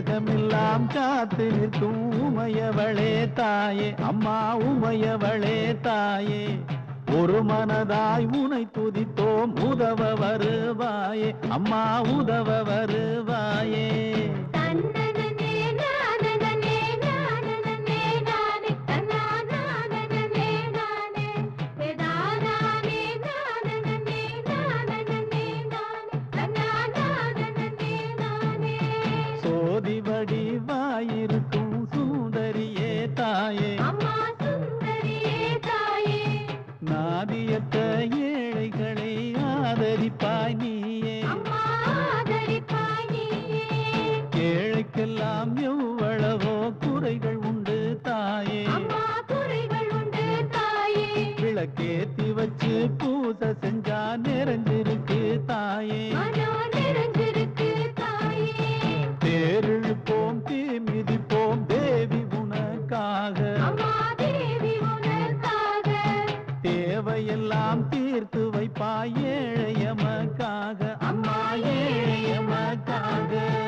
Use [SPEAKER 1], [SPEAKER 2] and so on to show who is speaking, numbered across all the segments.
[SPEAKER 1] உலகமெல்லாம் காத்து நிற்கும் உமையவளே தாயே அம்மா உமையவளே தாயே ஒரு மனதாய் உனை துதித்தோம் உதவ வருவாயே அம்மா உதவ வருவாயே சோதி வடிவாயிருக்கும் சுந்தரியே தாயே நாதியற்ற ஏழைகளை ஆதரிப்பாய் நீயே ஏழைக்கெல்லாம் எவ்வளவோ குறைகள் உண்டு தாயே விளக்கேத்தி வச்சு பூசை செஞ்சா நிறைஞ்சிருக்கு தாயே தேரிழுப்போம் தீ மிதிப்போம் தேவி உனக்காக தேவையெல்லாம் தீர்த்து வைப்பாய் ஏழையமக்காக அம்மா ஏழையமக்காக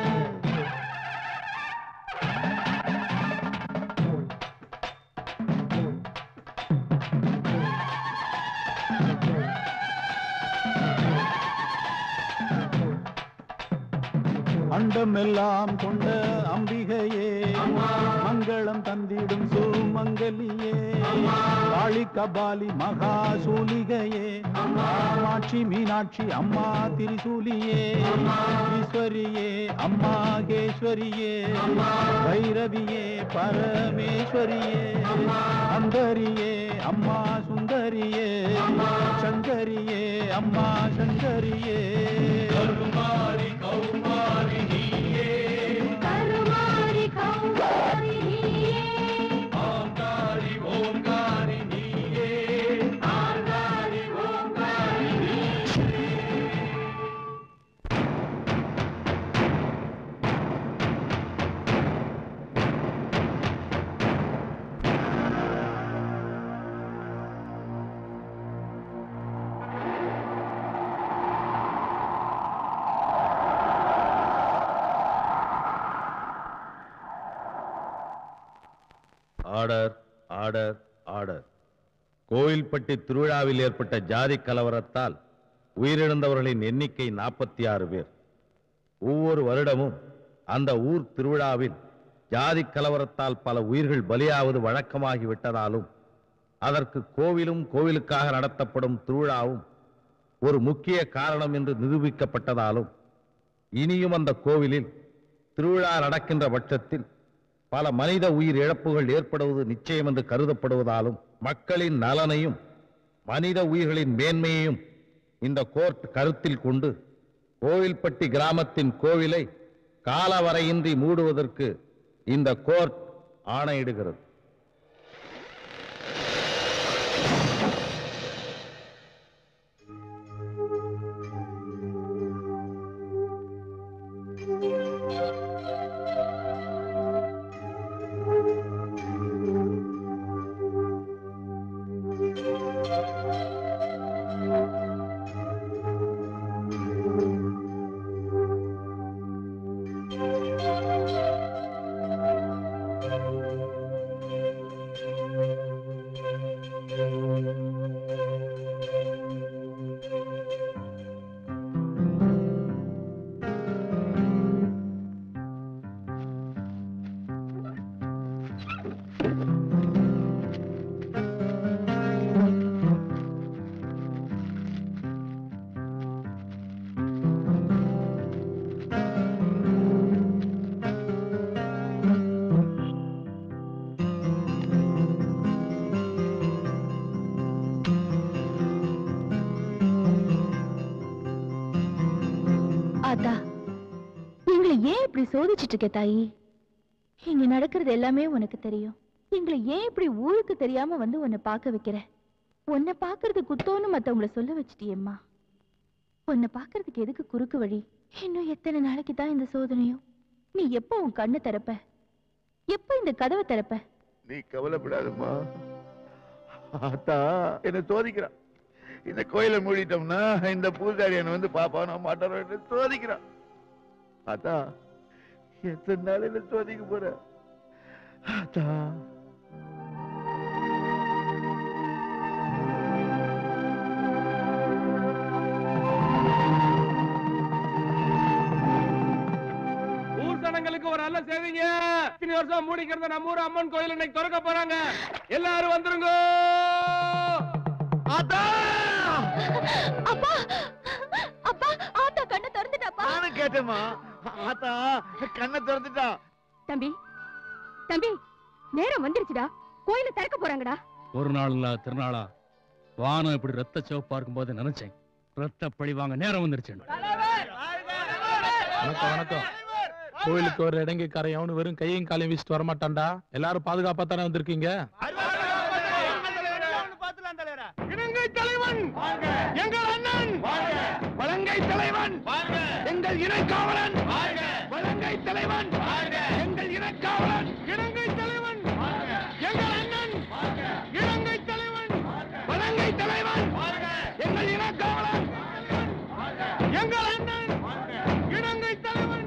[SPEAKER 1] அண்டமெல்லாம் கொண்ட அம்பிகையே மங்களம் தந்திடும் சுமங்கலியே காளி கபாலி மகா சூலிகையே காமாட்சி மீனாட்சி அம்மா திரிசூலியே ஈஸ்வரியே அம்மா கேஸ்வரியே பைரவியே பரமேஸ்வரியே அந்தரியே அம்மா சுந்தரியே சங்கரியே அம்மா சங்கரியே கருமாரி கௌமாரி நீயே ஆங்காரி ஓங்காரி நீயே ஆங்காரி ஓங்காரி
[SPEAKER 2] ஆர்டர் ஆர்டர் ஆர்டர் கோயில்பட்டி திருவிழாவில் ஏற்பட்ட ஜாதி கலவரத்தால் உயிரிழந்தவர்களின் எண்ணிக்கை நாற்பத்தி ஆறு பேர் ஒவ்வொரு வருடமும் அந்த ஊர் திருவிழாவில் ஜாதி கலவரத்தால் பல உயிர்கள் பலியாவது வழக்கமாகி விட்டதாலும் அதற்கு கோவிலும் கோவிலுக்காக நடத்தப்படும் திருவிழாவும் ஒரு முக்கிய காரணம் என்று நிரூபிக்கப்பட்டதாலும் இனியும் அந்த கோவிலில் திருவிழா நடக்கின்ற பட்சத்தில் பல மனித உயிர் இழப்புகள் ஏற்படுவது நிச்சயம் என்று கருதப்படுவதாலும் மக்களின் நலனையும் மனித உயிர்களின் மேன்மையையும் இந்த கோர்ட் கருத்தில் கொண்டு கோவில்பட்டி கிராமத்தின் கோவிலை காலவரையின்றி மூடுவதற்கு இந்த கோர்ட் ஆணையிடுகிறது
[SPEAKER 3] ஆத்தா எங்களை ஏன் இப்படி சோதிச்சிட்டு இருக்க தாயி இங்க நடக்கிறது எல்லாமே உனக்கு தெரியும் எங்களை ஏன் இப்படி ஊருக்கு தெரியாம வந்து உன்னை பார்க்க வைக்கிற உன்னை பார்க்கறது குத்தோன்னு மத்தவங்கள சொல்ல வச்சிட்டியேம்மா உன்னை பார்க்கறதுக்கு எதுக்கு குறுக்கு வழி இன்னும் எத்தனை நாளைக்கு தான் இந்த சோதனையும் நீ எப்போ உன் கண்ணை திறப்ப எப்போ இந்த கதவை திறப்ப
[SPEAKER 4] நீ கவலைப்படாதம்மா ஆத்தா என்ன சோதிக்கிறான் இந்த கோயிலை மூடிட்டோம்னா இந்த பூசாரி என்ன வந்து பாப்பா நான் மாட்டாரோ என்ன சோதிக்கிறான் ஆத்தா எத்தனை நாள் என்ன சோதிக்க போற ஆத்தா
[SPEAKER 5] ஊர் ஜனங்களுக்கு ஒரு நல்ல செய்திங்க இத்தனை வருஷம் மூடி கிடந்த நம்ம ஊர் அம்மன் கோயில் இன்னைக்கு திறக்க போறாங்க எல்லாரும் வந்துருங்க
[SPEAKER 4] ஆத்தா
[SPEAKER 3] அப்பா அப்பா ஆத்தா கண்ணை திறந்துட்டாப்பா
[SPEAKER 4] நானும் கேட்டேம்மா ஆத்தா கண்ணை திறந்துட்டா
[SPEAKER 6] தம்பி தம்பி நேரம் வந்துருச்சுடா கோயில திறக்க போறாங்கடா
[SPEAKER 5] ஒரு நாள்ல திருநாளா வானம் இப்படி ரத்த சிவப்பா இருக்கும்போது நினைச்சேன் ரத்த பழி வாங்க நேரம் வந்துருச்சு
[SPEAKER 7] வணக்கம் வணக்கம் கோயிலுக்கு ஒரு இடங்கி கரையவனு வெறும் கையும் காலையும் வீசிட்டு வரமாட்டான்டா எல்லாரும் பாதுகாப்பா தானே வந்திருக்கீங்க
[SPEAKER 5] இலங்கை தலைவன் எங்கள் அண்ணன் வலங்கை தலைவன் எங்கள் இனக்காவலன் வலங்கை தலைவன் எங்கள் இனக்காவலன் இலங்கை தலைவன் எங்கள் அண்ணன் இலங்கை தலைவன் வலங்கை தலைவன் எங்கள் இனக்காவலன் எங்கள் அண்ணன் இலங்கை தலைவன்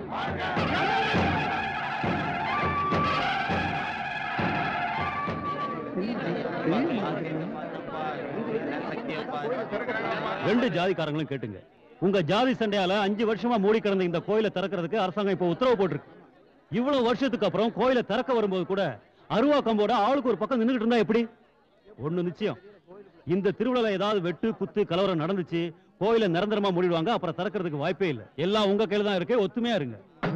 [SPEAKER 8] ரெண்டு ஜாதிக்காரங்களும் கேட்டுங்க உங்க ஜாதி சண்டையால அஞ்சு வருஷமா மூடி கிடந்த இந்த கோயிலை திறக்கிறதுக்கு அரசாங்கம் இப்போ உத்தரவு போட்டிருக்கு இவ்வளவு வருஷத்துக்கு அப்புறம் கோயிலை திறக்க வரும்போது கூட அருவா கம்போட ஆளுக்கு ஒரு பக்கம் நின்னுகிட்டு இருந்தா எப்படி ஒண்ணு நிச்சயம் இந்த திருவிழால ஏதாவது வெட்டு குத்து கலவரம் நடந்துச்சு கோயிலை நிரந்தரமா மூடிடுவாங்க அப்புறம் திறக்கிறதுக்கு வாய்ப்பே இல்லை எல்லாம் உங்க கையில தான் இருக்கு ஒத்துமையா இருங்க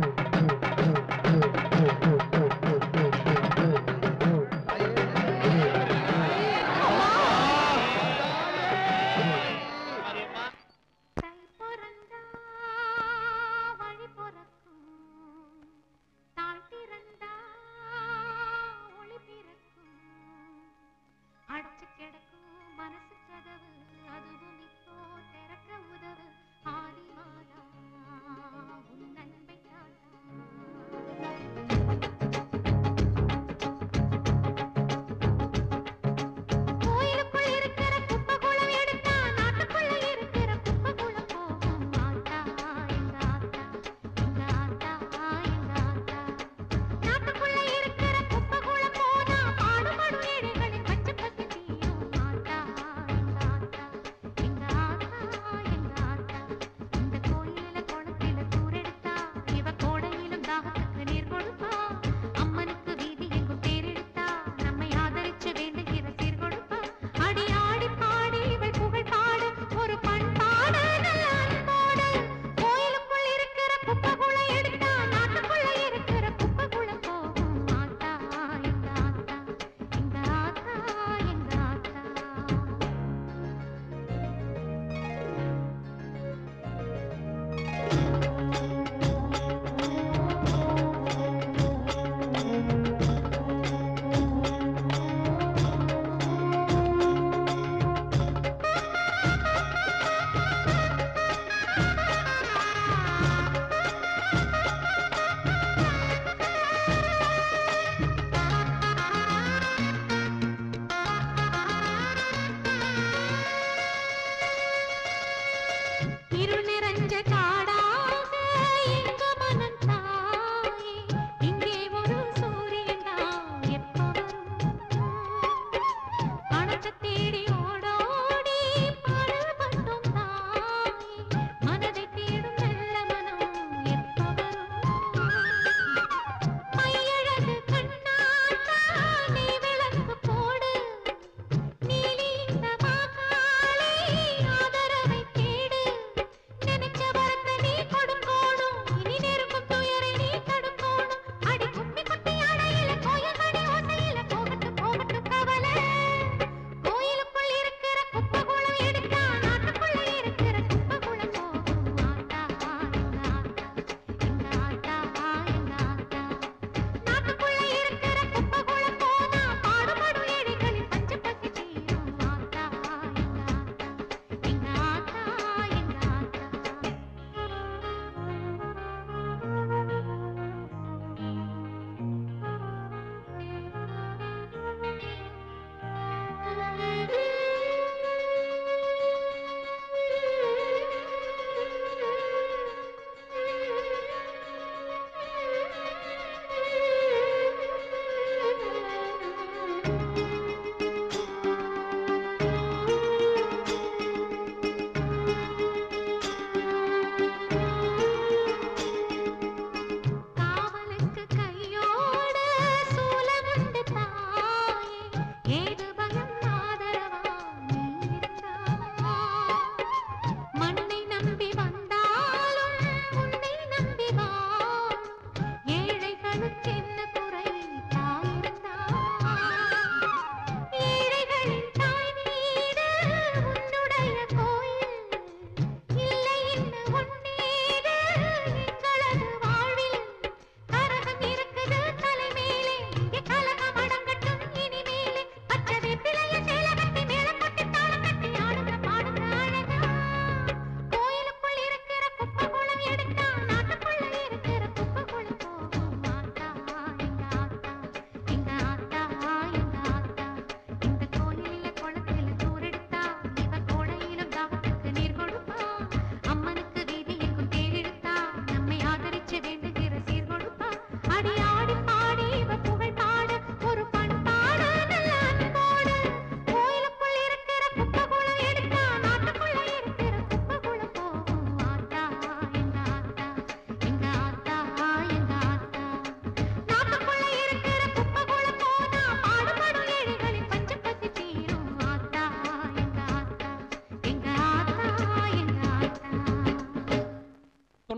[SPEAKER 9] தை பொறந்தா வழி பொறக்கும் தாழ் திறந்தா ஒளி பிறக்கும் அடைச்சு கிடக்கும் மனசு கதவு அதுவும் இப்போ திறக்க உதவு ஆதி மாதா உன் நன்மை கோயிலுக்குள் இருக்கிற குப்பகுளம் எடுத்தா நாட்டுக்குள்ள இருக்கிற குப்பகுளம் போகும் ஆத்தா எங்க ஆத்தா எங்க ஆத்தா எங்க ஆத்தா நாட்டுக்குள்ள இருக்கிற குப்பகுளம் போனா பாடுபடும் ஏழைகளின் பச்சை பசி தீரும் ஆத்தா எங்க ஆத்தா எங்க ஆத்தா எங்க ஆத்தா இந்த கோயில குளத்தில தூரெடுத்தா இவ கோடையிலும் தாகத்துக்கு நீர் கொடுப்பா அம்மனுக்கு வீதி எங்கும் தேரெடுத்தா நம்மை ஆதரிச்சு வேண்டுகிற சீர் கொடுப்பா அடி ஆடி பாடி இவள் புகழ் பாடு ஒரு பண்பாடு நல்ல அன்போடு கோயிலுக்குள் இருக்கிற குப்பகுளம் எடுத்தா நாட்டுக்குள்ள இருக்கிற குப்பகுளம் போகும் ஆத்தா எங்க ஆத்தா எங்க ஆத்தா எங்க ஆத்தா இருள் நிறைஞ்ச காடாக எங்க மனம் தாயே இங்கே ஒரு சூரியன் தான் எப்ப வரும் பணத்தை தேடி ஓடோடி பாடல் மட்டும் தாயே மனதை தேடும் நல்ல மனம் எப்ப வரும் மையழகு கண்ணாத்தா நீ விளக்கு போடு நீலி இந்த மாகாளி ஆதரவை தேடு நினைச்ச வரத்தை நீ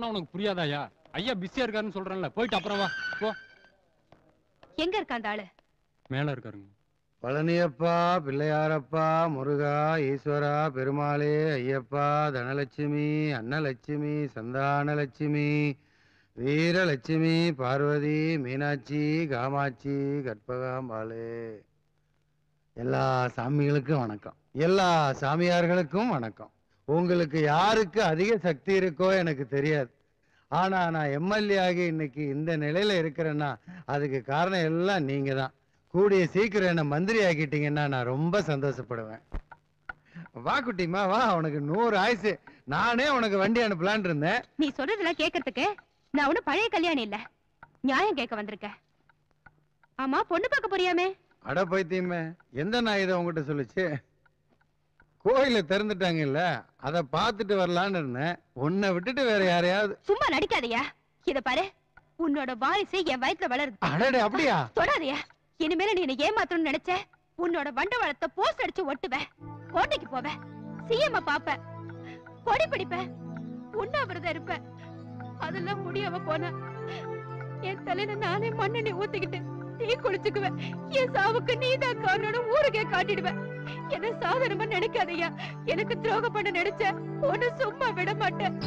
[SPEAKER 10] சொன்னா உனக்கு புரியாதாயா ஐயா பிஸியா இருக்காருன்னு சொல்றேன்ல போயிட்டு அப்புறம் வா போ
[SPEAKER 6] எங்க இருக்கா அந்த ஆளு
[SPEAKER 10] மேல இருக்காருங்க
[SPEAKER 11] பழனியப்பா பிள்ளையாரப்பா முருகா ஈஸ்வரா பெருமாளே ஐயப்பா தனலட்சுமி அன்னலட்சுமி சந்தானலட்சுமி வீரலட்சுமி பார்வதி மீனாட்சி காமாட்சி கற்பகாம்பாளே எல்லா சாமிகளுக்கும் வணக்கம் எல்லா சாமியார்களுக்கும் வணக்கம் உங்களுக்கு யாருக்கு அதிக சக்தி இருக்கோ எனக்கு தெரியாது ஆனா நான் எம்எல்ஏ ஆகி இன்னைக்கு இந்த நிலையில இருக்கிறேன்னா அதுக்கு காரணம் எல்லாம் நீங்க தான் கூடிய சீக்கிரம் என்ன மந்திரி ஆக்கிட்டீங்கன்னா நான் ரொம்ப சந்தோஷப்படுவேன் வா குட்டிமா வா உனக்கு நூறு ஆயுசு நானே உனக்கு வண்டி அனுப்பலான் இருந்தேன்
[SPEAKER 6] நீ சொல்றதெல்லாம் கேட்கறதுக்கு நான் ஒண்ணும் பழைய கல்யாணி இல்ல நியாயம் கேட்க வந்திருக்கேன் ஆமா பொண்ணு பார்க்க போறியாமே
[SPEAKER 11] அட பைத்தியமே எந்த நான் இதை உங்ககிட்ட சொல்லுச்சு கோயில திறந்துட்டாங்கல்ல அதை பார்த்துட்டு வரலான்னு இருந்தேன் உன்னை விட்டுட்டு வேற யாரையாவது
[SPEAKER 6] சும்மா நடிக்காதயா இத பாரு உன்னோட வாரிசு என் வயித்துல வளருது
[SPEAKER 11] அடடே அப்படியா
[SPEAKER 6] தொடாதயா இனிமேல நீ என்ன ஏமாத்தணும்னு நினைச்ச உன்னோட வண்டவாளத்தை போஸ்ட் அடிச்சு ஒட்டுவேன் கோட்டைக்கு போவேன் சிஎம் பாப்ப கொடி பிடிப்பேன் உண்ணாவிரதம் இருப்பேன் அதெல்லாம் முடியாம போன என் தலையில நானே மண்ணெண்ணி ஊத்திக்கிட்டு தீ குளிச்சுக்குவேன் என் சாவுக்கு நீதான் காரணம் ஊருக்கே காட்டிடுவேன் என்ன சாதாரணமா நினைக்காதயா எனக்கு துரோகம் பண்ண நினைச்ச ஒண்ணு சும்மா விட மாட்டேன்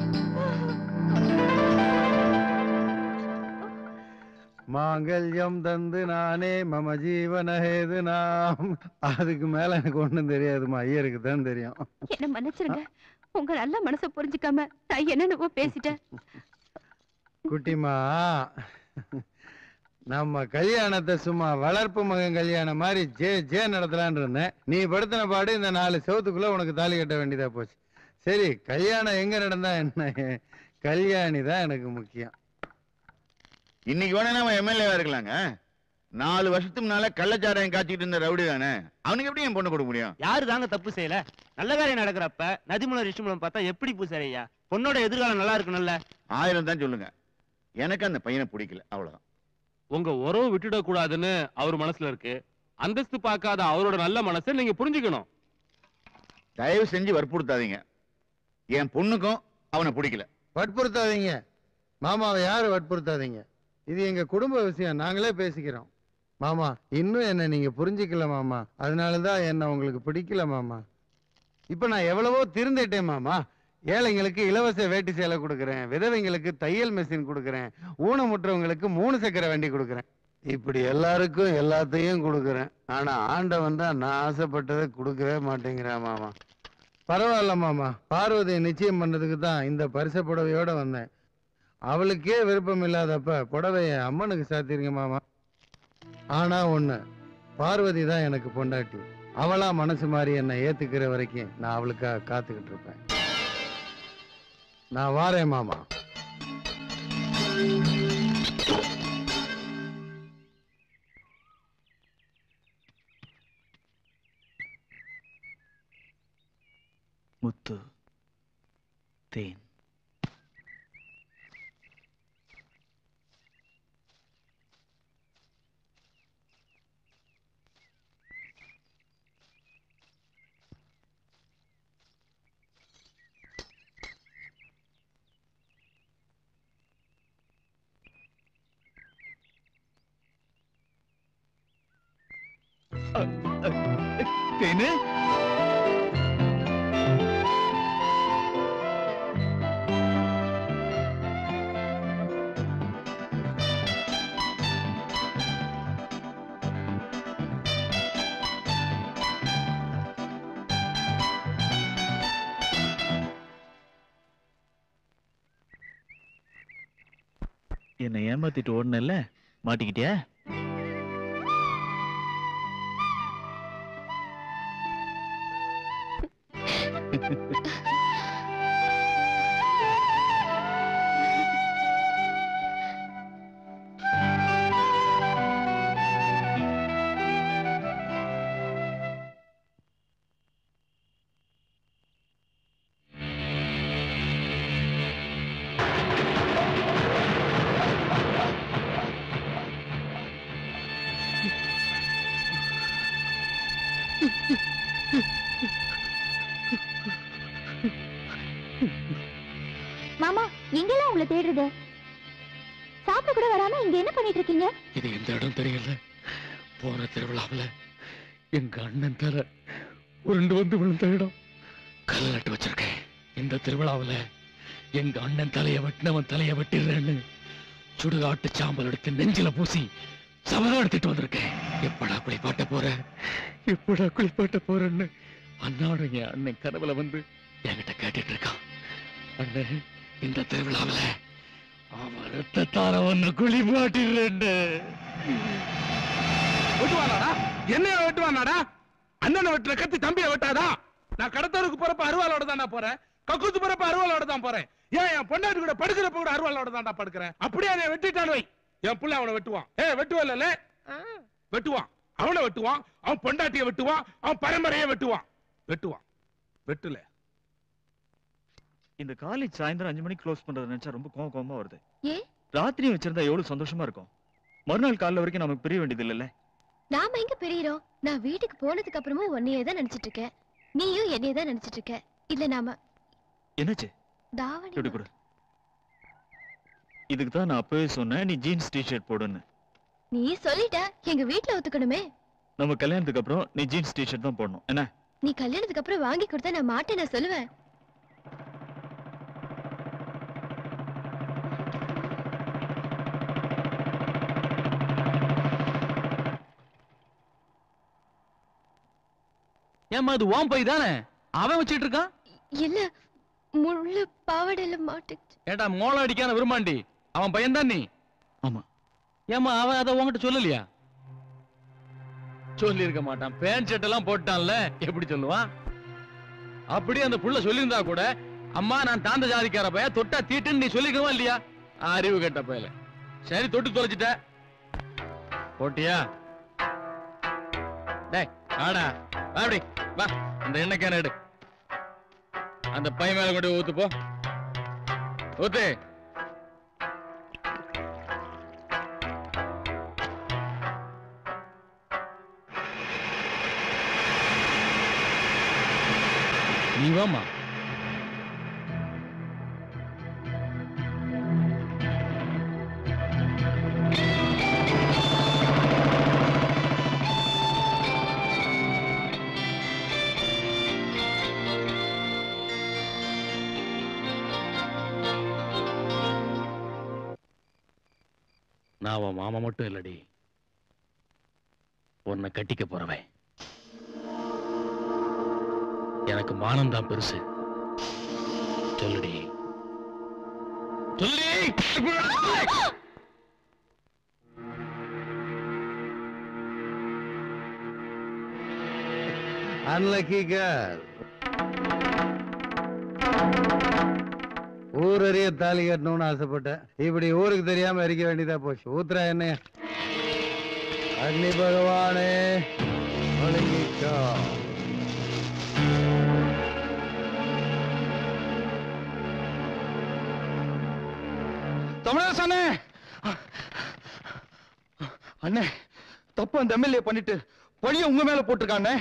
[SPEAKER 11] மாங்கல்யம் தந்து நானே மம ஜீவன ஹேது நாம் அதுக்கு மேல எனக்கு ஒண்ணும் தெரியாதுமா ஐயருக்கு தான் தெரியும்
[SPEAKER 6] என்ன மன்னிச்சிருங்க உங்க நல்ல மனசை புரிஞ்சுக்காம நான் என்னென்னவோ பேசிட்டேன்
[SPEAKER 11] குட்டிமா நம்ம கல்யாணத்தை சும்மா வளர்ப்பு மகன் கல்யாணம் மாதிரி ஜே ஜே நடத்தலான்னு இருந்தேன் நீ படுத்தின பாடு இந்த நாலு செவத்துக்குள்ள உனக்கு தாலி கட்ட வேண்டியதா போச்சு சரி கல்யாணம் எங்க நடந்தா என்ன கல்யாணி தான் எனக்கு முக்கியம்
[SPEAKER 12] இன்னைக்கு வேணா நம்ம எம்எல்ஏவா இருக்கலாங்க நாலு வருஷத்துக்கு முன்னால கள்ளச்சாராயம் காய்ச்சிட்டு இருந்த ரவுடி தானே அவனுக்கு எப்படி என் பொண்ணு கொடுக்க முடியும்
[SPEAKER 13] யாரு தாங்க தப்பு செய்யல நல்ல காரியம் நடக்கிறப்ப நதிமூலம் ரிஷிமூலம் பார்த்தா எப்படி பூசாரியா பொண்ணோட எதிர்காலம் நல்லா இருக்கணும்ல
[SPEAKER 12] ஆயிரம் தான் சொல்லுங்க எனக்கு அந்த பையனை பிடிக்கல அவ்வளவுதான்
[SPEAKER 5] உங்க உறவு விட்டுட கூடாதுன்னு அவர் மனசுல இருக்கு அந்தஸ்து பார்க்காத அவரோட நல்ல மனசை நீங்க புரிஞ்சுக்கணும்
[SPEAKER 12] தயவு செஞ்சு வற்புறுத்தாதீங்க என் பொண்ணுக்கும் அவனை பிடிக்கல
[SPEAKER 11] வற்புறுத்தாதீங்க மாமாவை யாரும் வற்புறுத்தாதீங்க இது எங்க குடும்ப விஷயம் நாங்களே பேசிக்கிறோம் மாமா இன்னும் என்ன நீங்க புரிஞ்சுக்கல மாமா அதனாலதான் என்ன உங்களுக்கு பிடிக்கல மாமா இப்ப நான் எவ்வளவோ திருந்திட்டேன் மாமா ஏழைங்களுக்கு இலவச வேட்டி சேலை கொடுக்குறேன் விதவைங்களுக்கு தையல் மிஷின் கொடுக்குறேன் ஊனமுற்றவங்களுக்கு மூணு சக்கர வண்டி கொடுக்குறேன் இப்படி எல்லாருக்கும் எல்லாத்தையும் கொடுக்குறேன் ஆனா ஆண்டவன் தான் நான் ஆசைப்பட்டதை கொடுக்கவே மாட்டேங்கிறான் மாமா பரவாயில்ல மாமா பார்வதியை நிச்சயம் பண்ணதுக்கு தான் இந்த பரிச புடவையோட வந்தேன் அவளுக்கே விருப்பம் இல்லாதப்ப புடவைய அம்மனுக்கு சாத்திருங்க மாமா ஆனா ஒண்ணு பார்வதி தான் எனக்கு பொண்டாட்டி அவளா மனசு மாதிரி என்னை ஏத்துக்கிற வரைக்கும் நான் அவளுக்காக காத்துக்கிட்டு இருப்பேன் நான் வாரேன் மாமா
[SPEAKER 14] முத்து தேன்
[SPEAKER 12] தேனு
[SPEAKER 14] என்னை ஏமாத்திட்டு ஓடுனல்ல மாட்டிக்கிட்டியா
[SPEAKER 3] மாமா எங்கெல்லாம் உங்களை தேடுறது சாப்பிட கூட வராம இங்க என்ன பண்ணிட்டு இருக்கீங்க
[SPEAKER 15] இது எந்த இடம் தெரியல போன திருவிழாவுல எங்க அண்ணன் தலை உருண்டு வந்து விழுந்த இடம் கல் நட்டு வச்சிருக்கேன் இந்த திருவிழாவுல எங்க அண்ணன் தலைய வெட்டினவன் தலைய வெட்டிடுறேன்னு சுடுகாட்டு சாம்பல் எடுத்து நெஞ்சில பூசி சபதம் எடுத்துட்டு வந்திருக்கேன் எப்படா குளிப்பாட்ட போற எப்படா குளிப்பாட்ட போறேன்னு அண்ணாட என் அண்ணன் கனவுல வந்து என்கிட்ட கேட்டுட்டு இருக்கான் அண்ணன் இந்த திருவிழாவுல அவன் ரத்தத்தால ஒன்னு குளிப்பாட்டிடுறேன்னு
[SPEAKER 7] வெட்டுவானாடா என்னைய வெட்டுவானாடா அண்ணனை வெட்டுற கத்தி தம்பியை வெட்டாதா நான் கடத்தருக்கு போறப்ப அருவாளோட தான்டா போறேன் கக்கூத்து போறப்ப அருவாளோட தான் போறேன் ஏன் என் பொண்டாட்டி கூட படுக்கிறப்ப கூட அருவாளோட தான்டா படுக்கிறேன் அப்படியே அவனை வெட்டிட்டான் வை என் புள்ள அவனை வெட்டுவான் ஏ வெட்டுவல்ல வெட்டுவான் அவனை வெட்டுவான் அவன் பொண்டாட்டியை வெட்டுவான் அவன் பரம்பரையை வெட்டுவான் வெட்டுவான் வெட்டுல
[SPEAKER 14] இந்த காலேஜ் சாயந்தரம் அஞ்சு மணிக்கு க்ளோஸ் பண்றது நினைச்சா ரொம்ப கோவம் கோவமா வருது
[SPEAKER 9] ஏ
[SPEAKER 14] ராத்திரி வச்சிருந்தா எவ்வளவு சந்தோஷமா இருக்கும் மறுநாள் காலைல வரைக்கும் நமக்கு பிரிய வேண்டியது இல்லைல்ல
[SPEAKER 9] நாம எங்க பிரியறோம் நான் வீட்டுக்கு போனதுக்கு அப்புறமும் உன்னையே தான் நினைச்சிட்டு இருக்கேன் நீயும் என்னையே தான் நினைச்சிட்டு இருக்க இல்ல நாம
[SPEAKER 14] என்னாச்சு
[SPEAKER 9] தாவணி
[SPEAKER 14] எப்படி கொடு இதுக்கு தான் நான் அப்பவே சொன்னேன் நீ ஜீன்ஸ் டிஷர்ட் போடுன்னு
[SPEAKER 9] நீ சொல்லிட்ட எங்க வீட்ல ஒத்துக்கணுமே
[SPEAKER 14] நம்ம கல்யாணத்துக்கு அப்புறம் நீ ஜீன்ஸ் டிஷர்ட் தான் போடணும் என்ன
[SPEAKER 9] நீ கல்யாணத்துக்கு அப்புறம் வாங்கி கொடுத்தா நான் மாட்டேன் நான் சொல்லுவேன்
[SPEAKER 15] ஏம்மா அது ஓம் பை தானே அவன் வச்சிட்டு இருக்கான்
[SPEAKER 9] இல்ல முள்ளு பாவாடையில மாட்டு
[SPEAKER 15] ஏண்டா மோளம் அடிக்கான விரும்பாண்டி அவன் பையன் தான் நீ
[SPEAKER 14] ஆமா
[SPEAKER 15] ஏம்மா அவன் அதை உன்கிட்ட சொல்லலையா சொல்லி இருக்க மாட்டான் பேண்ட் ஷர்ட் எல்லாம் போட்டான்ல எப்படி சொல்லுவான் அப்படியே அந்த புள்ள சொல்லியிருந்தா கூட அம்மா நான் தாந்த ஜாதிக்கார பைய தொட்டா தீட்டுன்னு நீ சொல்லிக்கணுமா இல்லையா அறிவு கெட்ட பயல சரி தொட்டு தொலைச்சிட்ட போட்டியா டேய் ஆடா வா அப்படி வா அந்த எண்ணெய் கேன எடு அந்த பை மேல கொண்டு போய் ஊத்து போ ஊத்து நீ வாமா நான் உன் மாமா மட்டும் இல்லடி உன்னை கட்டிக்க போறவன் எனக்கு மானம் தான் பெருசு சொல்லுடி சொல்லுடி
[SPEAKER 11] அன்லக்கி கேர்ள் ஊரறிய தாலி கட்டணும்னு ஆசைப்பட்டேன் இப்படி ஊருக்கு தெரியாம எரிக்க வேண்டியதா போச்சு ஊத்துறா என்னைய அக்னி பகவானே ஒழுங்கிக்கோ
[SPEAKER 4] தமிழரசு அண்ணே அண்ணே தப்பு அந்த எம்எல்ஏ பண்ணிட்டு பழிய உங்க மேல போட்டிருக்கானே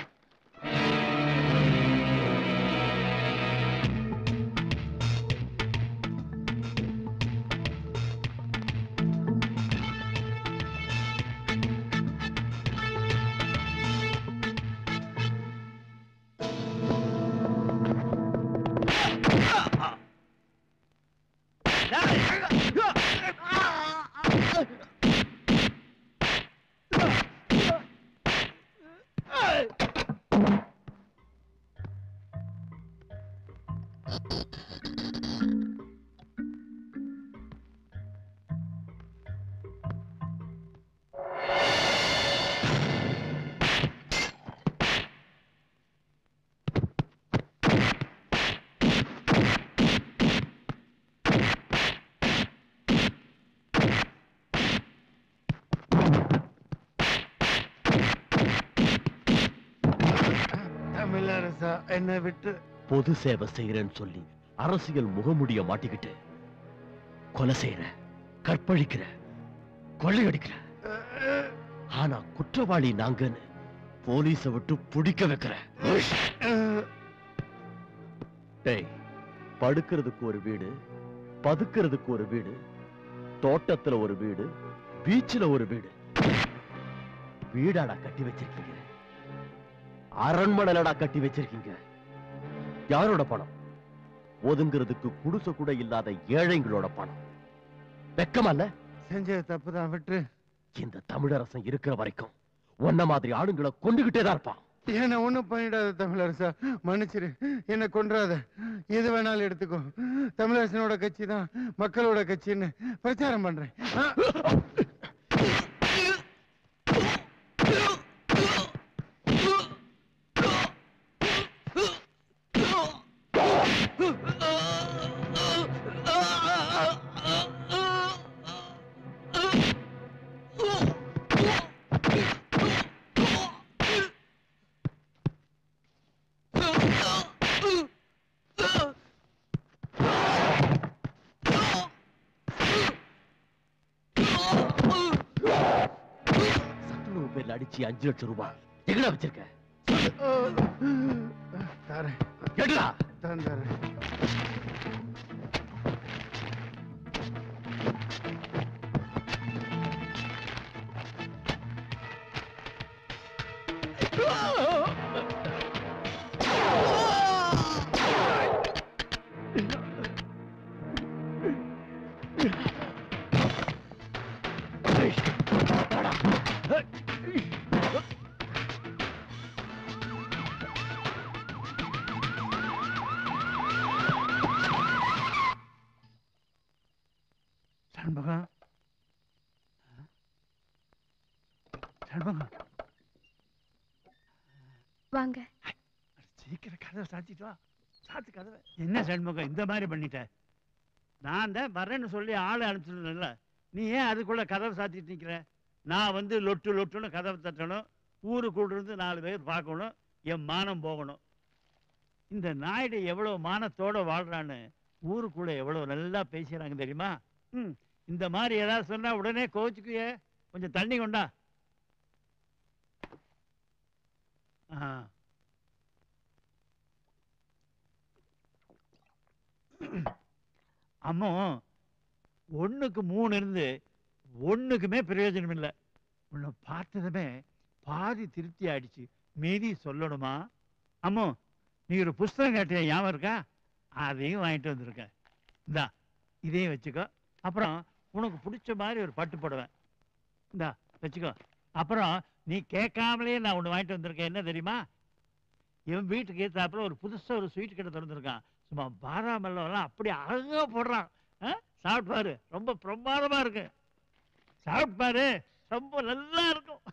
[SPEAKER 11] தமிழரசா என்னை விட்டு
[SPEAKER 16] பொது சேவை செய்யறேன்னு சொல்லி அரசியல் முகமுடிய மாட்டிக்கிட்டு கொலை செய்யற கற்பழிக்கிற கொள்ளையடிக்கிற ஆனா குற்றவாளி நாங்கன்னு போலீஸ விட்டு பிடிக்க வைக்கிற டேய் படுக்கிறதுக்கு ஒரு வீடு பதுக்கிறதுக்கு ஒரு வீடு தோட்டத்துல ஒரு வீடு பீச்ல ஒரு வீடு வீடாடா கட்டி வச்சிருக்கீங்க அரண்மனைலடா கட்டி வச்சிருக்கீங்க யாரோட பணம் ஒதுங்கிறதுக்கு குடிசை கூட இல்லாத ஏழைங்களோட பணம் வெக்கமல்ல
[SPEAKER 11] செஞ்ச தப்பு தான் விட்டு
[SPEAKER 16] இந்த தமிழரசன் இருக்கிற வரைக்கும் உன்ன மாதிரி ஆளுங்களை கொண்டுகிட்டே தான் இருப்பான்
[SPEAKER 11] என்ன ஒண்ணும் பண்ணிடாத தமிழரசா மன்னிச்சிரு என்ன கொன்றாத எது வேணாலும் எடுத்துக்கோ தமிழரசனோட கட்சி தான் மக்களோட கட்சின்னு பிரச்சாரம் பண்றேன் ஆ?
[SPEAKER 16] சத்துணவு பேர்ல அடிச்சு அஞ்சு லட்சம் ரூபாய் எங்கடா வச்சிருக்க
[SPEAKER 11] தரேன்
[SPEAKER 16] எடுடா
[SPEAKER 11] தரேன் தரேன்
[SPEAKER 17] சண்முகம் சண்முகம்
[SPEAKER 6] வாங்க
[SPEAKER 17] சீக்கிரம் கதவை சாத்திட்டு வா சாத்து கதவை என்ன சண்முகம் இந்த மாதிரி பண்ணிட்ட நான் தான் வரேன்னு சொல்லி ஆளை அனுப்பிச்சிருந்தேன்ல நீ ஏன் அதுக்குள்ள கதவை சாத்திட்டு நிக்கிற நான் வந்து லொட்டு லொட்டுன்னு கதவை தட்டணும் ஊருக்குள்ள இருந்து நாலு பேர் பார்க்கணும் என் மானம் போகணும் இந்த நாயுடு எவ்வளவு மானத்தோட வாழ்றான்னு ஊருக்குள்ள எவ்வளவு நல்லா பேசுறாங்க தெரியுமா ம் இந்த மாதிரி ஏதாவது சொன்னா உடனே கோச்சுக்குயே கொஞ்சம் தண்ணி கொண்டா ஆ அம்மோ ஒண்ணுக்கு மூணு இருந்து ஒண்ணுக்குமே பிரயோஜனம் இல்லை உன்னை பார்த்ததுமே பாதி திருப்தி ஆயிடுச்சு மீதி சொல்லணுமா அம்மோ நீ ஒரு புஸ்தகம் கேட்டிய ஞாபகம் இருக்கா அதையும் வாங்கிட்டு வந்திருக்க இந்தா இதையும் வச்சுக்கோ அப்புறம் உனக்கு பிடிச்ச மாதிரி ஒரு பட்டு புடவேன் இந்தா வச்சுக்கோ அப்புறம் நீ கேட்காமலே நான் ஒன்று வாங்கிட்டு வந்திருக்கேன் என்ன தெரியுமா என் வீட்டுக்கு ஏத்தாப்புல ஒரு புதுசா ஒரு ஸ்வீட் கடை திறந்திருக்கான் சும்மா பாதாம் எல்லாம் அப்படி அழகா போடுறான் ஆ? சாப்பிட்டு பாரு ரொம்ப பிரமாதமா இருக்கு சாப்பிட்டு பாரு ரொம்ப நல்லா இருக்கும்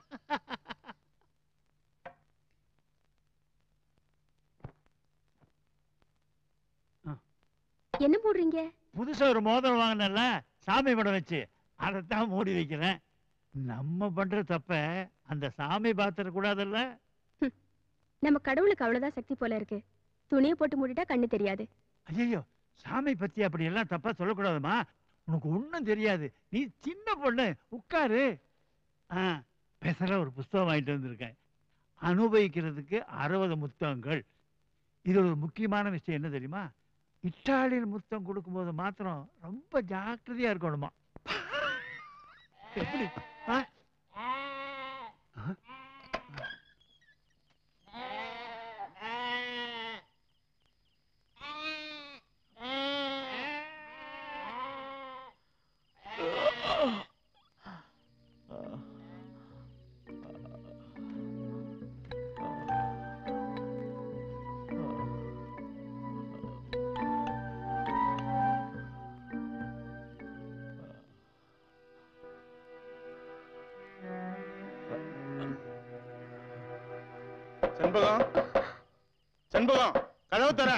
[SPEAKER 6] என்ன போடுறீங்க
[SPEAKER 17] புதுசா ஒரு மோதிரம் வாங்கினல சாமி படம் வச்சு அதைத்தான் மூடி வைக்கிறேன் நம்ம பண்ற தப்ப அந்த சாமி பாத்திர கூடாதுல்ல
[SPEAKER 6] நம்ம கடவுளுக்கு அவ்வளவுதான் சக்தி போல இருக்கு துணியை போட்டு மூடிட்டா கண்ணு தெரியாது
[SPEAKER 17] ஐயோ சாமி பத்தி அப்படி எல்லாம் தப்பா சொல்லக்கூடாதுமா உனக்கு ஒண்ணும் தெரியாது நீ சின்ன பொண்ணு உட்காரு ஆ பேசுற ஒரு புஸ்தகம் வாங்கிட்டு வந்திருக்கேன் அனுபவிக்கிறதுக்கு அறுபது புத்தகங்கள் இது ஒரு முக்கியமான விஷயம் என்ன தெரியுமா இட்டாலியன் முத்தம் கொடுக்கும்போது மாத்திரம் ரொம்ப ஜாக்கிரதையா இருக்கணுமா எப்படி ஆ? ஆ?
[SPEAKER 12] செண்பகம் செண்பகம் கதவு தர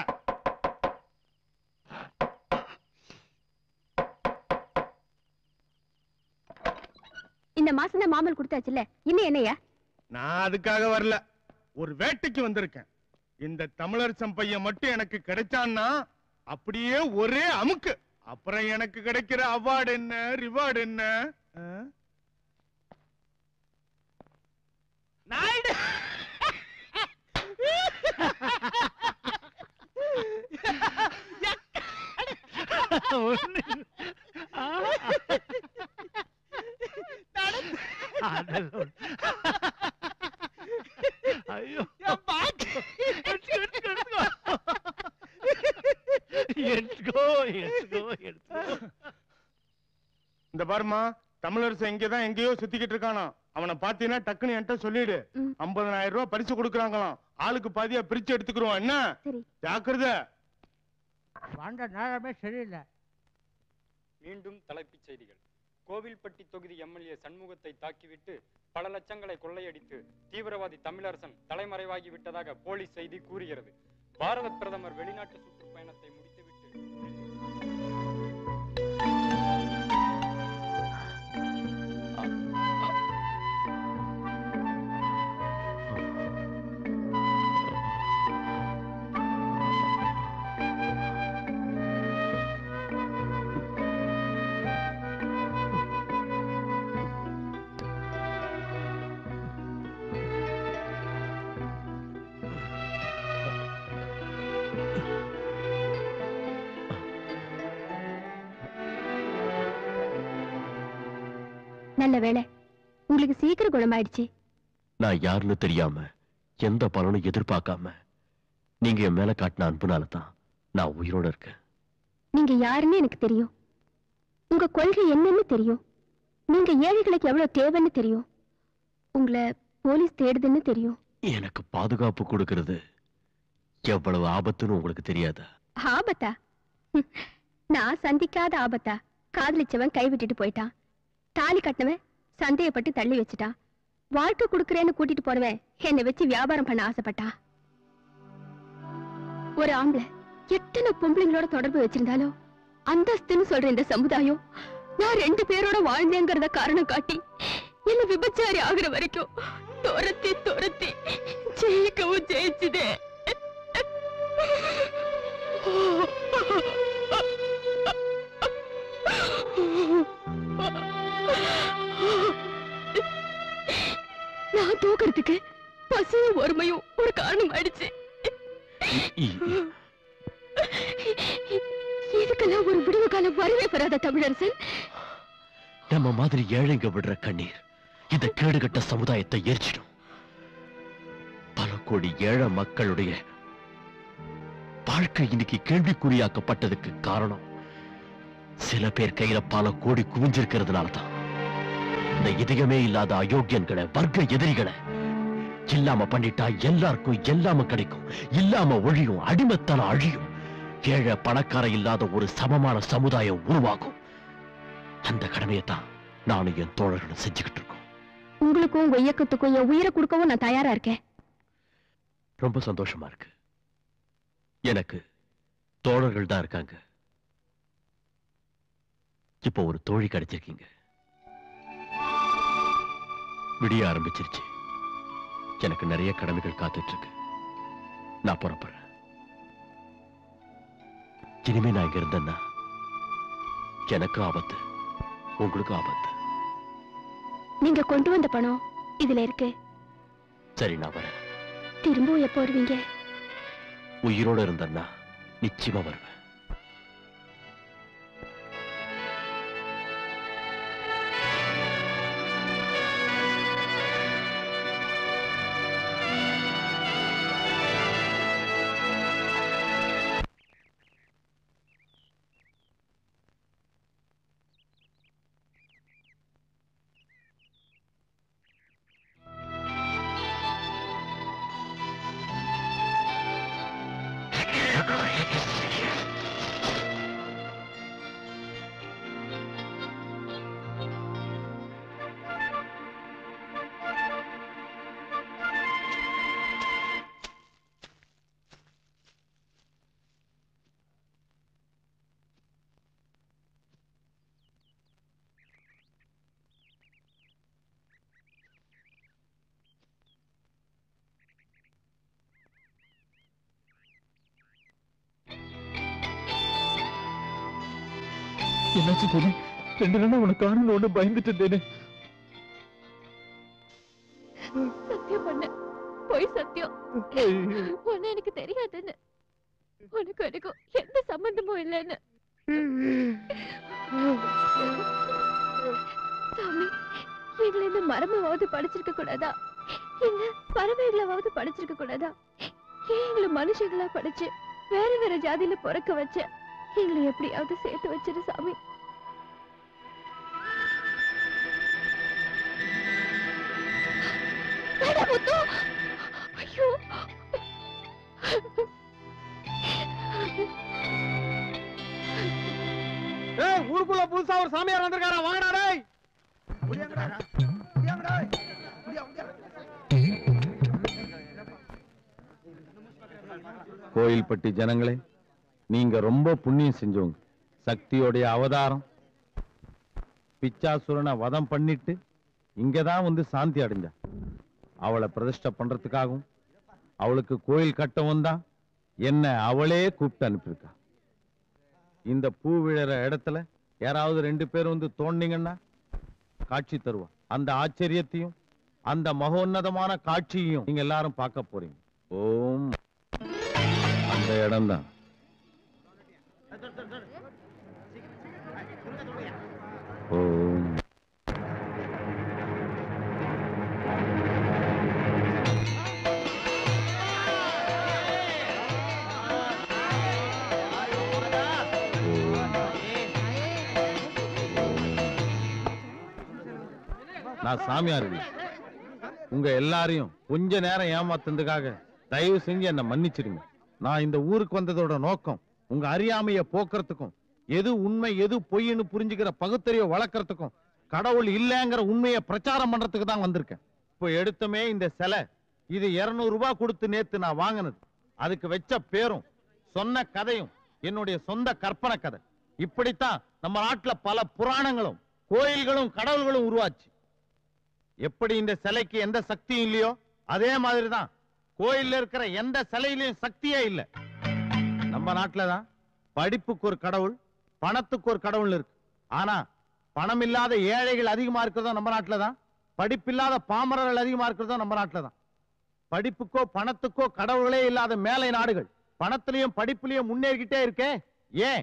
[SPEAKER 6] இந்த மாசம் தான் மாமல் கொடுத்தாச்சுல்ல இன்னும் என்னையா
[SPEAKER 12] நான் அதுக்காக வரல ஒரு வேட்டைக்கு வந்திருக்கேன் இந்த தமிழரசன் பையன் மட்டும் எனக்கு கிடைச்சான்னா அப்படியே ஒரே அமுக்கு அப்புறம் எனக்கு கிடைக்கிற அவார்டு என்ன ரிவார்டு என்ன ஆ?
[SPEAKER 17] நாயுடு ஒண்ணு இல்ல. ஆ. அதெல்லாம் ஒண்ணு. ஐயோ எடுத்துக்கோ, எடுத்துக்கோ எடுத்துக்கோ எடுத்துக்கோ
[SPEAKER 12] இந்த பாருமா தமிழரசன் இங்கதான் எங்கேயோ சுத்திக்கிட்டு இருக்கானா அவனை பாத்தீங்கன்னா டக்குன்னு என்கிட்ட சொல்லிடு ஐம்பதனாயிரம் ரூபாய் பரிசு கொடுக்குறாங்களாம் ஆளுக்கு பாதியா பிரிச்சு எடுத்துக்கிறோம் என்ன ஜாக்கிரதை
[SPEAKER 18] வந்த நேரமே சரியில்லை
[SPEAKER 10] மீண்டும் தலைப்புச் செய்திகள் கோவில்பட்டி தொகுதி எம்எல்ஏ சண்முகத்தை தாக்கிவிட்டு பல லட்சங்களை கொள்ளையடித்து தீவிரவாதி தமிழரசன் தலைமறைவாகி விட்டதாக போலீஸ் செய்தி கூறுகிறது பாரத பிரதமர் வெளிநாட்டு சுற்றுப்பயணத்தை முடித்துவிட்டு
[SPEAKER 6] நல்ல வேளை உங்களுக்கு சீக்கிரம் குணமாயிடுச்சு
[SPEAKER 16] நான் யாருன்னு தெரியாம எந்த பலனும் எதிர்பார்க்காம நீங்க என் மேல காட்டின அன்புனால தான் நான் உயிரோட இருக்கேன்
[SPEAKER 6] நீங்க யாருன்னு எனக்கு தெரியும் உங்க கொள்கை என்னன்னு தெரியும் நீங்க ஏழைகளுக்கு எவ்வளவு தேவைன்னு தெரியும் உங்களை போலீஸ் தேடுதுன்னு தெரியும்
[SPEAKER 16] எனக்கு பாதுகாப்பு கொடுக்கிறது எவ்வளவு ஆபத்துன்னு உங்களுக்கு தெரியாதா
[SPEAKER 6] ஆபத்தா ஹம், நான் சந்திக்காத ஆபத்தா காதலிச்சவன் கைவிட்டுட்டு போயிட்டான் தாலி கட்டினவன் சந்தேகப்பட்டு தள்ளி வச்சுட்டான் வாழ்க்கை கொடுக்கறேன்னு கூட்டிட்டு போறவன் என்னை வச்சு வியாபாரம் பண்ண ஆசைப்பட்டான் ஒரு ஆம்பளை எத்தனை பொம்பளைங்களோட தொடர்பு வச்சிருந்தாலும் அந்தஸ்துன்னு சொல்ற இந்த சமுதாயம் நான் ரெண்டு பேரோட வாழ்ந்தேங்கிறத காரணம் காட்டி என்ன விபச்சாரி ஆகுற வரைக்கும் துரத்தி துரத்தி ஜெயிக்கவும் ஜெயிச்சுதே நான் தூக்குறதுக்கு பசியும் ஒருமையும் ஒரு காரணம் ஆயிடுச்சு இதுக்கெல்லாம் ஒரு விடுவு காலம் வரவே வராத தமிழரசன்
[SPEAKER 16] நம்ம மாதிரி ஏழைங்க விடுற கண்ணீர் இந்த கேடுகட்ட சமுதாயத்தை எரிச்சிடும் பல கோடி ஏழை மக்களுடைய வாழ்க்கை இன்னைக்கு கேள்விக்குறியாக்கப்பட்டதுக்கு காரணம் சில பேர் கையில பல கோடி குவிஞ்சிருக்கிறதுனால தான் இந்த இதயமே இல்லாத அயோக்கியன்களை வர்க்க எதிரிகளை இல்லாம பண்ணிட்டா எல்லாருக்கும் எல்லாம கிடைக்கும் இல்லாம ஒழியும் அடிமத்தனம் அழியும் ஏழை பணக்கார இல்லாத ஒரு சமமான சமுதாயம் உருவாகும் அந்த கடமையை தான் நானும் என் தோழர்களும் செஞ்சுக்கிட்டு இருக்கோம்
[SPEAKER 6] உங்களுக்கும் உங்க இயக்கத்துக்கும் என் உயிரை கொடுக்கவும் நான் தயாரா இருக்கேன்
[SPEAKER 16] ரொம்ப சந்தோஷமா இருக்கு எனக்கு தோழர்கள் தான் இருக்காங்க இப்போ ஒரு தோழி கிடைச்சிருக்கீங்க விடிய ஆரம்பிச்சிருச்சு எனக்கு நிறைய கடமைகள் காத்துட்டு இருக்கு நான் புறப்படுறேன் இனிமே நான் இங்க இருந்தேன்னா எனக்கு ஆபத்து உங்களுக்கு ஆபத்து
[SPEAKER 6] நீங்க கொண்டு வந்த பணம் இதுல இருக்கு
[SPEAKER 16] சரி நான் வரேன்
[SPEAKER 6] திரும்பவும் எப்போ வருவீங்க
[SPEAKER 16] உயிரோட இருந்தேன்னா நிச்சயமா வருவேன்
[SPEAKER 15] என்னாச்சு போனே ரெண்டு நாளா உனக்கு காணல ஒண்ணு பயந்துட்டு இருந்தேனே
[SPEAKER 3] சத்தியம் பண்ண பொய் சத்தியம் உன்னை எனக்கு தெரியாதுன்னு உனக்கு எனக்கும் எந்த சம்பந்தமும் இல்லைன்னு மரமாவது படிச்சிருக்க கூடாதா இல்ல பறவைகளாவது படிச்சிருக்க கூடாதா ஏன் எங்களை மனுஷங்களா படிச்சு வேற வேற ஜாதியில பிறக்க வச்ச எங்களை எப்படியாவது சேர்த்து வச்சிரு சாமி வேண்டாம் முத்து ஐயோ
[SPEAKER 19] ஏய் ஊருக்குள்ள புதுசா ஒரு சாமியார் வந்திருக்காரா வாங்கடா டேய்
[SPEAKER 2] கோயில்பட்டி ஜனங்களே நீங்க ரொம்ப புண்ணியம் செஞ்சவங்க சக்தியோடைய அவதாரம் பிச்சாசுரனை வதம் பண்ணிட்டு இங்கதான் வந்து சாந்தி அடைஞ்சா அவளை பிரதிஷ்டை பண்றதுக்காகவும் அவளுக்கு கோயில் கட்டவும் தான் என்ன அவளே கூப்பிட்டு அனுப்பியிருக்கா இந்த பூ விழற இடத்துல யாராவது ரெண்டு பேர் வந்து தோண்டிங்கன்னா காட்சி தருவா அந்த ஆச்சரியத்தையும் அந்த மகோன்னதமான காட்சியையும் நீங்க எல்லாரும் பார்க்க போறீங்க ஓம் அந்த இடம்தான் ஓம் நான் சாமியார் இல்லை உங்க எல்லாரையும் கொஞ்ச நேரம் ஏமாத்துறதுக்காக தயவு செஞ்சு என்னை மன்னிச்சிடுங்க நான் இந்த ஊருக்கு வந்ததோட நோக்கம் உங்க அறியாமைய போக்குறதுக்கும் எது உண்மை எது பொய்ன்னு புரிஞ்சுக்கிற பகுத்தறிவை வளர்க்கறதுக்கும் கடவுள் இல்லைங்கிற உண்மையை பிரச்சாரம் பண்றதுக்கு தான் வந்திருக்கேன் இப்போ எடுத்தமே இந்த சிலை இது 200 ரூபாய் கொடுத்து நேத்து நான் வாங்கினது அதுக்கு வச்ச பேரும் சொன்ன கதையும் என்னுடைய சொந்த கற்பனை கதை இப்படித்தான் நம்ம நாட்டுல பல புராணங்களும் கோயில்களும் கடவுள்களும் உருவாச்சு எப்படி இந்த சிலைக்கு எந்த சக்தியும் இல்லையோ அதே மாதிரிதான் கோயில்ல இருக்கிற எந்த சிலையிலையும் சக்தியே இல்லை நம்ம நாட்டுல தான் படிப்புக்கு ஒரு கடவுள் பணத்துக்கு ஒரு கடவுள் இருக்கு ஆனா பணம் இல்லாத ஏழைகள் அதிகமா இருக்கிறதோ நம்ம நாட்டுல தான் படிப்பில்லாத பாமரர்கள் அதிகமா இருக்கிறதோ நம்ம நாட்டுல தான் படிப்புக்கோ பணத்துக்கோ கடவுளே இல்லாத மேலை நாடுகள் பணத்திலையும் படிப்புலயும் முன்னேறிக்கிட்டே இருக்கே ஏன்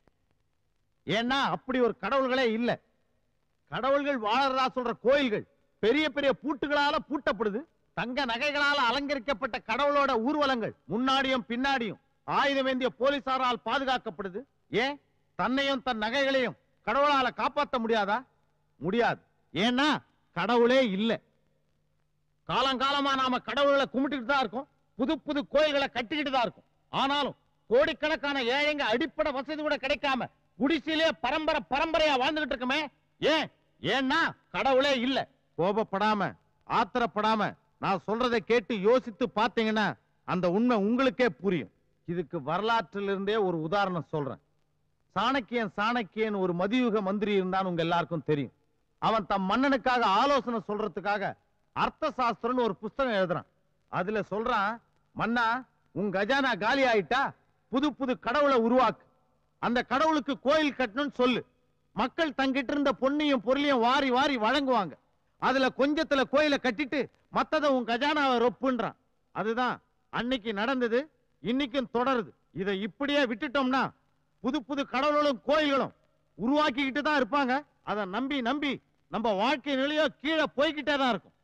[SPEAKER 2] ஏன்னா அப்படி ஒரு கடவுள்களே இல்ல கடவுள்கள் வாழறதா சொல்ற கோயில்கள் பெரிய பெரிய பூட்டுகளால பூட்டப்படுது தங்க நகைகளால அலங்கரிக்கப்பட்ட கடவுளோட ஊர்வலங்கள் முன்னாடியும் பின்னாடியும் ஆயுதமேந்திய போலீசாரால் பாதுகாக்கப்படுது ஏன் தன்னையும் தன் நகைகளையும் கடவுளால காப்பாத்த முடியாதா முடியாது ஏன்னா கடவுளே இல்ல காலங்காலமா நாம கடவுள்களை கும்பிட்டுக்கிட்டு தான் இருக்கோம் புது புது கோயில்களை கட்டிக்கிட்டு தான் இருக்கோம் ஆனாலும் கோடிக்கணக்கான ஏழைங்க அடிப்படை வசதி கூட கிடைக்காம குடிசையிலே பரம்பரை பரம்பரையா வாழ்ந்துகிட்டு இருக்கமே ஏன் ஏன்னா கடவுளே இல்ல கோபப்படாம ஆத்திரப்படாம நான் சொல்றதை கேட்டு யோசித்து பார்த்தீங்கன்னா அந்த உண்மை உங்களுக்கே புரியும் இதுக்கு வரலாற்றிலிருந்தே ஒரு உதாரணம் சொல்றேன் சாணக்கியன் சாணக்கியன் ஒரு மதியுக மந்திரி இருந்தான்னு உங்க எல்லாருக்கும் தெரியும் அவன் தம் மன்னனுக்காக ஆலோசனை சொல்றதுக்காக அர்த்த சாஸ்திரம்னு ஒரு புஸ்தகம் எழுதுறான் அதுல சொல்றான் மன்னா உன் கஜானா காலி ஆயிட்டா புது புது கடவுளை உருவாக்கு அந்த கடவுளுக்கு கோயில் கட்டணும்னு சொல்லு மக்கள் தங்கிட்டு இருந்த பொன்னையும் பொருளையும் வாரி வாரி வழங்குவாங்க அதுல கொஞ்சத்துல கோயிலை கட்டிட்டு மத்தத உன் கஜானாவை ரொப்புன்றான் அதுதான் அன்னைக்கு நடந்தது இன்னைக்கும் தொடருது இதை இப்படியே விட்டுட்டோம்னா புது புது கடவுள்களும் கோயில்களும் உருவாக்கிக்கிட்டு தான் இருப்பாங்க அதை நம்பி நம்பி நம்ம வாழ்க்கை நிலையோ கீழே போய்கிட்டே தான் இருக்கும்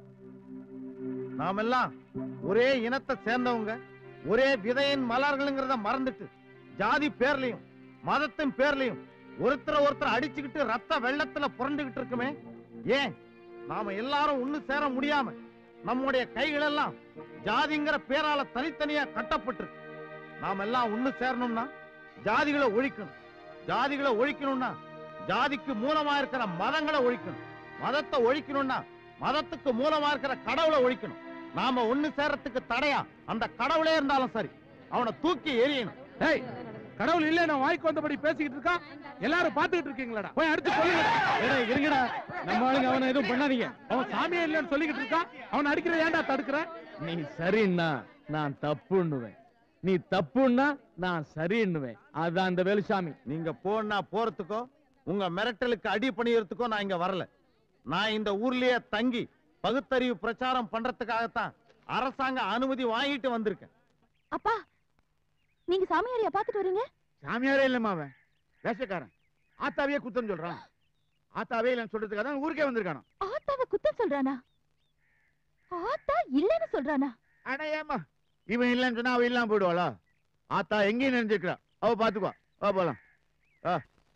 [SPEAKER 2] நாமெல்லாம் ஒரே இனத்தை சேர்ந்தவங்க ஒரே விதையின் மலர்களுங்கிறத மறந்துட்டு ஜாதி பேர்லயும் மதத்தின் பேர்லயும் ஒருத்தரை ஒருத்தர் அடிச்சுக்கிட்டு ரத்த வெள்ளத்துல புரண்டுகிட்டு இருக்குமே ஏன் நாம எல்லாரும் ஒண்ணு சேர முடியாம நம்முடைய கைகள் எல்லாம் ஜாதிங்கிற பேரால தனித்தனியா கட்டப்பட்டிருக்கு நாம எல்லாம் ஒண்ணு சேரணும்னா ஜாதிகளை ஒழிக்கணும் ஜாதிகளை ஒழிக்கணும்னா ஜாதிக்கு மூலமா இருக்கிற மதங்களை ஒழிக்கணும் மதத்தை ஒழிக்கணும்னா மதத்துக்கு மூலமா இருக்கிற கடவுளை ஒழிக்கணும் நாம ஒண்ணு சேரத்துக்கு தடையா அந்த கடவுளே இருந்தாலும் சரி அவனை தூக்கி எறியணும்
[SPEAKER 5] ஏய் கடவுள் இல்ல நான் வாய்க்கு வந்தபடி பேசிக்கிட்டு இருக்கான் எல்லாரும் பாத்துக்கிட்டு இருக்கீங்களாடா போய் அடிச்சு கொல்லுங்கடா
[SPEAKER 19] ஏடா இருங்கடா நம்ம ஆளுங்க அவனை எதுவும் பண்ணாதீங்க
[SPEAKER 5] அவன் சாமியே இல்லைன்னு சொல்லிக்கிட்டு இருக்கான் அவன் அடிக்கிற ஏன்டா தடுக்கிற
[SPEAKER 19] நீ சரின்னா நான் தப்புன்னுவேன் நீ தப்புன்னா நான் சரின்னுவேன் அதான் அந்த வேலுசாமி
[SPEAKER 2] நீங்க போனா போறதுக்கோ உங்க மிரட்டலுக்கு அடி பணியறதுக்கோ நான் இங்க வரல நான் இந்த ஊர்லயே தங்கி பகுத்தறிவு பிரச்சாரம் பண்றதுக்காகத்தான் அரசாங்க அனுமதி வாங்கிட்டு வந்திருக்கேன்
[SPEAKER 3] அப்பா நீங்க சாமியாரையா பாத்துட்டு வரீங்க
[SPEAKER 17] சாமியாரே இல்லம்மா அவன் வேஷக்காரன் ஆத்தாவே குத்தம் சொல்றான் ஆத்தாவே இல்லைன்னு சொல்றதுக்காக தான் ஊருக்கே வந்திருக்கானோ
[SPEAKER 3] ஆத்தாவை குத்தம் சொல்றானா ஆத்தா இல்லைன்னு சொல்றானா
[SPEAKER 17] அட ஏமா இவன் இல்லைன்னு சொன்னா அவ இல்லாம போயிடுவாளா ஆத்தா எங்கேயும் நினைஞ்சுக்கிறா அவ பாத்துக்குவா வா போலாம் ஆ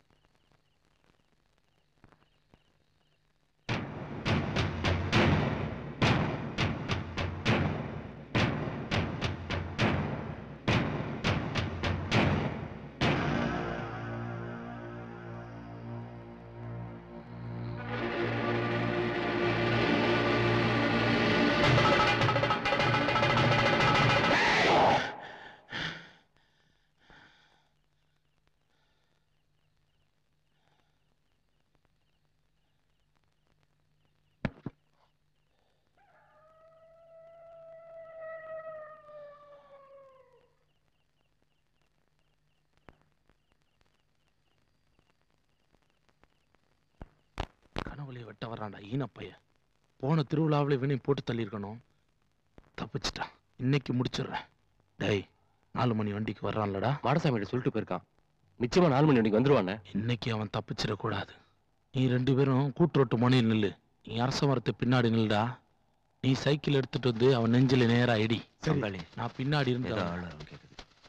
[SPEAKER 15] கனவுலையை வெட்ட வர்றான்டா ஈனப்பைய போன திருவிழாவில் இவனையும் போட்டு தள்ளியிருக்கணும் தப்பிச்சிட்டான் இன்னைக்கு முடிச்சிடுறேன் டேய் நாலு மணி வண்டிக்கு வர்றான்லடா
[SPEAKER 16] மாடசாமி சொல்லிட்டு போயிருக்கான் நிச்சயமா நாலு மணி வண்டிக்கு வந்துருவானே
[SPEAKER 15] இன்னைக்கு அவன் தப்பிச்சிடக்கூடாது நீ ரெண்டு பேரும் கூட்டுரோட்டு முனையில் நில்லு நீ அரச மரத்து பின்னாடி நில்லுடா நீ சைக்கிள் எடுத்துட்டு வந்து அவன் நெஞ்சில நேரா இடி
[SPEAKER 16] சரி.
[SPEAKER 15] நான் பின்னாடி இருந்து
[SPEAKER 16] ஏதோ
[SPEAKER 15] அவனை-
[SPEAKER 16] ஆளு கேக்குது.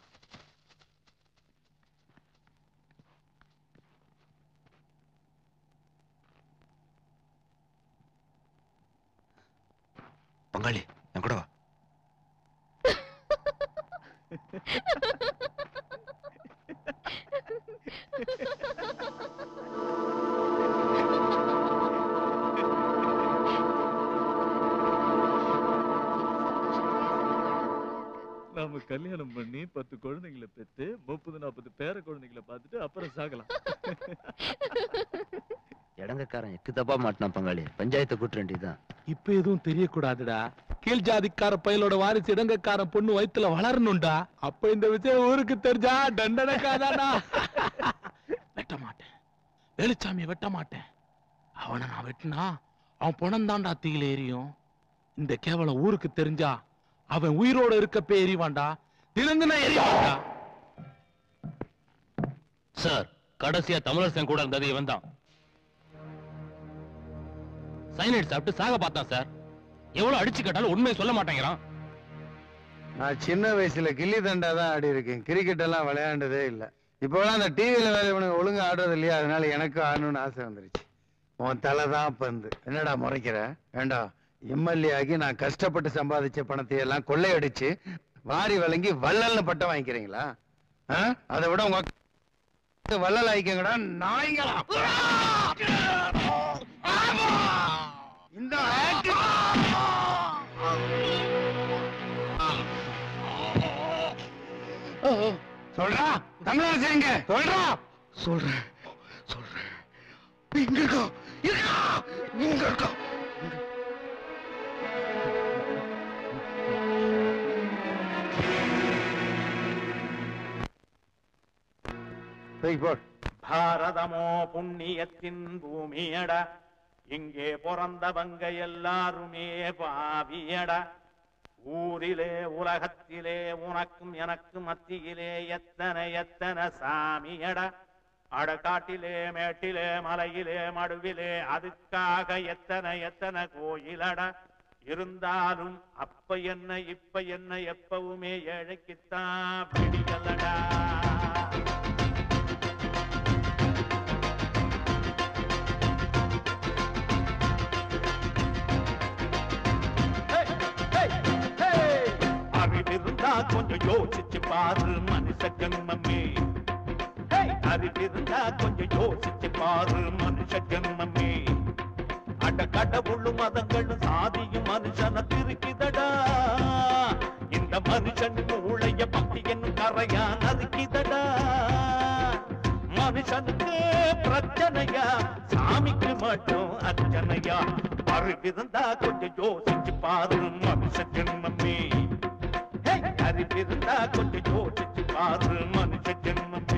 [SPEAKER 20] பங்காளி என் கூட வா
[SPEAKER 14] நாம கல்யாணம் பண்ணி பத்து குழந்தைங்களை பெத்து முப்பது நாற்பது பேர குழந்தைங்களை பார்த்துட்டு அப்புறம் சாகலாம்
[SPEAKER 20] இடங்கக்காரன் எக்கு தப்பா மாட்டினான் பங்காளி பஞ்சாயத்தை கூட்ட வேண்டியதுதான்
[SPEAKER 15] இப்ப எதுவும் தெரியக்கூடாதுடா கீழ் ஜாதிக்கார பயலோட வாரிசு இடங்கக்காரன் பொண்ணு வயித்துல வளரணும்டா அப்ப இந்த விஷயம் ஊருக்கு தெரிஞ்சா தண்டனைக்காதானா வெட்ட மாட்டேன் வேலுச்சாமியை வெட்ட மாட்டேன் அவனை நான் வெட்டினா அவன் பணம் தீயில எரியும் இந்த கேவலம் ஊருக்கு தெரிஞ்சா அவன் உயிரோட இருக்கப்ப எரிவான்டா தினந்தின எரிவான்டா
[SPEAKER 16] சார் கடைசியா தமிழரசன் கூட இருந்தது இவன் தான் சைனைட் சாப்பிட்டு சாக பார்த்தான் சார் எவ்வளவு அடிச்சு கேட்டாலும் உண்மையை சொல்ல மாட்டேங்கிறான்
[SPEAKER 11] நான் சின்ன வயசுல கில்லி தண்டா தான் ஆடி இருக்கேன் கிரிக்கெட் எல்லாம் விளையாண்டதே இல்லை இப்போலாம் அந்த டிவியில வேலை இவனுக்கு ஒழுங்கா ஆடுறது இல்லையா அதனால எனக்கு ஆடணும்னு ஆசை வந்துருச்சு உன் தலை தான் பந்து என்னடா முறைக்கிற வேண்டாம் எம்எல்ஏ ஆகி நான் கஷ்டப்பட்டு சம்பாதிச்ச பணத்தை எல்லாம் கொள்ளையடிச்சு வாரி வழங்கி வள்ளல்னு பட்டம் வாங்கிக்கிறீங்களா ஆ? அதை விட உங்க அக்கா வள்ளல் ஆயிக்கங்கடா நாய்ங்களா இந்த சொல்றா தமிழரசு எங்க சொல்றா
[SPEAKER 15] சொல்றேன் சொல்றேன் இங்க இருக்கா இருக்கா இங்க இருக்கா
[SPEAKER 11] தூக்கி போடு
[SPEAKER 21] பாரதமோ புண்ணியத்தின் பூமியடா இங்கே பிறந்தவங்க எல்லாருமே பாவியடா ஊரிலே உலகத்திலே உனக்கும் எனக்கும் மத்தியிலே எத்தனை எத்தனை சாமியடா அடக்காட்டிலே மேட்டிலே மலையிலே மடுவிலே அதுக்காக எத்தனை எத்தனை கோயிலடா இருந்தாலும் அப்ப என்ன இப்ப என்ன எப்பவுமே ஏழைக்குத்தான் பிடிக்கலடா அறிவிருந்தா கொஞ்சம் யோசிச்சு பாரு மனுஷ ஜன்மமே அறிவிருந்தா கொஞ்சம் யோசிச்சு பாரு மனுஷ ஜன்மமே அட கடவுளும் மதங்களும் சாதியும் மனுஷன திருக்கிதடா இந்த மனுஷன் மூளைய பக்தி என்னும் கரையா நறுக்கிதடா மனுஷனுக்கு பிரச்சனையா சாமிக்கு மட்டும் அர்ச்சனையா அறிவிருந்தா கொஞ்சம் யோசிச்சு பாரு மனுஷ ஜென்மமே ஹே, அறிவிருந்தா கொஞ்சம் யோசிச்சு பாரு மனுஷ ஜென்மமே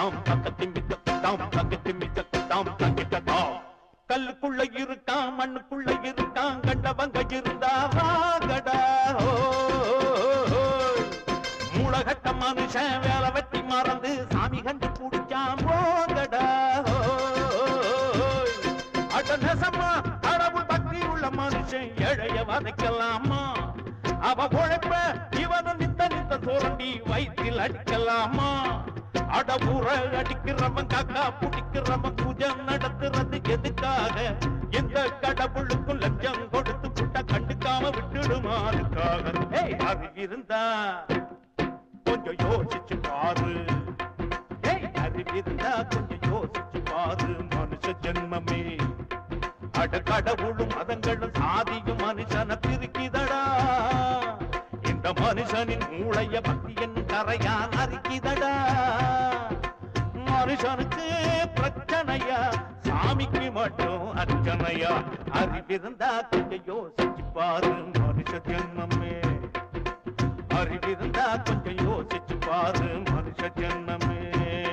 [SPEAKER 21] தாம் தக்கத்திமி தக்கத்தாம் தக்கத்திமி தக்கத்தாம் தக்கிட்டதாம் கல்லுக்குள்ள இருக்கான் மண்ணுக்குள்ள இருக்கான் கண்டவங்க இருந்தா வாங்கடா ஓ, ஓ, ஓ. மூலகட்ட மனுஷன் வேலை வெட்டி மறந்து சாமி கண்டு குடிச்சான் போங்கடா ஓ, ஓ, ஓ. அட நெசமா கடவுள் பக்தி உள்ள மனுஷன் ஏழைய வதைக்கலாமா அவ உழைப்ப இவனும் நித்த நித்த சோரண்டி வயிற்றில் அடிக்கலாமா அட ஊற அடிக்கிறவன் காக்கா பிடிக்கிறவன் பூஜை நடத்துறது எதுக்காக எந்த கடவுளுக்கும் லஞ்சம் கொடுத்து புட்ட கண்டுக்காம விட்டுடுமா அதுக்காக ஏய், அது இருந்தா கொஞ்சம் யோசிச்சு பாரு ஏய், அறிவு இருந்தா கொஞ்சம் யோசிச்சு பாரு மனுஷ ஜென்மமே அட கடவுளும் மதங்களும் சாதியும் மனுஷன பிரிக்குதடா இந்த மனுஷனின் மூளைய பக்தி என்னும் கரையான் அரிக்குதடா மனுஷனுக்கு பிரச்சனையா சாமிக்கு மட்டும் அர்ச்சனையா அறிவிருந்தா கொஞ்சம் யோசிச்சு பாரு மனுஷ ஜென்மமே அறிவிருந்தா கொஞ்சம் யோசிச்சு பாரு மனுஷ ஜென்மமே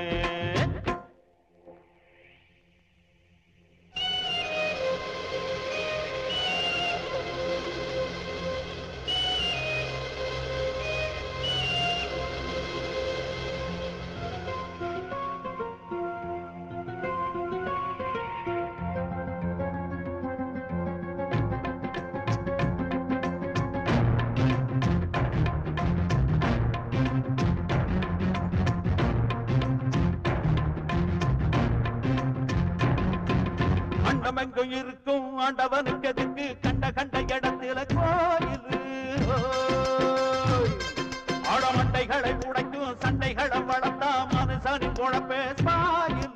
[SPEAKER 21] அண்டமெங்கும் இருக்கும் ஆண்டவனுக்கு எதுக்கு கண்ட கண்ட இடத்துல கோயில் ஆடமண்டைகளை உடைக்கும் சண்டைகளை வளர்த்தா மனுஷனின் குழப்பே சாயில்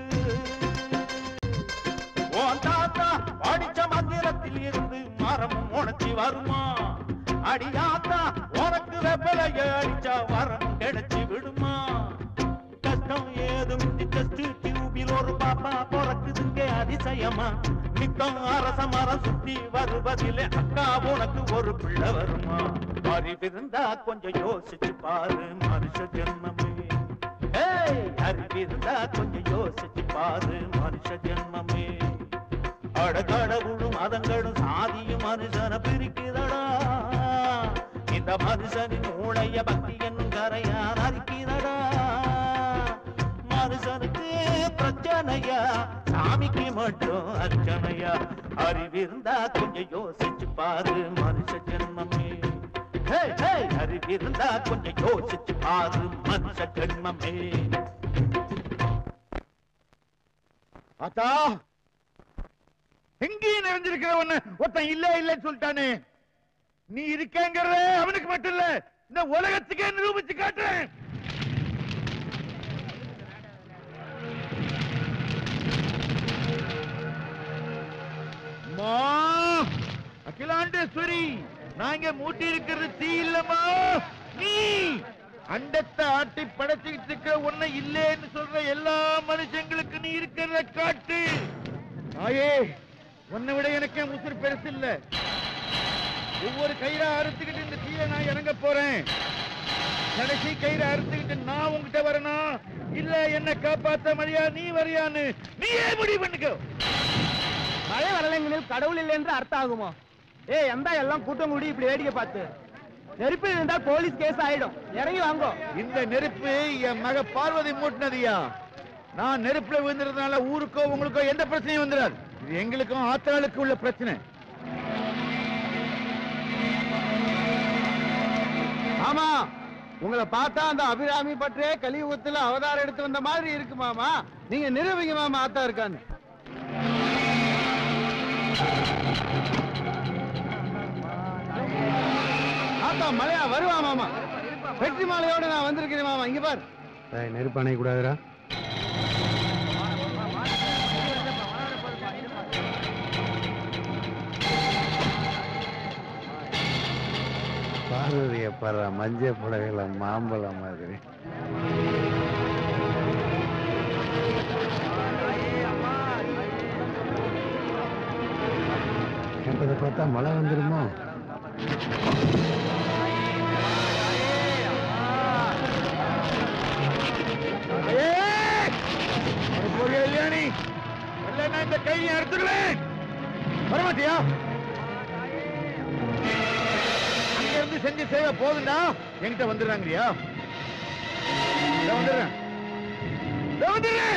[SPEAKER 21] உன் தாத்தா படிச்ச மந்திரத்தில் இருந்து மரமும் உணர்ச்சி வருமா அடியாத்தா உனக்கு வெப்பலைய அடிச்சா வரம் கிடைச்சி விடுமா கஷ்டம் ஏதும் டெஸ்ட் டியூபில் ஒரு பாப்பா பிறக்குதுங்க அதிசயமா நித்தம் அரச மரம் சுத்தி வருவதிலே அக்கா உனக்கு ஒரு பிள்ளை வருமா அறிவிருந்தா கொஞ்சம் யோசிச்சு பாரு மனுஷ ஜென்மமே ஏய், அறிவிருந்தா கொஞ்சம் யோசிச்சு பாரு மனுஷ ஜென்மமே அட கடவுளும் மதங்களும் சாதியும் மனுஷனை பிரிக்குதடா இந்த மனுஷனின் மூளைய பக்தி என்னும் கரையான் அரிக்குதடா மனுஷனுக்கு பிரச்சனையா சாமிக்கு மட்டும் அர்ச்சனையா அறிவிருந்தா கொஞ்சம் யோசிச்சு பாரு மனுஷ ஜென்மமே ஹே, ஹே, அறிவிருந்தா கொஞ்சம் யோசிச்சு பாரு மனுஷ ஜென்மமே
[SPEAKER 17] ஆத்தா எங்கேயும் நிறைஞ்சிருக்கிற ஒண்ணு ஒருத்தன் இல்ல இல்லன்னு சொல்லிட்டானே நீ இருக்கேங்கிறத அவனுக்கு மட்டும் இல்ல இந்த உலகத்துக்கே நிரூபிச்சு காட்டுறேன் அம்மா, அகிலாண்டேஸ்வரி நாங்க மூட்டி இருக்கிறது தீ இல்லம்மா நீ அண்டத்தை ஆட்டி படைச்சுக்கிட்டு இருக்கிற ஒண்ணு இல்லேன்னு சொல்ற எல்லா மனுஷங்களுக்கு நீ இருக்கிறத காட்டு ஆயே உன்னை விட எனக்கு உசுறு பெருசு இல்ல ஒவ்வொரு கயிறா அறுத்துக்கிட்டு இந்த தீய நான் இறங்க போறேன் கடைசி கயிறை அறுத்துக்கிட்டு நான் உங்ககிட்ட வரணும் இல்ல என்ன காப்பாத்த மரியா நீ வரியான்னு நீயே முடிவு பண்ணிக்கோ
[SPEAKER 1] மழை வரலைங்களில் கடவுள் இல்லை என்று அர்த்தம் ஆகுமா ஏய் எந்த எல்லாம் கூட்டம் கூடி இப்படி வேடிக்கை பார்த்து நெருப்பு இருந்தால் போலீஸ் கேஸ் ஆயிடும் இறங்கி வாங்கோ
[SPEAKER 17] இந்த நெருப்பு என் மக பார்வதி மூட்டினதியா நான் நெருப்புல விழுந்ததுனால ஊருக்கோ உங்களுக்கோ எந்த பிரச்சனையும் வந்துடாது இது எங்களுக்கும் ஆத்தாளுக்கு உள்ள பிரச்சனை
[SPEAKER 11] ஆமா உங்களை பார்த்தா அந்த அபிராமி பற்றே கலியுகத்துல அவதாரம் எடுத்து வந்த மாதிரி இருக்கு மாமா நீங்க நிரூபிங்க மாமா ஆத்தா இருக்கான்னு ஆத்தா மலையா வருவா மாமா வெற்றி மாலையோட நான் வந்திருக்கிறேன் மாமா இங்க பார் நெருப்பு அணைய கூடாதுரா பார்வதிய பாரு மஞ்சள் புடவையில மாம்பழம் மாதிரி என்பதை பார்த்தா மழை வந்துருமோ
[SPEAKER 17] ஏய்!
[SPEAKER 12] கல்யாணி இல்லைன்னா இந்த கையை எடுத்துக்கிறேன் வரமாட்டியா அங்க இருந்து செஞ்ச சேவை போதுண்டா என்கிட்ட வந்துடுறாங்கறியா இதோ வந்துடுறேன் இதோ வந்துடுறேன்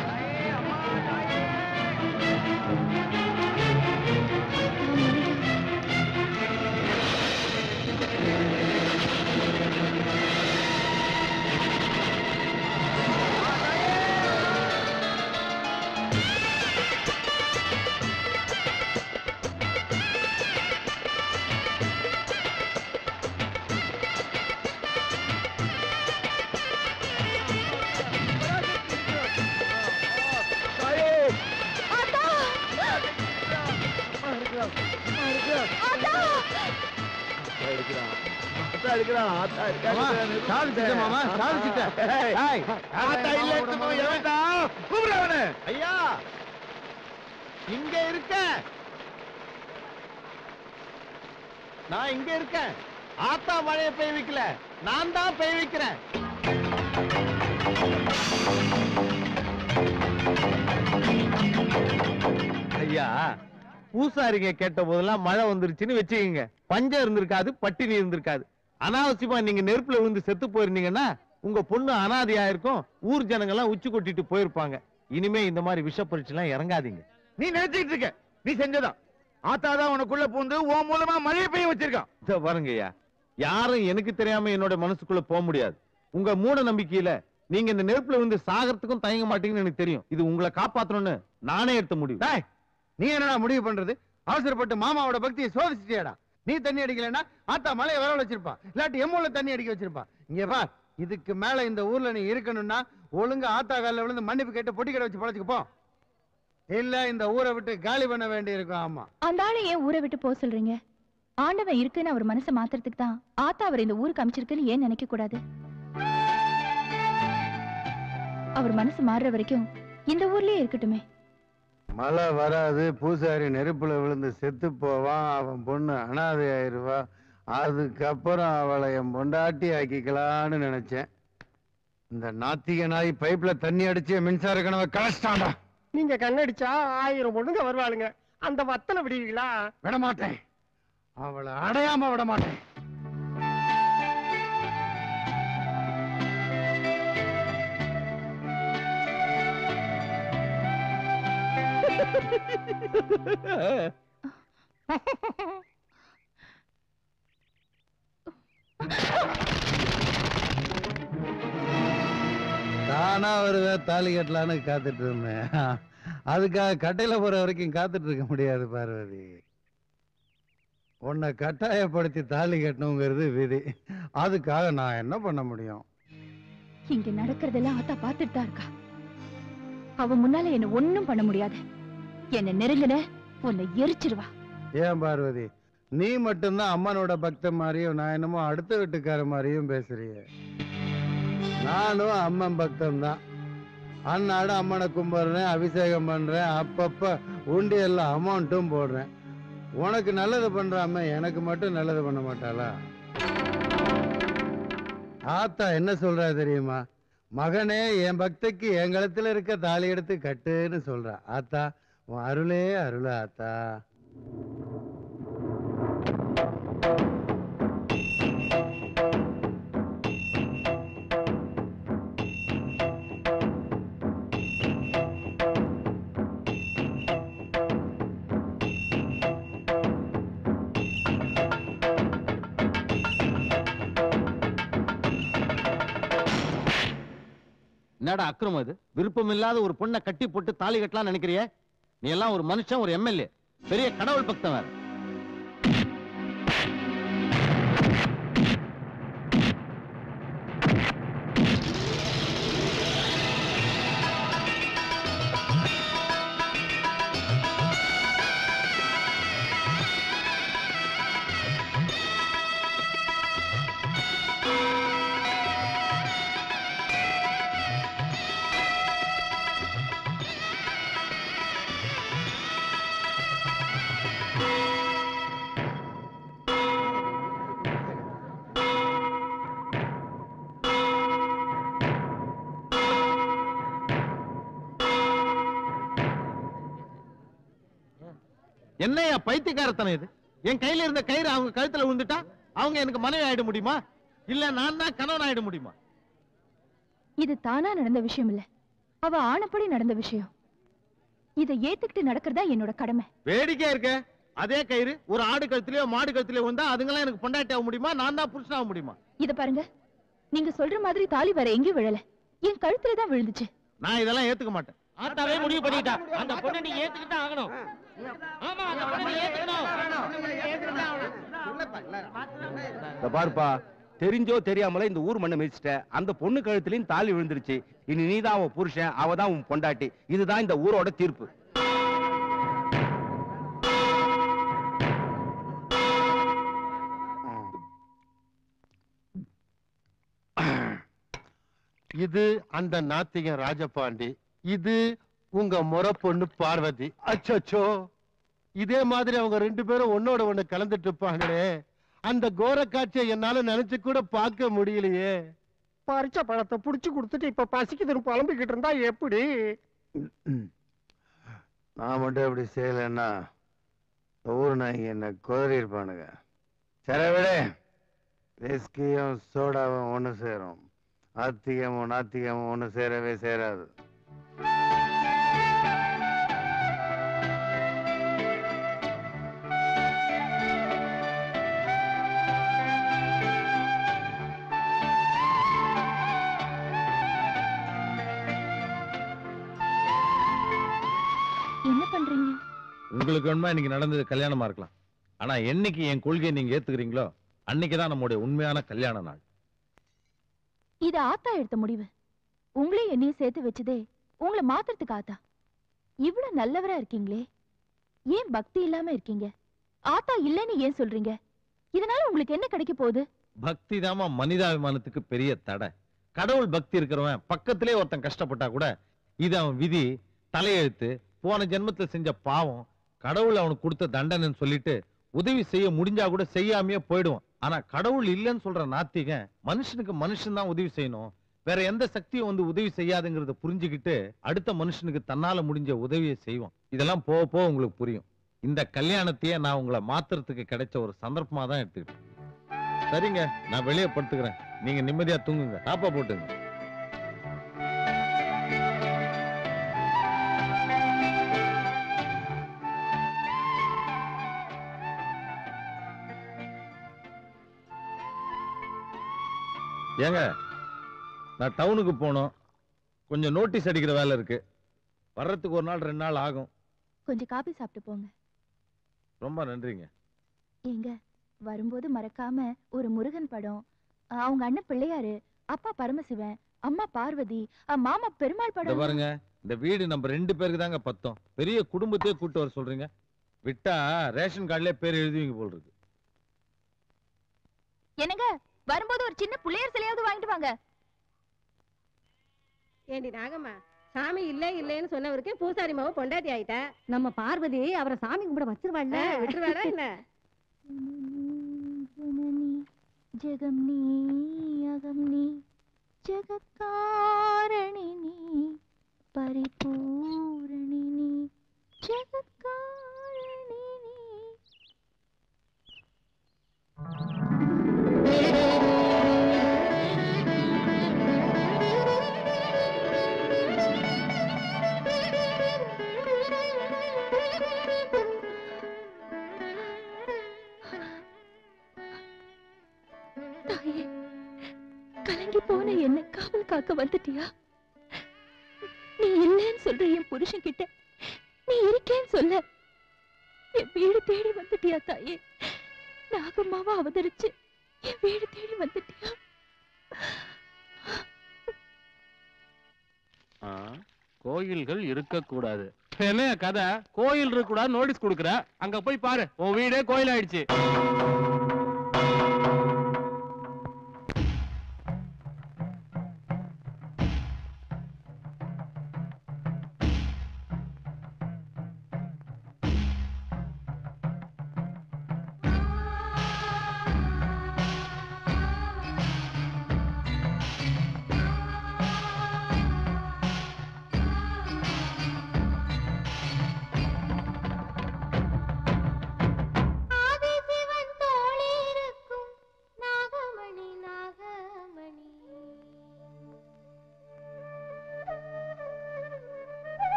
[SPEAKER 11] மாமா, சாதிச்சிட்டேன். ஏய்,
[SPEAKER 12] ஆத்தா இல்ல என்னமோ எவன்டா? கூப்பிடு அவனை.
[SPEAKER 11] ஐயா இங்க இருக்க நான் இங்க இருக்கேன் ஆத்தா மழையை பெய்ய வைக்கல நான் தான் பெய்ய வைக்கிறேன் ஐயா பூசாரிங்க கேட்ட போதெல்லாம் மழை வந்துருச்சுன்னு வச்சுக்கோங்க பஞ்சம் இருந்திருக்காது பட்டினி இருந்திருக்காது அனாவசியமா நீங்க நெருப்புல விழுந்து செத்து போயிருந்தீங்கன்னா உங்க பொண்ணு அனாதையா இருக்கும் ஊர் ஜனங்க எல்லாம் உச்சி கொட்டிட்டு போயிருப்பாங்க இனிமே இந்த மாதிரி விஷ பரீட்சை எல்லாம் இறங்காதீங்க
[SPEAKER 12] நீ நினைச்சுக்கிட்டு இருக்க நீ செஞ்சதான் ஆத்தாதான் உனக்குள்ள பூந்து உன் மூலமா மழையை பெய்ய வச்சிருக்கான்
[SPEAKER 2] இதோ பாருங்க ஐயா யாரும் எனக்கு தெரியாம என்னோட மனசுக்குள்ள போக முடியாது உங்க மூட நம்பிக்கையில நீங்க இந்த நெருப்புல வந்து சாகறதுக்கும் தயங்க மாட்டீங்கன்னு எனக்கு தெரியும் இது உங்களை காப்பாத்தணும்னு நானே எடுத்த முடிவு
[SPEAKER 11] டேய், நீ என்னடா முடிவு பண்றது அவசரப்பட்டு மாமாவோட பக்தியை சோதிச்சிட்டியாடா நீ தண்ணி அடிக்கலைன்னா ஆத்தா மலையை வர வச்சிருப்பா இல்லாட்டி எம்மூல தண்ணி அடிக்க வச்சிருப்பா இங்க பார் இதுக்கு மேல இந்த ஊர்ல நீ இருக்கணும்னா ஒழுங்கா ஆத்தா காலில் விழுந்து மன்னிப்பு கேட்டு பொட்டி கடை வச்சு பழச்சுக்கு போ இல்ல இந்த ஊரை விட்டு காலி பண்ண வேண்டி இருக்கும் ஆமா
[SPEAKER 3] அந்த ஆளை ஏன் ஊரை விட்டு போக சொல்றீங்க ஆண்டவன் இருக்குன்னு அவர் மனசை மாத்துறதுக்கு தான் ஆத்தா அவர் இந்த ஊருக்கு அமைச்சிருக்குன்னு ஏன் நினைக்க கூடாது அவர் மனசு மாறுற வரைக்கும் இந்த ஊர்லயே இருக்கட்டுமே
[SPEAKER 11] மழை வராது பூசாரி நெருப்புல விழுந்து செத்து போவான் அவன் பொண்ணு அனாதை ஆயிருவா அதுக்கப்புறம் அவளை என் பொண்டாட்டி ஆக்கிக்கலான்னு நினைச்சேன் இந்த நாத்திக நாய் பைப்ல தண்ணி அடிச்சு மின்சார கனவை கலச்சிட்டான்டா
[SPEAKER 8] நீங்க கண்ணடிச்சா ஆயிரம் பொண்ணுங்க வருவாளுங்க அந்த வத்தனை விடுவீங்களா
[SPEAKER 11] விட மாட்டேன் அவளை அடையாம விட மாட்டேன் தானா வருவேன் தாலி கட்டலான்னு காத்துட்டு இருந்தேன் அதுக்காக கட்டையில போற வரைக்கும் காத்துட்டு இருக்க முடியாது பார்வதி உன்னை கட்டாயப்படுத்தி தாலி கட்டணுங்கிறது விதி அதுக்காக நான் என்ன பண்ண முடியும்
[SPEAKER 3] இங்க நடக்கிறதெல்லாம் ஆத்தா பார்த்துட்டு தான் இருக்கா அவ முன்னால என்ன ஒண்ணும் பண்ண முடியாது என்ன நெருங்குன உன்னை எரிச்சிருவா
[SPEAKER 11] ஏன் பார்வதி நீ மட்டும்தான் அம்மனோட பக்த மாதிரியும் நான் என்னமோ அடுத்த வீட்டுக்கார மாதிரியும் பேசுறிய நானும் அம்மன் பக்தன் தான் அன்னாடு அம்மனை கும்பிடுறேன் அபிஷேகம் பண்றேன் அப்பப்ப உண்டியெல்லாம் அமௌண்ட்டும் போடுறேன் உனக்கு நல்லது பண்ற அம்மன் எனக்கு மட்டும் நல்லது பண்ண மாட்டாளா ஆத்தா என்ன சொல்றா தெரியுமா மகனே என் பக்திக்கு என் கழுத்துல இருக்க தாலி எடுத்து கட்டுன்னு சொல்றா ஆத்தா உன் அருளே அருளா ஆத்தா
[SPEAKER 2] என்னடா அக்கிரமம் இது விருப்பம் இல்லாத ஒரு பொண்ணை கட்டி போட்டு தாலி கட்டலாம் நினைக்கிறிய நீ எல்லாம் ஒரு மனுஷன் ஒரு எம்எல்ஏ பெரிய கடவுள் பக்தன் வேற
[SPEAKER 9] ஆ
[SPEAKER 2] என்னையா பைத்தியக்காரத்தனம் இது என் கையில இருந்த கயிறு அவங்க கழுத்துல விழுந்துட்டா அவங்க எனக்கு மனைவி ஆயிட முடியுமா இல்ல நான் தான் கணவன் ஆயிட முடியுமா
[SPEAKER 3] இது தானா நடந்த விஷயம் இல்ல அவ ஆனப்படி நடந்த விஷயம் இதை ஏத்துக்கிட்டு நடக்கிறதா என்னோட கடமை
[SPEAKER 2] வேடிக்கையா இருக்க அதே கயிறு ஒரு ஆடு கழுத்துலயோ மாடு கழுத்துலயோ வந்தா அதுங்களாம் எனக்கு பொண்டாட்டி ஆக முடியுமா நான் தான் புருஷன் ஆக முடியுமா
[SPEAKER 3] இத பாருங்க நீங்க சொல்ற மாதிரி தாலி வேற எங்கேயும் விழல என் கழுத்துல தான் விழுந்துச்சு
[SPEAKER 2] நான் இதெல்லாம் ஏத்துக்க மாட்டேன்
[SPEAKER 13] ஆத்தாவே முடிவு பண்ணிட்டா அந்த பொண்ணை நீ ஏத்துக்கிட்டு ஆகணும் ஆமா அந்த பொண்ணை நீ
[SPEAKER 22] இந்த பாருப்பா தெரிஞ்சோ தெரியாமல இந்த ஊர் மண்ணை மிதிச்சிட்ட அந்த பொண்ணு கழுத்துலயும் தாலி விழுந்துருச்சு இனி நீதான் அவன் புருஷன் அவ தான் உன் பொண்டாட்டி இதுதான் இந்த ஊரோட தீர்ப்பு
[SPEAKER 11] இது அந்த நாத்திகன் ராஜபாண்டி இது உங்க முறை பொண்ணு பார்வதி அச்சோ இதே மாதிரி அவங்க ரெண்டு பேரும் ஒன்னோட ஒண்ணு கலந்துட்டு இருப்பாங்களே அந்த கோர காட்சியை என்னால நினைச்சு கூட பார்க்க முடியலையே
[SPEAKER 8] பறிச்ச பழத்தை புடிச்சு கொடுத்துட்டு இப்ப பசிக்குதுன்னு புலம்பிக்கிட்டு இருந்தா எப்படி
[SPEAKER 11] நான் மட்டும் இப்படி செய்யலைன்னா இந்த ஊர் நாய்ங்க என்ன குதறி இருப்பானுங்க சரி விடு விஸ்கியும் சோடாவும் ஒன்று சேரும் ஆத்திகமும் நாத்திகமும் ஒன்று சேரவே சேராது
[SPEAKER 3] என்ன பண்றீங்க
[SPEAKER 2] உங்களுக்கு வேணுமா இன்னைக்கு நடந்தது கல்யாணமா இருக்கலாம் ஆனா என்னைக்கு என் கொள்கையை நீங்க ஏத்துக்கிறீங்களோ அன்னைக்கு தான் நம்முடைய உண்மையான கல்யாண நாள்
[SPEAKER 3] இது ஆத்தா எடுத்த முடிவு உங்களையும் என்னையும் சேர்த்து வச்சதே உங்களை மாத்துறதுக்கு ஆத்தா இவ்வளவு நல்லவரா இருக்கீங்களே ஏன் பக்தி இல்லாம இருக்கீங்க ஆத்தா இல்லைன்னு ஏன் சொல்றீங்க இதனால உங்களுக்கு என்ன கிடைக்க போகுது
[SPEAKER 2] பக்தி தாமா மனிதாபிமானத்துக்கு பெரிய தடை கடவுள் பக்தி இருக்கிறவன் பக்கத்திலே ஒருத்தன் கஷ்டப்பட்டா கூட இது அவன் விதி தலையெழுத்து போன ஜென்மத்துல செஞ்ச பாவம் கடவுள் அவனுக்கு கொடுத்த தண்டனைன்னு சொல்லிட்டு உதவி செய்ய முடிஞ்சா கூட செய்யாமையே போயிடுவான் ஆனா கடவுள் இல்லைன்னு சொல்ற நாத்திகன் மனுஷனுக்கு மனுஷன் தான் உதவி செய்யணும் வேற எந்த சக்தியும் வந்து உதவி செய்யாதுங்கிறத புரிஞ்சுக்கிட்டு அடுத்த மனுஷனுக்கு தன்னால முடிஞ்ச உதவியை செய்வான் இதெல்லாம் போக போக உங்களுக்கு புரியும் இந்த கல்யாணத்தையே நான் உங்களை மாத்துறதுக்கு கிடைச்ச ஒரு சந்தர்ப்பமா தான் எடுத்துக்கிட்டேன் சரிங்க நான் வெளியே படுத்துக்கிறேன் நீங்க நிம்மதியா தூங்குங்க டாப்பா போட்டுங்க ஏங்க நான் டவுனுக்கு போகணும் கொஞ்சம் நோட்டீஸ் அடிக்கிற வேலை இருக்கு வர்றதுக்கு ஒரு நாள் ரெண்டு நாள் ஆகும்
[SPEAKER 3] கொஞ்சம் காபி சாப்பிட்டு போங்க
[SPEAKER 2] ரொம்ப நன்றிங்க
[SPEAKER 3] ஏங்க வரும்போது மறக்காம ஒரு முருகன் படம் அஹ் அவங்க அண்ணன் பிள்ளையாரு அப்பா பரமசிவன் அம்மா பார்வதி அஹ் மாமா பெருமாள்
[SPEAKER 2] இந்த
[SPEAKER 3] படம்
[SPEAKER 2] பாருங்க இந்த வீடு நம்ம ரெண்டு பேருக்கு தாங்க பத்தம் பெரிய குடும்பத்தையே கூட்டு வர சொல்றீங்க விட்டா ரேஷன் கார்டுலயே பேர் எழுதுவீங்க போல் இருக்கு
[SPEAKER 3] என்னங்க வரும்போது ஒரு சின்ன புள்ளையார் சிலையாவது வாங்கிட்டு வாங்க
[SPEAKER 23] ஏண்டி நாகம்மா சாமி இல்ல இல்லன்னு சொன்னவருக்கு பூசாரி மாவு பொண்டாட்டி ஆயிட்டா நம்ம பார்வதி அவரை சாமி கும்பிட வச்சிருவாள்ல விட்டுருவாடா என்ன
[SPEAKER 3] ஜெகம் நீ அகம் நீ ஜெகத்காரணி நீ பரிபூரணி நீ ஜெகத்காரணி நீ தாயே கலங்கி போன என்ன காவல் காக்க வந்துட்டியா நீ இல்லைன்னு சொல்ற என் புருஷன் கிட்ட நீ இருக்கேன்னு சொல்ல என் வீடு தேடி வந்துட்டியா தாயே நாகம்மாவா அவதரிச்சு என் வீடு தேடி வந்துட்டியா
[SPEAKER 5] கோயில்கள் இருக்கக்கூடாது என்ன கதை கோயில் இருக்க கூடாது நோட்டீஸ் கொடுக்குற அங்க போய் பாரு உன் வீடே கோயில் ஆயிடுச்சு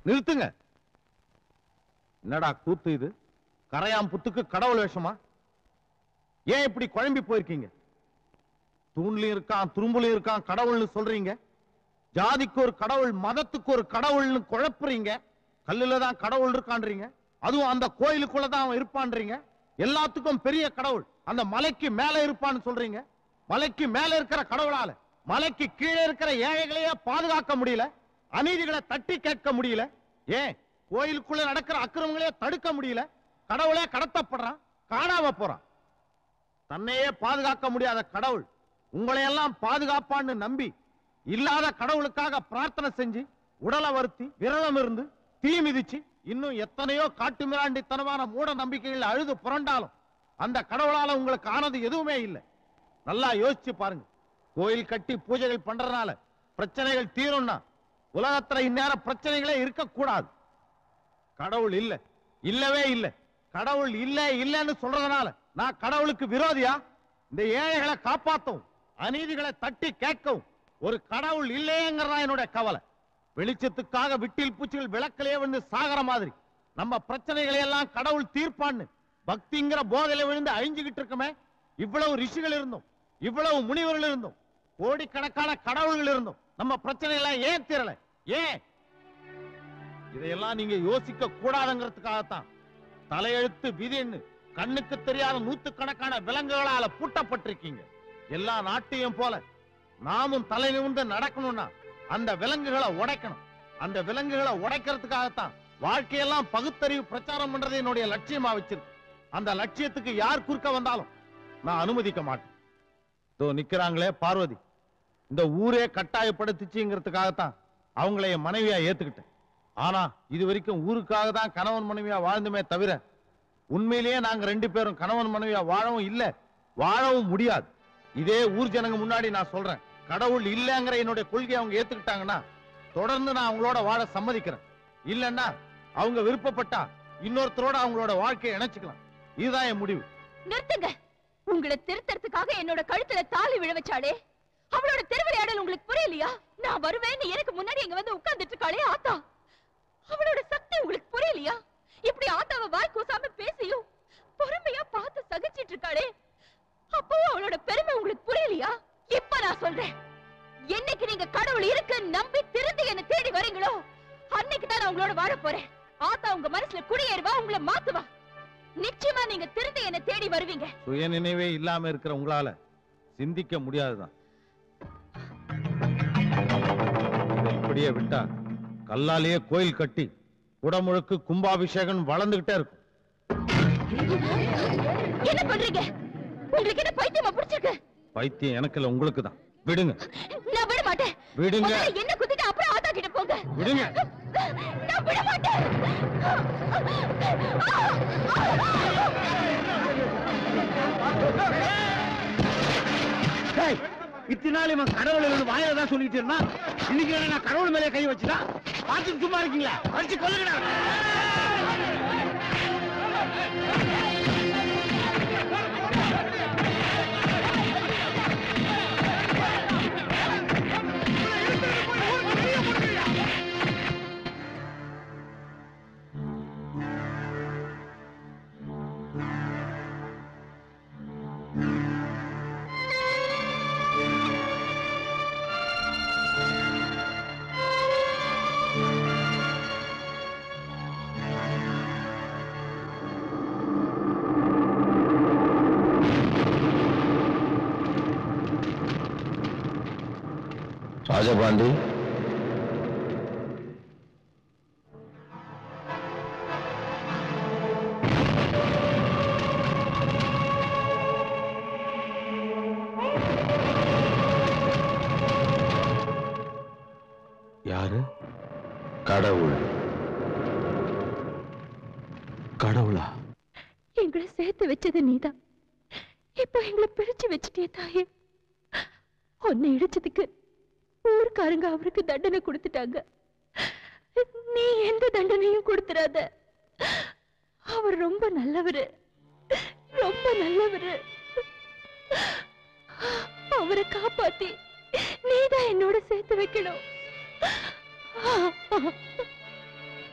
[SPEAKER 2] நிறுத்துங்க என்னடா கூத்து இது கரையாம் புத்துக்கு கடவுள் வேஷமா ஏன் இப்படி குழம்பி போயிருக்கீங்க தூண்லயும் இருக்கான் துரும்புலயும் இருக்கான் கடவுள்னு சொல்றீங்க ஜாதிக்கு ஒரு கடவுள் மதத்துக்கு ஒரு கடவுள்னு குழப்புறீங்க கல்லுல தான் கடவுள் இருக்கான்றீங்க அதுவும் அந்த கோயிலுக்குள்ள தான் அவன் இருப்பான்றீங்க எல்லாத்துக்கும் பெரிய கடவுள் அந்த மலைக்கு மேல இருப்பான்னு சொல்றீங்க மலைக்கு மேல இருக்கிற கடவுளால மலைக்கு கீழே இருக்கிற ஏழைகளையே பாதுகாக்க முடியல அநீதிகளை தட்டி கேட்க முடியல ஏன் கோயிலுக்குள்ள நடக்கிற அக்கிரமங்களையே தடுக்க முடியல கடவுளே கடத்தப்படுறான் காணாம போறான் தன்னையே பாதுகாக்க முடியாத கடவுள் உங்களையெல்லாம் பாதுகாப்பான்னு நம்பி இல்லாத கடவுளுக்காக பிரார்த்தனை செஞ்சு உடலை வருத்தி விரதம் இருந்து தீ மிதிச்சு இன்னும் எத்தனையோ காட்டு மிராண்டித்தனமான மூட நம்பிக்கைகள் அழுது புரண்டாலும் அந்த கடவுளால உங்களுக்கு ஆனது எதுவுமே இல்லை நல்லா யோசிச்சு பாருங்க கோயில் கட்டி பூஜைகள் பண்றதுனால பிரச்சனைகள் தீரும்னா உலகத்துல இந்நேரம் பிரச்சனைகளே இருக்கக்கூடாது கடவுள் இல்ல இல்லவே இல்ல கடவுள் இல்ல இல்லன்னு சொல்றதுனால நான் கடவுளுக்கு விரோதியா இந்த ஏழைகளை காப்பாத்தவும் அநீதிகளை தட்டி கேட்கவும் ஒரு கடவுள் இல்லையேங்கிறதா என்னுடைய கவலை வெளிச்சத்துக்காக விட்டில் பூச்சிகள் விளக்கிலே வந்து சாகர மாதிரி நம்ம பிரச்சனைகளை எல்லாம் கடவுள் தீர்ப்பான்னு பக்திங்கிற போதையில விழுந்து அழிஞ்சுகிட்டு இருக்கமே இவ்வளவு ரிஷிகள் இருந்தும் இவ்வளவு முனிவர்கள் இருந்தும் கோடிக்கணக்கான கடவுள்கள் இருந்தும் நம்ம பிரச்சனைகளை ஏன் தீரல ஏன் இதையெல்லாம் நீங்க யோசிக்க கூடாதுங்கிறதுக்காகத்தான் தலையெழுத்து விதின்னு கண்ணுக்கு தெரியாத நூத்துக்கணக்கான விலங்குகளால பூட்டப்பட்டிருக்கீங்க எல்லா நாட்டையும் போல நாமும் தலை நிமிர்ந்து நடக்கணும்னா அந்த விலங்குகளை உடைக்கணும் அந்த விலங்குகளை உடைக்கிறதுக்காகத்தான் வாழ்க்கையெல்லாம் பகுத்தறிவு பிரச்சாரம் பண்றது என்னுடைய லட்சியமா வச்சிருக்கு அந்த லட்சியத்துக்கு யார் குறுக்க வந்தாலும் நான் அனுமதிக்க மாட்டேன் இதோ நிக்கிறாங்களே பார்வதி இந்த ஊரே கட்டாயப்படுத்துச்சுங்கிறதுக்காகத்தான் அவங்கள என் மனைவியா ஏத்துக்கிட்டேன் ஆனா இது வரைக்கும் ஊருக்காக தான் கணவன் மனைவியா வாழ்ந்துமே தவிர உண்மையிலேயே நாங்க ரெண்டு பேரும் கணவன் மனைவியா வாழவும் இல்ல வாழவும் முடியாது இதே ஊர் ஜனங்க முன்னாடி நான் சொல்றேன் கடவுள் இல்லங்கிற என்னுடைய கொள்கையை அவங்க ஏத்துக்கிட்டாங்கன்னா தொடர்ந்து நான் அவங்களோட வாழ சம்மதிக்கிறேன் இல்லன்னா அவங்க விருப்பப்பட்டா இன்னொருத்தரோட அவங்களோட வாழ்க்கையை இணைச்சுக்கலாம் இதுதான் என் முடிவு
[SPEAKER 3] நிறுத்துங்க உங்களை திருத்தறதுக்காக என்னோட கழுத்துல தாலி விழ வச்சாளே அவளோட திருவிளையாடல் உங்களுக்கு புரியலையா நான் வருவேன்னு எனக்கு முன்னாடி இங்க வந்து உட்கார்ந்துட்டு இருக்காளே ஆத்தா அவளோட சக்தி உங்களுக்கு புரியலையா இப்படி ஆத்தாவை வாய் கூசாம பேசியும் பொறுமையா பார்த்து சகிச்சிட்டு இருக்காளே அப்பவும் அவளோட பெருமை உங்களுக்கு புரியலையா இப்ப நான் சொல்றேன் என்னைக்கு நீங்க கடவுள் இருக்கு நம்பி திருந்தி என்ன தேடி வரீங்களோ அன்னைக்கு தான் நான் உங்களோட வாழ போறேன் ஆத்தா உங்க மனசுல குடியேறுவா உங்களை மாத்துவா நிச்சயமா நீங்க திருந்தி என்ன தேடி வருவீங்க
[SPEAKER 2] சுய நினைவே இல்லாம இருக்கிற உங்களால சிந்திக்க முடியாதுதான் இதை இப்படியே விட்டா கல்லாலேயே கோயில் கட்டி குடமுழுக்கு கும்பாபிஷேகம் வளர்ந்துகிட்டே இருக்கும்
[SPEAKER 3] என்ன பண்றீங்க உங்களுக்கு என்ன பைத்தியமா பிடிச்சிருக்கு
[SPEAKER 2] பைத்தியம் எனக்கு இல்ல உங்களுக்கு தான் விடுங்க
[SPEAKER 3] நான் விட மாட்டேன்
[SPEAKER 2] விடுங்க.
[SPEAKER 3] முதல்ல என்ன குத்திட்டு அப்புறம் ஆத்தா கிட்ட போங்க
[SPEAKER 2] விடுங்க
[SPEAKER 3] நான் விட மாட்டேன்
[SPEAKER 1] டேய், இத்தனை நாள் இவன் கடவுள் இருந்து வாயில தான் சொல்லிட்டு இருந்தான் இன்னைக்கு என்ன நான் கடவுள் மேலே கை வச்சுதான் பார்த்துட்டு சும்மா இருக்கீங்களா அடிச்சு கொல்லுங்கடா
[SPEAKER 16] ராஜபாண்டி
[SPEAKER 2] யாரு
[SPEAKER 16] கடவுள் கடவுளா
[SPEAKER 3] எங்களை சேர்த்து வச்சது நீதான் இப்ப எங்களை பிரிச்சு வச்சுட்டே தாயே உன்னை இடிச்சதுக்கு ஊருக்காரங்க அவருக்கு தண்டனை கொடுத்துட்டாங்க நீ எந்த தண்டனையும் கொடுத்துறாத அவர் ரொம்ப நல்லவரு ரொம்ப நல்லவரு அவரை காப்பாத்தி நீதான் என்னோட சேர்த்து வைக்கணும்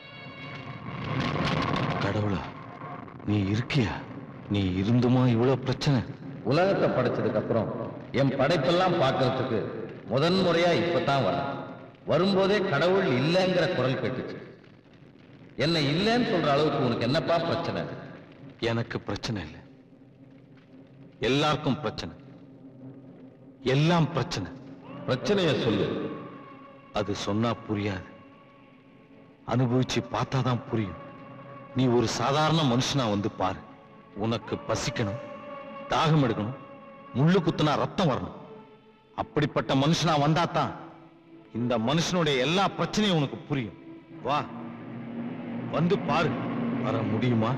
[SPEAKER 16] கடவுளா நீ இருக்கியா நீ இருந்துமா இவ்வளவு பிரச்சனை
[SPEAKER 2] உலகத்தை படைச்சதுக்கு அப்புறம் என் படைப்பெல்லாம் பார்க்கறதுக்கு முதன் முறையா இப்பதான் வரேன் வரும்போதே கடவுள் இல்லைங்கிற குரல் கேட்டுச்சு என்ன இல்லைன்னு சொல்ற அளவுக்கு உனக்கு என்னப்பா பிரச்சனை
[SPEAKER 16] எனக்கு பிரச்சனை இல்லை எல்லாருக்கும் பிரச்சனை எல்லாம் பிரச்சனை
[SPEAKER 2] பிரச்சனைய சொல்லு
[SPEAKER 16] அது சொன்னா புரியாது அனுபவிச்சு பார்த்தாதான் புரியும் நீ ஒரு சாதாரண மனுஷனா வந்து பாரு உனக்கு பசிக்கணும் தாகம் எடுக்கணும் முள்ளு குத்துனா ரத்தம் வரணும் அப்படிப்பட்ட மனுஷனா வந்தாதான் இந்த மனுஷனுடைய எல்லா பிரச்சனையும் உனக்கு புரியும் வா வந்து பாரு வர முடியுமா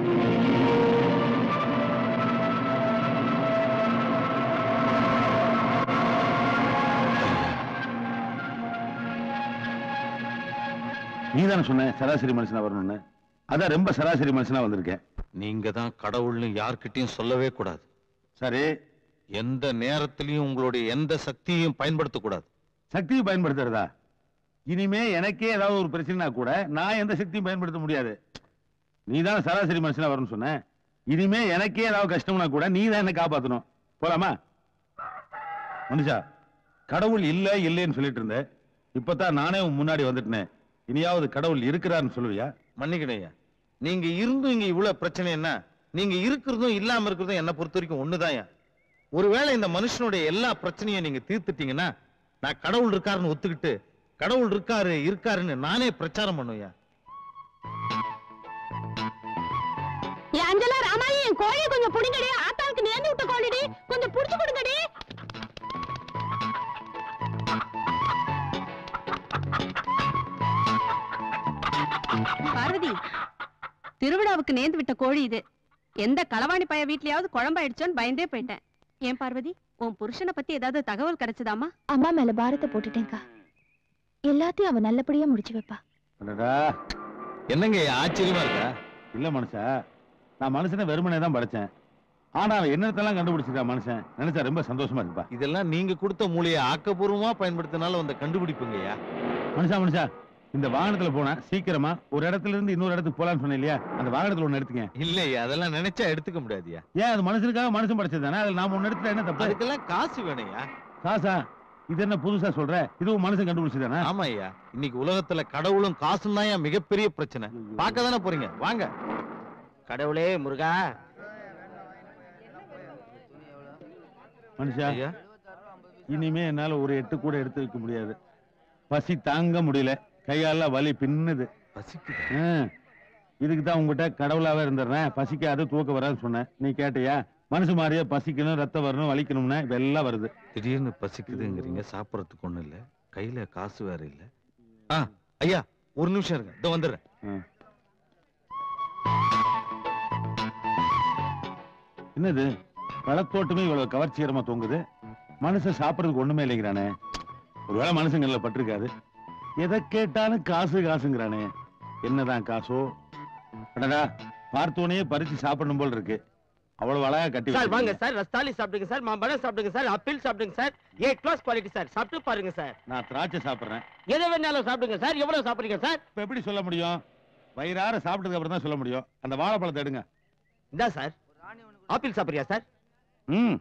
[SPEAKER 4] நீ தானே சொன்ன சராசரி மனுஷனா வரணும்னு அதான் ரொம்ப சராசரி மனுஷனா வந்திருக்கேன்
[SPEAKER 16] நீங்க தான் கடவுள்னு யார்கிட்டயும் சொல்லவே கூடாது
[SPEAKER 4] சரி
[SPEAKER 16] எந்த நேரத்திலையும் உங்களுடைய எந்த சக்தியையும் பயன்படுத்தக்கூடாது
[SPEAKER 4] சக்தியை பயன்படுத்துறதா இனிமே எனக்கே ஏதாவது ஒரு பிரச்சனைனா கூட நான் எந்த சக்தியும் பயன்படுத்த முடியாது நீ தான் சராசரி மனுஷனா வரணும்னு சொன்ன இனிமே எனக்கே ஏதாவது கஷ்டம்னா கூட நீ தான் என்ன காப்பாத்தணும் போலாமா மனுஷா கடவுள் இல்ல இல்லைன்னு சொல்லிட்டு இருந்த இப்பதான் நானே உன் முன்னாடி வந்துட்டேன் இனியாவது கடவுள் இருக்கிறாருன்னு சொல்லுவியா
[SPEAKER 2] மன்னிக்கணையா நீங்க இருந்தும் இங்க இவ்வளவு பிரச்சனை என்ன நீங்க இருக்கிறதும் இல்லாம இருக்கிறதும் என்ன பொறுத்த வரைக்கும் ஒண்ணுதான்யா ஒருவேளை இந்த மனுஷனுடைய எல்லா பிரச்சனையும் நீங்க தீர்த்துட்டீங்கன்னா நான் கடவுள் இருக்காருன்னு ஒத்துக்கிட்டு கடவுள் இருக்காரு இருக்காருன்னு நானே பிரச்சாரம் பண்ணுவேன்
[SPEAKER 6] ஏ அஞ்சலா ராமாயி என் கோழியை கொஞ்சம் புடிங்கடி ஆத்தாளுக்கு நேர்ந்து விட்ட கோழிடி கொஞ்சம் புடிச்சு கொடுங்கடி பார்வதி திருவிழாவுக்கு நேர்ந்து விட்ட கோழி இது எந்த களவாணி பைய வீட்லயாவது குழம்பாயிடுச்சோன்னு பயந்தே போயிட்டேன் ஏன் பார்வதி உன் புருஷனை பத்தி ஏதாவது தகவல் கிடைச்சதாமா
[SPEAKER 3] அம்மா மேல பாரத்தை போட்டுட்டேன்க்கா எல்லாத்தையும் அவ நல்லபடியா முடிச்சு வைப்பா
[SPEAKER 4] அடடா
[SPEAKER 2] என்னங்க ஆச்சரியமா இருக்கா
[SPEAKER 4] இல்ல மனுஷா நான் மனுஷனை வெறுமனே தான் படைச்சேன் ஆனா அவன் என்னத்தெல்லாம் கண்டுபிடிச்சிருக்கா மனுஷன் நினைச்சா ரொம்ப சந்தோஷமா இருப்பா
[SPEAKER 2] இதெல்லாம் நீங்க கொடுத்த மூலையை ஆக்கப்பூர்வமா பயன்படுத்தினால வந்த கண்டுபிடிப்புங்கய்யா
[SPEAKER 4] மனுஷா மனுஷா இந்த வாகனத்துல போனா சீக்கிரமா ஒரு இடத்துல இருந்து இன்னொரு இடத்துக்கு போலான்னு சொன்னேன் இல்லையா அந்த வாகனத்துல ஒண்ணு எடுத்துக்க
[SPEAKER 2] இல்லையா அதெல்லாம் நினைச்சா எடுத்துக்க முடியாதுயா
[SPEAKER 4] ஏன் அது மனுஷனுக்காக மனுஷன் படைச்சது தானே அதுல நாம ஒண்ணு எடுத்துட்டா என்ன தப்பு
[SPEAKER 2] அதுக்கெல்லாம் காசு வேணும்யா
[SPEAKER 4] காசா இது என்ன புதுசா சொல்ற இதுவும் மனுஷன் கண்டுபிடிச்சதானே
[SPEAKER 2] ஆமா ஐயா இன்னைக்கு உலகத்துல கடவுளும் காசும் தான் மிகப்பெரிய பிரச்சனை பார்க்க தானே போறீங்க வாங்க
[SPEAKER 13] கடவுளே முருகா
[SPEAKER 4] மனுஷா இனிமே என்னால ஒரு எட்டு கூட எடுத்து வைக்க முடியாது பசி தாங்க முடியல கையால வலி பின்னுது
[SPEAKER 2] பசிக்குது
[SPEAKER 4] இதுக்கு தான் உங்ககிட்ட கடவுளாவே இருந்துடுறேன் பசிக்காது தூக்க வராதுன்னு சொன்னேன் நீ கேட்டியா மனுஷ மாதிரியே பசிக்கணும் ரத்தம் வரணும் வலிக்கணும்னா இப்ப எல்லாம் வருது
[SPEAKER 2] திடீர்னு பசிக்குதுங்கிறீங்க சாப்பிடறதுக்கு ஒண்ணும் இல்ல கையில காசு வேற இல்ல ஆ ஐயா ஒரு நிமிஷம் இருங்க இதோ வந்துடுறேன்
[SPEAKER 4] என்னது பழத்தோட்டமே இவ்வளவு கவர்ச்சிகரமா தொங்குது மனுஷன் சாப்பிடறதுக்கு ஒண்ணுமே இல்லைங்கிறானே ஒருவேளை மனுஷங்கள்ல பட்டிருக்காது எதை கேட்டாலும் காசு காசுங்கிறானே என்னதான் காசோ அடடா பார்த்தோனே பறிச்சு சாப்பிடணும் போல் இருக்கு அவ்வளவு அழகா கட்டி
[SPEAKER 13] சார் வாங்க
[SPEAKER 4] வச்சிருக்கீங்க.
[SPEAKER 13] சார் ரஸ்தாலி சாப்பிடுங்க சார் மாம்பழம் சாப்பிடுங்க சார் ஆப்பிள் சாப்பிடுங்க sir A class quality sir சாப்பிட்டு பாருங்க சார்
[SPEAKER 4] நான் திராட்சை சாப்பிடுறேன்
[SPEAKER 13] எதை வேணாலும் சாப்பிடுங்க சார் எவ்வளவு சாப்பிடுறீங்க சார்
[SPEAKER 4] இப்ப எப்படி சொல்ல முடியும் வயிறார சாப்பிட்டதுக்கு அப்புறம் தான் சொல்ல முடியும் அந்த வாழைப்பழத்தை எடுங்க
[SPEAKER 13] இந்தா சார் ஆப்பிள் சாப்பிடுறியா சார்
[SPEAKER 4] ம்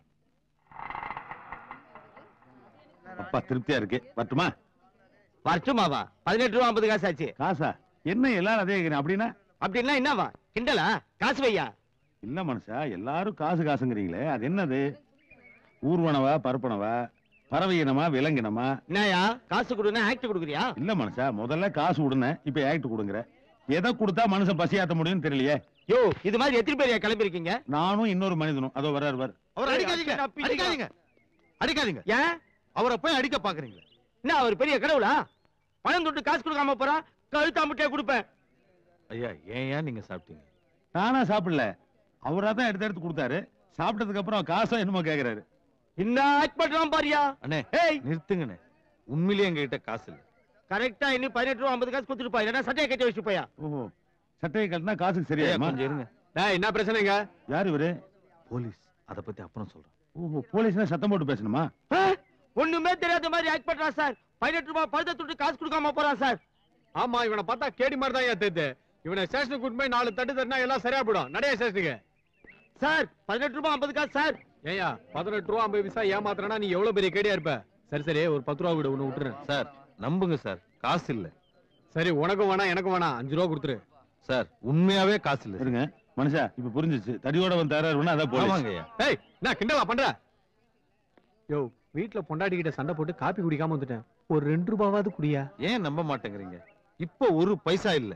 [SPEAKER 4] அப்பா திருப்தியா இருக்கு வரட்டுமா
[SPEAKER 13] வரட்டுமாவா பதினெட்டு ரூபா ஐம்பது காசு ஆச்சு
[SPEAKER 4] காசா என்ன எல்லாரும் அதே கேக்குறேன் அப்படின்னா
[SPEAKER 13] அப்படின்னா என்னவா கிண்டலா காசு வையா
[SPEAKER 4] இல்ல மனுஷா எல்லாரும் காசு காசுங்கிறீங்களே அது என்னது ஊர்வனவா பரப்பனவா பறவை இனமா விலங்கினமா
[SPEAKER 13] என்னயா காசு கொடுனா ஆக்ட் கொடுக்குறியா
[SPEAKER 4] இல்ல மனுஷா முதல்ல காசு விடுன இப்ப ஆக்ட் கொடுங்குற எதை கொடுத்தா மனுஷன் பசியாத்த முடியும்னு தெரியலையே
[SPEAKER 13] யோ இது மாதிரி எத்தனை பேர் கிளம்பிருக்கீங்க
[SPEAKER 4] நானும் இன்னொரு மனிதனும் அதோ வர்றாரு வர்
[SPEAKER 2] அவர் அடிக்காதீங்க அடிக்காதீங்க அடிக்காதீங்க
[SPEAKER 13] ஏன்
[SPEAKER 2] அவரை போய் அடிக்க பாக்குறீங்க
[SPEAKER 13] என்ன அவர் பெரிய கடவுளா பணம் தொட்டு காசு கொடுக்காம போறா கழுத்தா முட்டையை கொடுப்பேன்
[SPEAKER 2] ஐயா ஏன் ஏன் நீங்க சாப்பிட்டீங்க
[SPEAKER 4] நானா சாப்பிடல அவரா தான் எடுத்து எடுத்து கொடுத்தாரு சாப்பிட்டதுக்கு அப்புறம் காசோ என்னமோ கேக்குறாரு
[SPEAKER 13] என்ன ஆக்ட் பண்றான் பாரியா
[SPEAKER 2] அண்ணே நிறுத்துங்கண்ணே உண்மையிலேயே எங்ககிட்ட காசு இல்ல
[SPEAKER 13] கரெக்டா இன்னும் பதினெட்டு ரூபா ஐம்பது காசு கொடுத்துட்டு போய் இல்லைன்னா சட்டையை கட்டி வச்சு போயா
[SPEAKER 4] ஓஹோ சட்டையை கட்டினா காசுக்கு சரியா
[SPEAKER 2] ஐயா, கொஞ்சம் இருங்க
[SPEAKER 13] என்ன பிரச்சனைங்க
[SPEAKER 4] யார் இவரு
[SPEAKER 2] போலீஸ் அத பத்தி அப்புறம் சொல்றேன்
[SPEAKER 4] ஓஹோ போலீஸ்னா சத்தம் போட்டு பேசணுமா
[SPEAKER 13] ஒண்ணுமே தெரியாத மாதிரி ஆக்ட் பண்றான் சார் பதினெட்டு ரூபாய் பழுத்த துட்டு காசு கொடுக்காம போறான் சார்
[SPEAKER 5] ஆமா இவனை பார்த்தா கேடி மாதிரி தான் ஏன் தெரியுது
[SPEAKER 19] இவனை ஸ்டேஷனுக்கு கூட்டு போய் நாலு தட்டு தட்டினா எல்லாம் சரியா போயிடும் நடைய ஸ்டேஷனுக்கு
[SPEAKER 13] சார் பதினெட்டு ரூபாய் ஐம்பது காசு சார்
[SPEAKER 19] ஏயா பதினெட்டு ரூபா ஐம்பது பைசா ஏமாத்துறனா நீ எவ்வளவு பெரிய கேடியா இருப்ப சரி சரி ஒரு பத்து ரூபா விடு ஒண்ணு விட்டுறேன்
[SPEAKER 2] சார் நம்புங்க சார் காசு இல்ல
[SPEAKER 19] சரி உனக்கும் வேணாம் எனக்கும் வேணாம் அஞ்சு ரூபா கொடுத்துரு
[SPEAKER 2] சார் உண்மையாவே காசு இல்ல
[SPEAKER 4] இருங்க மனுஷா இப்ப புரிஞ்சிச்சு தடியோட வந்து தராருன்னா அதான் போலீஸ்.
[SPEAKER 2] ஆமாங்கய்யா
[SPEAKER 19] ஏய் நான் கிண்டலா பண்ற யோ வீட்ல பொண்டாட்டி கிட்ட சண்டை போட்டு காப்பி குடிக்காம வந்துட்டேன் ஒரு ரெண்டு ரூபாவாவது குடியா
[SPEAKER 2] ஏன் நம்ப மாட்டேங்கிறீங்க இப்போ ஒரு பைசா இல்ல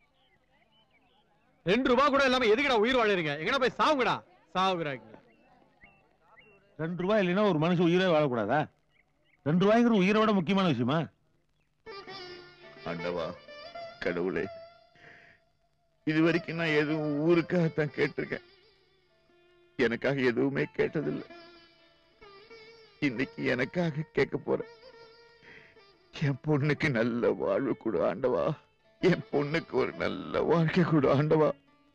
[SPEAKER 19] ரெண்டு ரூபா கூட இல்லாம எதுக்குடா உயிர் வாழறீங்க எங்கடா போய் சாவுங்கடா சாவுகிறாங்க
[SPEAKER 4] ரெண்டு ரூபாய் இல்லைன்னா ஒரு மனுஷன் உயிரே வாழக்கூடாதா ரெண்டு ரூபாய்ங்கிற உயிரோட முக்கியமான விஷயமா
[SPEAKER 7] ஆண்டவா கடவுளே இது வரைக்கும் நான் எதுவும் ஊருக்காகத்தான் கேட்டிருக்கேன் எனக்காக எதுவுமே கேட்டதில்லை இன்னைக்கு எனக்காக கேட்க போறேன் என் பொண்ணுக்கு நல்ல வாழ்வு கொடு ஆண்டவா என் பொண்ணுக்கு ஒரு நல்ல வாழ்க்கை கொடு ஆண்டவா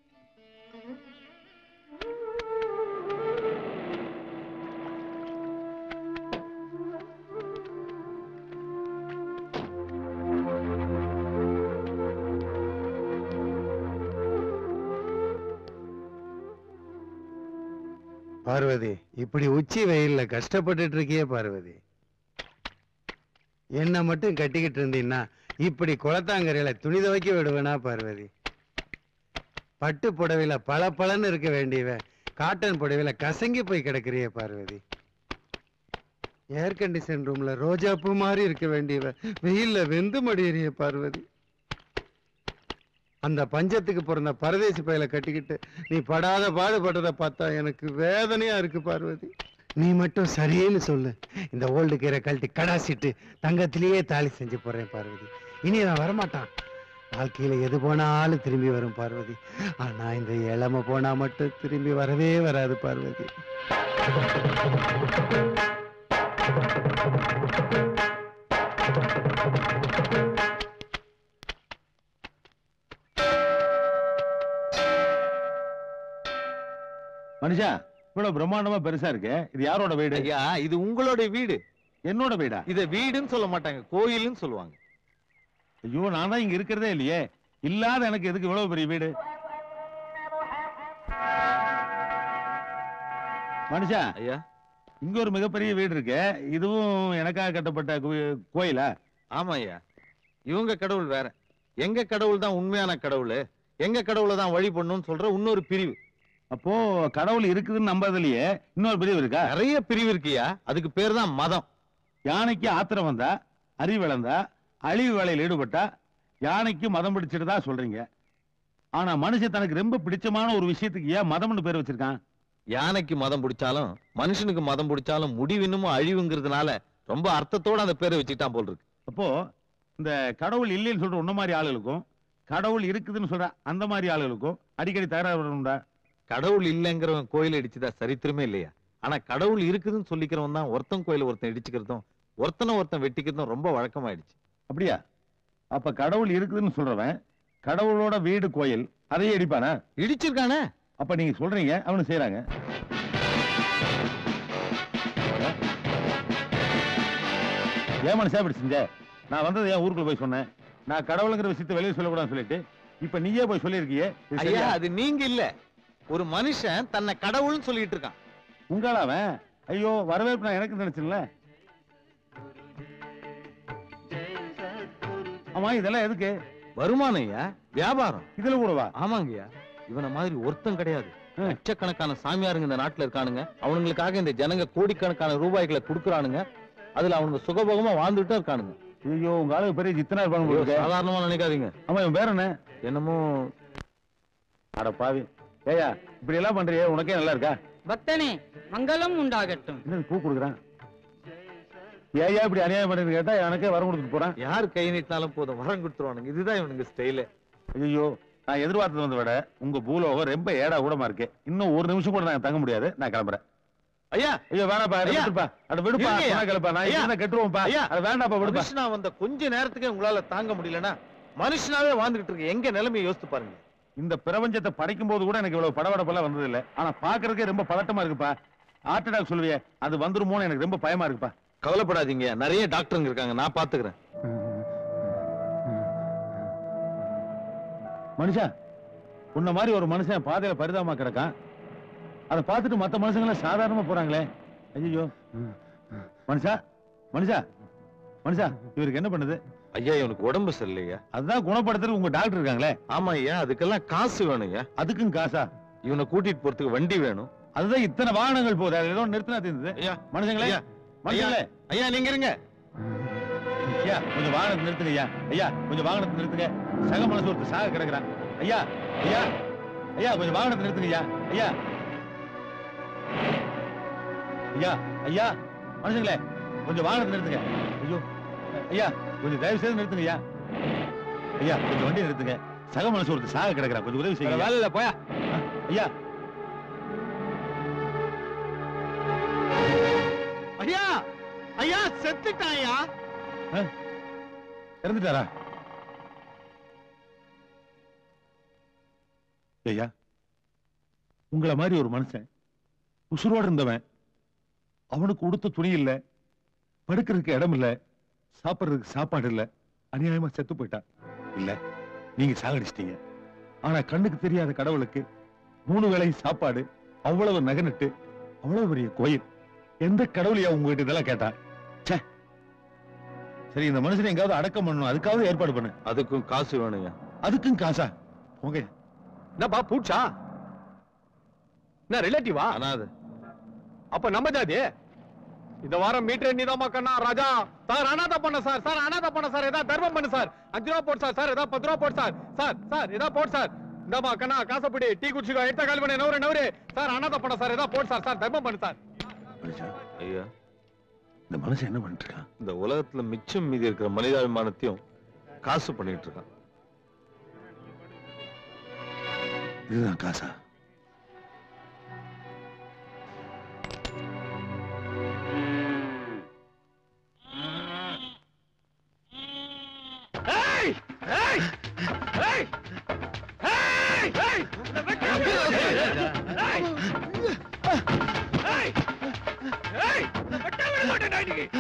[SPEAKER 11] பார்வதி இப்படி உச்சி வெயில்ல கஷ்டப்பட்டுட்டு இருக்கியே பார்வதி என்ன மட்டும் கட்டிக்கிட்டு இருந்தீன்னா இப்படி குளத்தாங்கரையில துணி துவைக்க விடுவேனா பார்வதி பட்டு புடவையில பல பலன்னு இருக்க வேண்டியவ காட்டன் புடவையில கசங்கி போய் கிடக்குறியே பார்வதி ஏர் கண்டிஷன் ரூம்ல ரோஜா பூ மாதிரி இருக்க வேண்டியவ வெயில்ல வெந்து மடியறிய பார்வதி அந்த பஞ்சத்துக்கு பிறந்த பரதேசி பையில கட்டிக்கிட்டு நீ படாத பாடுபட்டதை பார்த்தா எனக்கு வேதனையா இருக்கு பார்வதி நீ மட்டும் சரின்னு சொல்லு இந்த ஓல்டு கீரை கழட்டி கடாசிட்டு தங்கத்திலேயே தாலி செஞ்சு போறேன் பார்வதி இனி நான் வரமாட்டான் வாழ்க்கையில எது போனாலும் திரும்பி வரும் பார்வதி ஆனா இந்த இளமை போனா மட்டும் திரும்பி வரவே வராது பார்வதி
[SPEAKER 4] மனுஷா இவ்வளவு பிரம்மாண்டமா பெருசா இருக்கு இது யாரோட வீடு
[SPEAKER 2] ஐயா இது உங்களோட வீடு
[SPEAKER 4] என்னோட வீடா
[SPEAKER 2] இத வீடுன்னு சொல்ல மாட்டாங்க கோயில்னு சொல்லுவாங்க
[SPEAKER 4] ஐயோ நான் தான் இங்க இருக்கிறதே இல்லையே இல்லாத எனக்கு எதுக்கு இவ்வளவு பெரிய வீடு மனுஷா
[SPEAKER 2] ஐயா
[SPEAKER 4] இங்க ஒரு மிகப்பெரிய வீடு இருக்கு இதுவும் எனக்காக கட்டப்பட்ட கோ- கோயிலா
[SPEAKER 2] ஆமா ஐயா இவங்க கடவுள் வேற எங்க கடவுள் தான் உண்மையான கடவுள் எங்க கடவுளை தான் வழிபடணும்னு சொல்ற இன்னொரு பிரிவு
[SPEAKER 4] அப்போ கடவுள் இருக்குதுன்னு நம்பதுலயே இன்னொரு பிரிவு இருக்கா
[SPEAKER 2] நிறைய பிரிவு இருக்குயா அதுக்கு பேர் தான் மதம்
[SPEAKER 4] யானைக்கு ஆத்திரம் வந்தா அறிவு இழந்தா அழிவு வேலையில் ஈடுபட்டா யானைக்கு மதம் பிடிச்சிட்டு தான் சொல்றீங்க ஆனா மனுஷன் தனக்கு ரொம்ப பிடிச்சமான ஒரு விஷயத்துக்கு ஏன் மதம்னு பேர் வச்சிருக்கான்
[SPEAKER 2] யானைக்கு மதம் பிடிச்சாலும் மனுஷனுக்கு மதம் பிடிச்சாலும் முடிவு இன்னமும் அழிவுங்கிறதுனால ரொம்ப அர்த்தத்தோட அந்த பேரை வச்சுக்கிட்டான் போல் இருக்கு
[SPEAKER 4] அப்போ இந்த கடவுள் இல்லைன்னு சொல்ற உன்ன மாதிரி ஆளுகளுக்கும் கடவுள் இருக்குதுன்னு சொல்ற அந்த மாதிரி ஆளுகளுக்கும் அடிக்கடி தகராறு வரணும்டா
[SPEAKER 2] கடவுள் இல்லைங்கிறவன் கோயில் இடிச்சுதா சரித்திரமே இல்லையா ஆனா கடவுள் இருக்குதுன்னு சொல்லிக்கிறவன் தான் ஒருத்தன் கோயில ஒருத்தன் இடிச்சுக்கிறதும் ஒருத்தனை ஒருத்தன் வெட்டிக்கிறதும் ரொம்ப வழக்கமாயிடுச்சு
[SPEAKER 4] அப்படியா அப்ப கடவுள் இருக்குதுன்னு சொல்றவன் கடவுளோட வீடு கோயில் அதையே இடிப்பானா
[SPEAKER 2] இடிச்சிருக்கானே
[SPEAKER 4] அப்ப நீங்க சொல்றீங்க அவனு செய்யறாங்க ஏன் மனுஷா இப்படி செஞ்ச நான் வந்தது ஏன் ஊருக்குள்ள போய் சொன்னேன் நான் கடவுளுங்கிற விஷயத்தை வெளியே சொல்லக்கூடாதுன்னு சொல்லிட்டு இப்ப நீயே போய் சொல்லியிருக்கியே இது
[SPEAKER 2] ஐயா
[SPEAKER 4] சரியா?
[SPEAKER 2] அது நீங்க இல்ல ஒரு மனுஷன் தன்னை கடவுள்னு சொல்லிட்டு இருக்கான்
[SPEAKER 4] உங்கள அவன் ஐயோ வரவேற்பு நான் எனக்கு நினைச்சல ஆமா இதெல்லாம் எதுக்கு
[SPEAKER 2] வருமானம் ஐயா வியாபாரம்
[SPEAKER 4] இதுல கூடவா
[SPEAKER 2] ஆமாங்கய்யா இவனை மாதிரி ஒருத்தன் கிடையாது லட்சக்கணக்கான சாமியாருங்க இந்த நாட்டுல இருக்கானுங்க அவனுங்களுக்காக இந்த ஜனங்க கோடிக்கணக்கான ரூபாய்களை கொடுக்கறானுங்க அதுல அவனுங்க சுகபோகமா வாழ்ந்துட்டு இருக்கானுங்க
[SPEAKER 4] ஐயோ உங்க ஆளுக்கு பெரிய ஜித்தனா இருப்பானு
[SPEAKER 2] ஐயோ,
[SPEAKER 4] போல இருக்கே.
[SPEAKER 2] சாதாரணமா நினைக்காதீங்க
[SPEAKER 4] ஆமா இவன் பேர் என்ன
[SPEAKER 2] என்னமோ
[SPEAKER 4] அட பாவி ஏயா இப்படி எல்லாம் பண்றியே உனக்கே நல்லா இருக்கா
[SPEAKER 10] பக்தனே மங்களம் உண்டாகட்டும்
[SPEAKER 4] என்ன பூ கொடுக்குறான் ஏயா இப்படி அநியாயம் பண்ணி கேட்டா எனக்கே வரம் கொடுத்துட்டு போறான்
[SPEAKER 2] யார் கை நீட்டினாலும் போதும் வரம் கொடுத்துருவானுங்க இதுதான் இவனுங்க ஸ்டைலு
[SPEAKER 4] ஐயோ நான் எதிர்பார்த்தது வந்த விட உங்க பூலோகம் ரொம்ப ஏடா கூடமா இருக்கு இன்னும் ஒரு நிமிஷம் கூட நான் தங்க முடியாது நான் கிளம்புறேன்
[SPEAKER 2] ஐயா
[SPEAKER 4] ஐயோ வேணாப்பா அதை
[SPEAKER 2] ஐயா.
[SPEAKER 4] விட்டுப்பா அட விடுப்பா
[SPEAKER 2] இருங்கய்யா.
[SPEAKER 4] சொன்னா கேளுப்பா நான்
[SPEAKER 2] ஐயா.
[SPEAKER 4] இருந்தா கெட்டுருவோம்ப்பா
[SPEAKER 2] ஐயா.
[SPEAKER 4] அது வேண்டாப்பா விடுப்பா
[SPEAKER 2] மனுஷனா வந்த கொஞ்ச நேரத்துக்கே உங்களால தாங்க முடியலன்னா மனுஷனாவே வாழ்ந்துகிட்டு இருக்கு எங்க நிலைமையை யோசித்து பாருங்க
[SPEAKER 4] இந்த பிரபஞ்சத்தை படைக்கும் போது கூட எனக்கு இவ்வளவு படபடப்பெல்லாம் வந்தது இல்ல ஆனா பாக்குறதுக்கே ரொம்ப பதட்டமா இருக்குப்பா ஹார்ட் அட்டாக் சொல்லுவியே அது வந்துருமோன்னு எனக்கு ரொம்ப பயமா இருக்குப்பா
[SPEAKER 2] கவலைப்படாதீங்க நிறைய டாக்டருங்க இருக்காங்க நான் பாத்துக்கிறேன்
[SPEAKER 4] மனுஷா உன்ன மாதிரி ஒரு மனுஷன் பாதையில பரிதாபமா கிடக்கான் அதை பார்த்துட்டு மத்த மனுஷங்களாம் சாதாரணமா போறாங்களே ஐயோ மனுஷா மனுஷா மனுஷா இவருக்கு என்ன பண்ணுது
[SPEAKER 2] ஐயா இவனுக்கு உடம்பு சரியில்லையா
[SPEAKER 4] அதுதான் குணப்படுத்துறது உங்க டாக்டர் இருக்காங்களே
[SPEAKER 2] ஆமா ஐயா அதுக்கெல்லாம் காசு வேணும் ஐயா
[SPEAKER 4] அதுக்கும் காசா
[SPEAKER 2] இவனை கூட்டிட்டு போறதுக்கு வண்டி வேணும்
[SPEAKER 4] அதுதான் இத்தனை வாகனங்கள் போகுது அது ஏதோ நிறுத்தினா தெரியுது
[SPEAKER 2] ஐயா
[SPEAKER 4] மனுஷங்களே
[SPEAKER 2] ஐயா,
[SPEAKER 4] மனுஷங்களே
[SPEAKER 2] ஐயா நீங்க இருங்க
[SPEAKER 4] ஐயா கொஞ்சம் வாகனத்தை நிறுத்துங்க ஐயா ஐயா கொஞ்சம் வாகனத்தை நிறுத்துங்க சக மனசு ஒருத்தர் சாக கிடக்குறான் ஐயா ஐயா ஐயா கொஞ்சம் வாகனத்தை நிறுத்துங்க ஐயா ஐயா ஐயா ஐயா மனுஷங்களே கொஞ்சம் வாகனத்தை நிறுத்துங்க ஐயோ ஐயா கொஞ்சம் தயவு செய்து நிறுத்துங்க ஐயா ஐயா கொஞ்சம் வண்டி நிறுத்துங்க சக மனசு ஒருத்தர் சாக கிடக்குறான் கொஞ்சம் உதவி செய்யுங்க
[SPEAKER 2] வேலை இல்ல போயா
[SPEAKER 4] ஐயா
[SPEAKER 8] ஐயா ஐயா செத்துட்டாயா
[SPEAKER 4] இறந்துட்டாரா ஐயா உங்கள மாதிரி ஒரு மனுஷன் உசுரோட இருந்தவன் அவனுக்கு உடுத்த துணி இல்ல படுக்கிறதுக்கு இடம் இல்ல சாப்பிடுறதுக்கு சாப்பாடு இல்ல அநியாயமா செத்து போயிட்டான் இல்ல நீங்க சாகடிச்சிட்டீங்க ஆனா கண்ணுக்கு தெரியாத கடவுளுக்கு மூணு வேளையும் சாப்பாடு அவ்வளவு நகனட்டு அவ்வளவு பெரிய கோயில் எந்த கடவுளையா உங்ககிட்ட இதெல்லாம் கேட்டான் ச்சே சரி இந்த மனுஷனை எங்காவது அடக்கம் பண்ணணும் அதுக்காவது ஏற்பாடு பண்ணு
[SPEAKER 2] அதுக்கும் காசு வேணுங்க
[SPEAKER 4] அதுக்கும் காசா போங்க
[SPEAKER 14] என்னப்பா பூச்சா என்ன ரிலேட்டிவா
[SPEAKER 2] அனாது
[SPEAKER 14] அப்ப நம்ம ஜாதி இந்த வாரம் மீட்டர் நீதாமா கண்ணா ராஜா சார் அனாதை பண்ண சார் சார் அனாதை பண்ண சார் ஏதாவது தர்மம் பண்ணு சார் அஞ்சு ரூபா போட்டு சார் சார் ஏதாவது பத்து ரூபா போட்டு சார் சார் சார் ஏதாவது போட்டு சார் இந்தாமா கண்ணா காசப்படி டீ குடிச்சுக்கோ எடுத்த கால் பண்ணி நவரு நவரு சார் அனாதை பண்ண சார் ஏதாவது போட்டு சார் சார் தர்மம் பண்ணு சார்
[SPEAKER 2] ஐயா
[SPEAKER 4] இந்த மனுஷன் என்ன பண்ணிட்டு இருக்கான்
[SPEAKER 2] இந்த உலகத்துல மிச்சம் மீதி இருக்கிற மனிதாபிமானத்தையும் காசு பண்ணிட்டு இருக்கான்
[SPEAKER 4] இதுதான் காசா
[SPEAKER 14] ஏய் ஏய் ஏய் ஏய் ஏய் இந்த வெட்டி ஏய் ஏய் ஏய் இந்த வெட்ட விட மாட்டேன் நான் இன்னைக்கு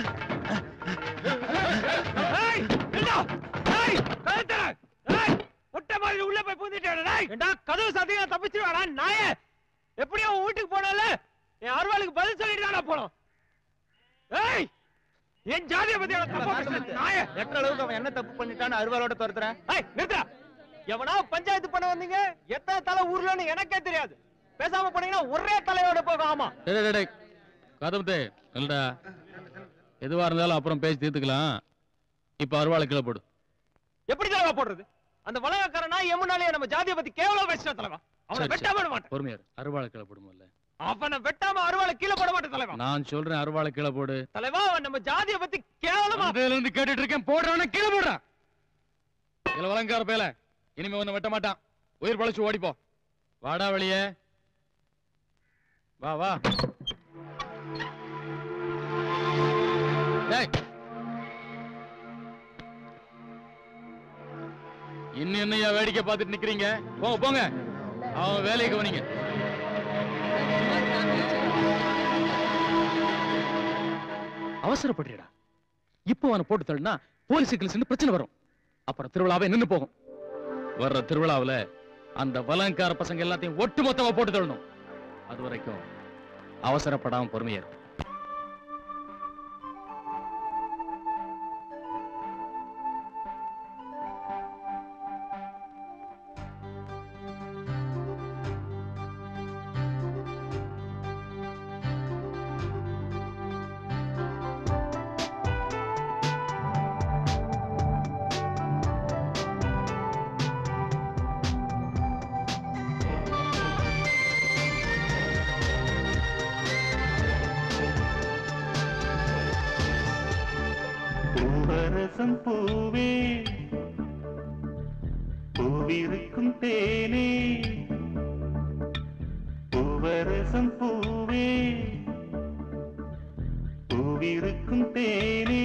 [SPEAKER 14] ஏய் நில்லா ஏய் கழுத்தற ஏய் முட்டை மாதிரி உள்ள போய் பூந்துட்டேடா டேய் ஏண்டா கதவு சாத்தியா தப்பிச்சிருவாடா நாயே எப்படியோ உன் வீட்டுக்கு போனல என் அருவாளுக்கு பதில் சொல்லிட்டு தானே போனோம் ஏய் என் ஜாதியை பத்தி எனக்கு தப்பா பேசுற நாயே
[SPEAKER 1] எட்ட அளவுக்கு அவன் என்ன தப்பு பண்ணிட்டான்னு அருவாளோட துரத்துறேன்
[SPEAKER 14] ஏய் நிறுத்துடா எவனா பஞ்சாயத்து பண்ண வந்தீங்க எத்தனை தலை ஊர்லன்னு எனக்கே தெரியாது பேசாம போனீங்கன்னா ஒரே தலையோட போகும் ஆமா
[SPEAKER 15] டேய் டேய், டேய் கதம்பத்தே இல்லடா எதுவா இருந்தாலும் அப்புறம் பேசி தீர்த்துக்கலாம் இப்ப அருவாளை கீழே போடு
[SPEAKER 14] எப்படி தலைவா போடுறது அந்த வளகாரனா எமுனாலே நம்ம ஜாதியை பத்தி கேவலம் பேசின தலைவா அவனை
[SPEAKER 15] சரி,
[SPEAKER 14] வெட்டாம விட
[SPEAKER 15] சரி.
[SPEAKER 14] மாட்டேன்
[SPEAKER 15] பொறுமையா இரு. அருவாளை கீழே போடுமல்ல
[SPEAKER 14] அவனை வெட்டாம அருவாளை கீழே போட மாட்டேன் தலைவா
[SPEAKER 15] நான் சொல்றேன் அருவாளை கீழே போடு
[SPEAKER 14] தலைவா அவன் நம்ம ஜாதியை பத்தி கேவலமா
[SPEAKER 15] அதுல இருந்து கேட்டுட்டு இருக்கேன் போடுறான கீழே போடுறான் இதுல வலங்கார பேல இனிமே ஒண்ணு வெட்ட மாட்டான் உயிர் பழச்சு ஓடிப்போ வாடா வெளியே வா வா டேய். இன்னும் என்னையா வேடிக்கை பார்த்துட்டு நிக்கிறீங்க போங்க போங்க அவன் வேலையை கவனிங்க அவசரப்படுறியடா இப்போ அவனை போட்டு தள்ளினா போலீஸுக்கு சேர்ந்து பிரச்சனை வரும் அப்புறம் திருவிழாவே நின்னு போகும் வர்ற திருவிழாவுல அந்த வலங்கார பசங்க எல்லாத்தையும் ஒட்டு மொத்தமா போட்டு தள்ளணும் அது வரைக்கும் அவசரப்படாம பொறுமையா இரு.
[SPEAKER 21] பூவரசம் பூவே பூவிருக்கும் தேனே பூவரசம் பூவே பூவிருக்கும் தேனே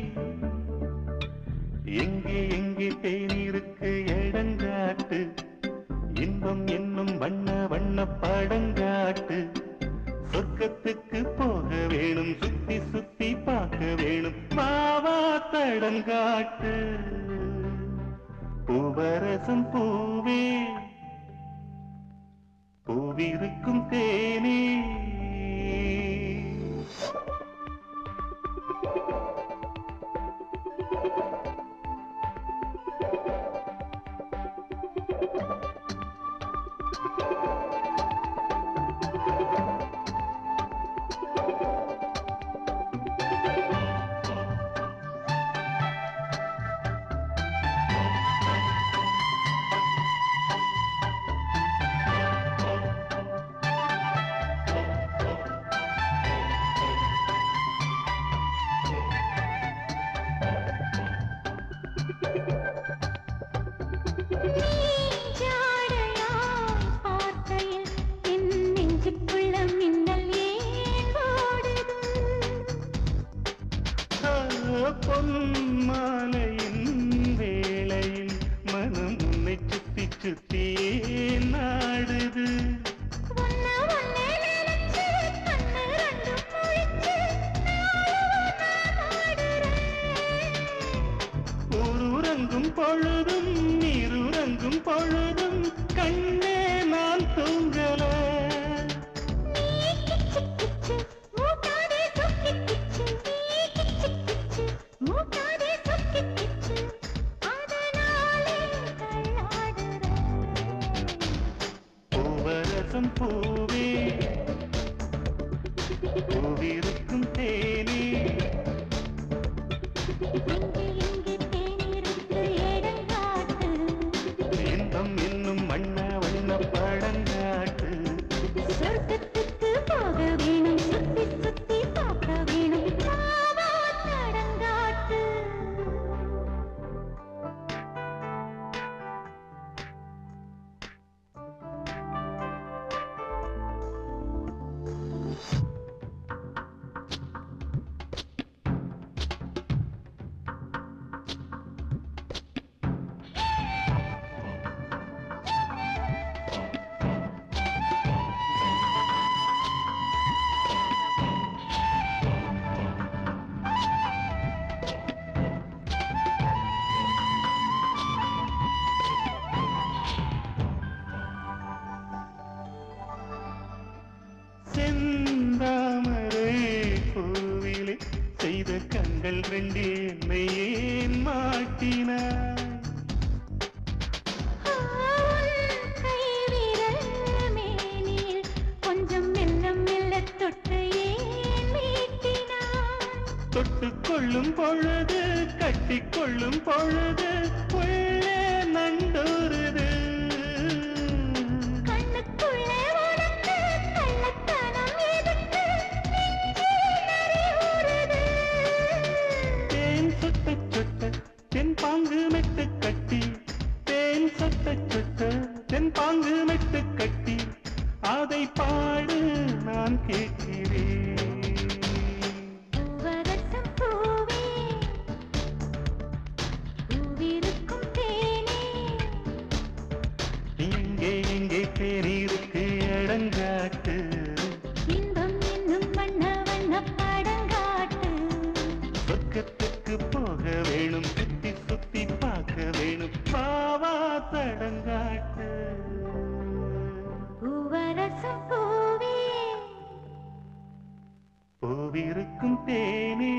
[SPEAKER 21] எங்கே எங்கே தேனிருக்கு இடங்காட்டு இன்பம் என்னும் வண்ண வண்ண படங்காட்டு சொர்க்கத்துக்கு போக வேணும் சுத்தி சுத்தி பார்க்க வேணும் மாவா தடங்காட்டு பூவரசம் பூவே பூவிருக்கும் தேனே
[SPEAKER 9] ஜாடையாய் பார்க்கையில் என் நெஞ்சுக்குள்ள மின்னல் ஏன் ஓடுது?
[SPEAKER 21] பொன்மாலையின் வேளையில் மனம் உன்னை சுத்தி சுத்தி நாடுது
[SPEAKER 9] உன்னை உன்னை நினைச்சு கண்ணு ரெண்டும் முழிச்சு நாளும் நான் ஆடுறேன்.
[SPEAKER 21] ஊருறங்கும் பொழுதும் நீருறங்கும் பொழுதும் கண்ணே நான் தூங்கல
[SPEAKER 9] மூட்டாதே சொக்கி கிச்சு, நீ கிச்சு கிச்சு, மூட்டாதே சொக்கி கிச்சு, அதனாலே தள்ளாடுறேன்.
[SPEAKER 21] பூவரசம் பூவே பூவிருக்கும் தேனே
[SPEAKER 9] எங்கே எங்கே தேனிருக்கு இடங்காட்டு
[SPEAKER 21] இன்பம் என்னும் வண்ண வண்ண படங்காட்டு
[SPEAKER 9] சொர்க்கத்துக்கு போக வேணும் சுத்தி சுத்தி பார்க்க வேணும் பாவா தடங்காட்டு
[SPEAKER 21] செந்தாமரை பூவிலே செய்த கண்கள் ரெண்டு என்னை ஏன் மாட்டினாய்
[SPEAKER 9] கை விரல் மேனில் கொஞ்சம் மெல்ல மெல்ல தொட்டு ஏன் மீட்டினாய்
[SPEAKER 21] தொட்டுக் கொள்ளும் பொழுது கட்டிக் கொள்ளும் பொழுது உள்ளே நண்டூறுது
[SPEAKER 9] கண்ணுக்குள்ளே உனக்கு கள்ளத்தனம் எதுக்கு நெஞ்சில் நரி ஊறுது
[SPEAKER 21] தேன் சொட்ட சொட்ட தென் பாங்கு மெட்டு கட்டி தேன் சொட்ட சொட்ட தென் பாங்கு மெட்டு கட்டி அதை பாடு நான் கேட்கிறேன்
[SPEAKER 9] பூவரசம் பூவே பூவிருக்கும் தேனே
[SPEAKER 21] எங்கே எங்கே பேரிருக்கு இடங்காட்டு
[SPEAKER 9] இன்பம் என்னும் வண்ண வண்ண படங்காட்டு
[SPEAKER 21] சொர்க்கத்துக்கு போக வேணும் சுத்தி சுத்தி பார்க்க வேணும் பாவா தடங்காட்டு
[SPEAKER 9] பூவரசம் பூவே
[SPEAKER 21] பூவிருக்கும் தேனே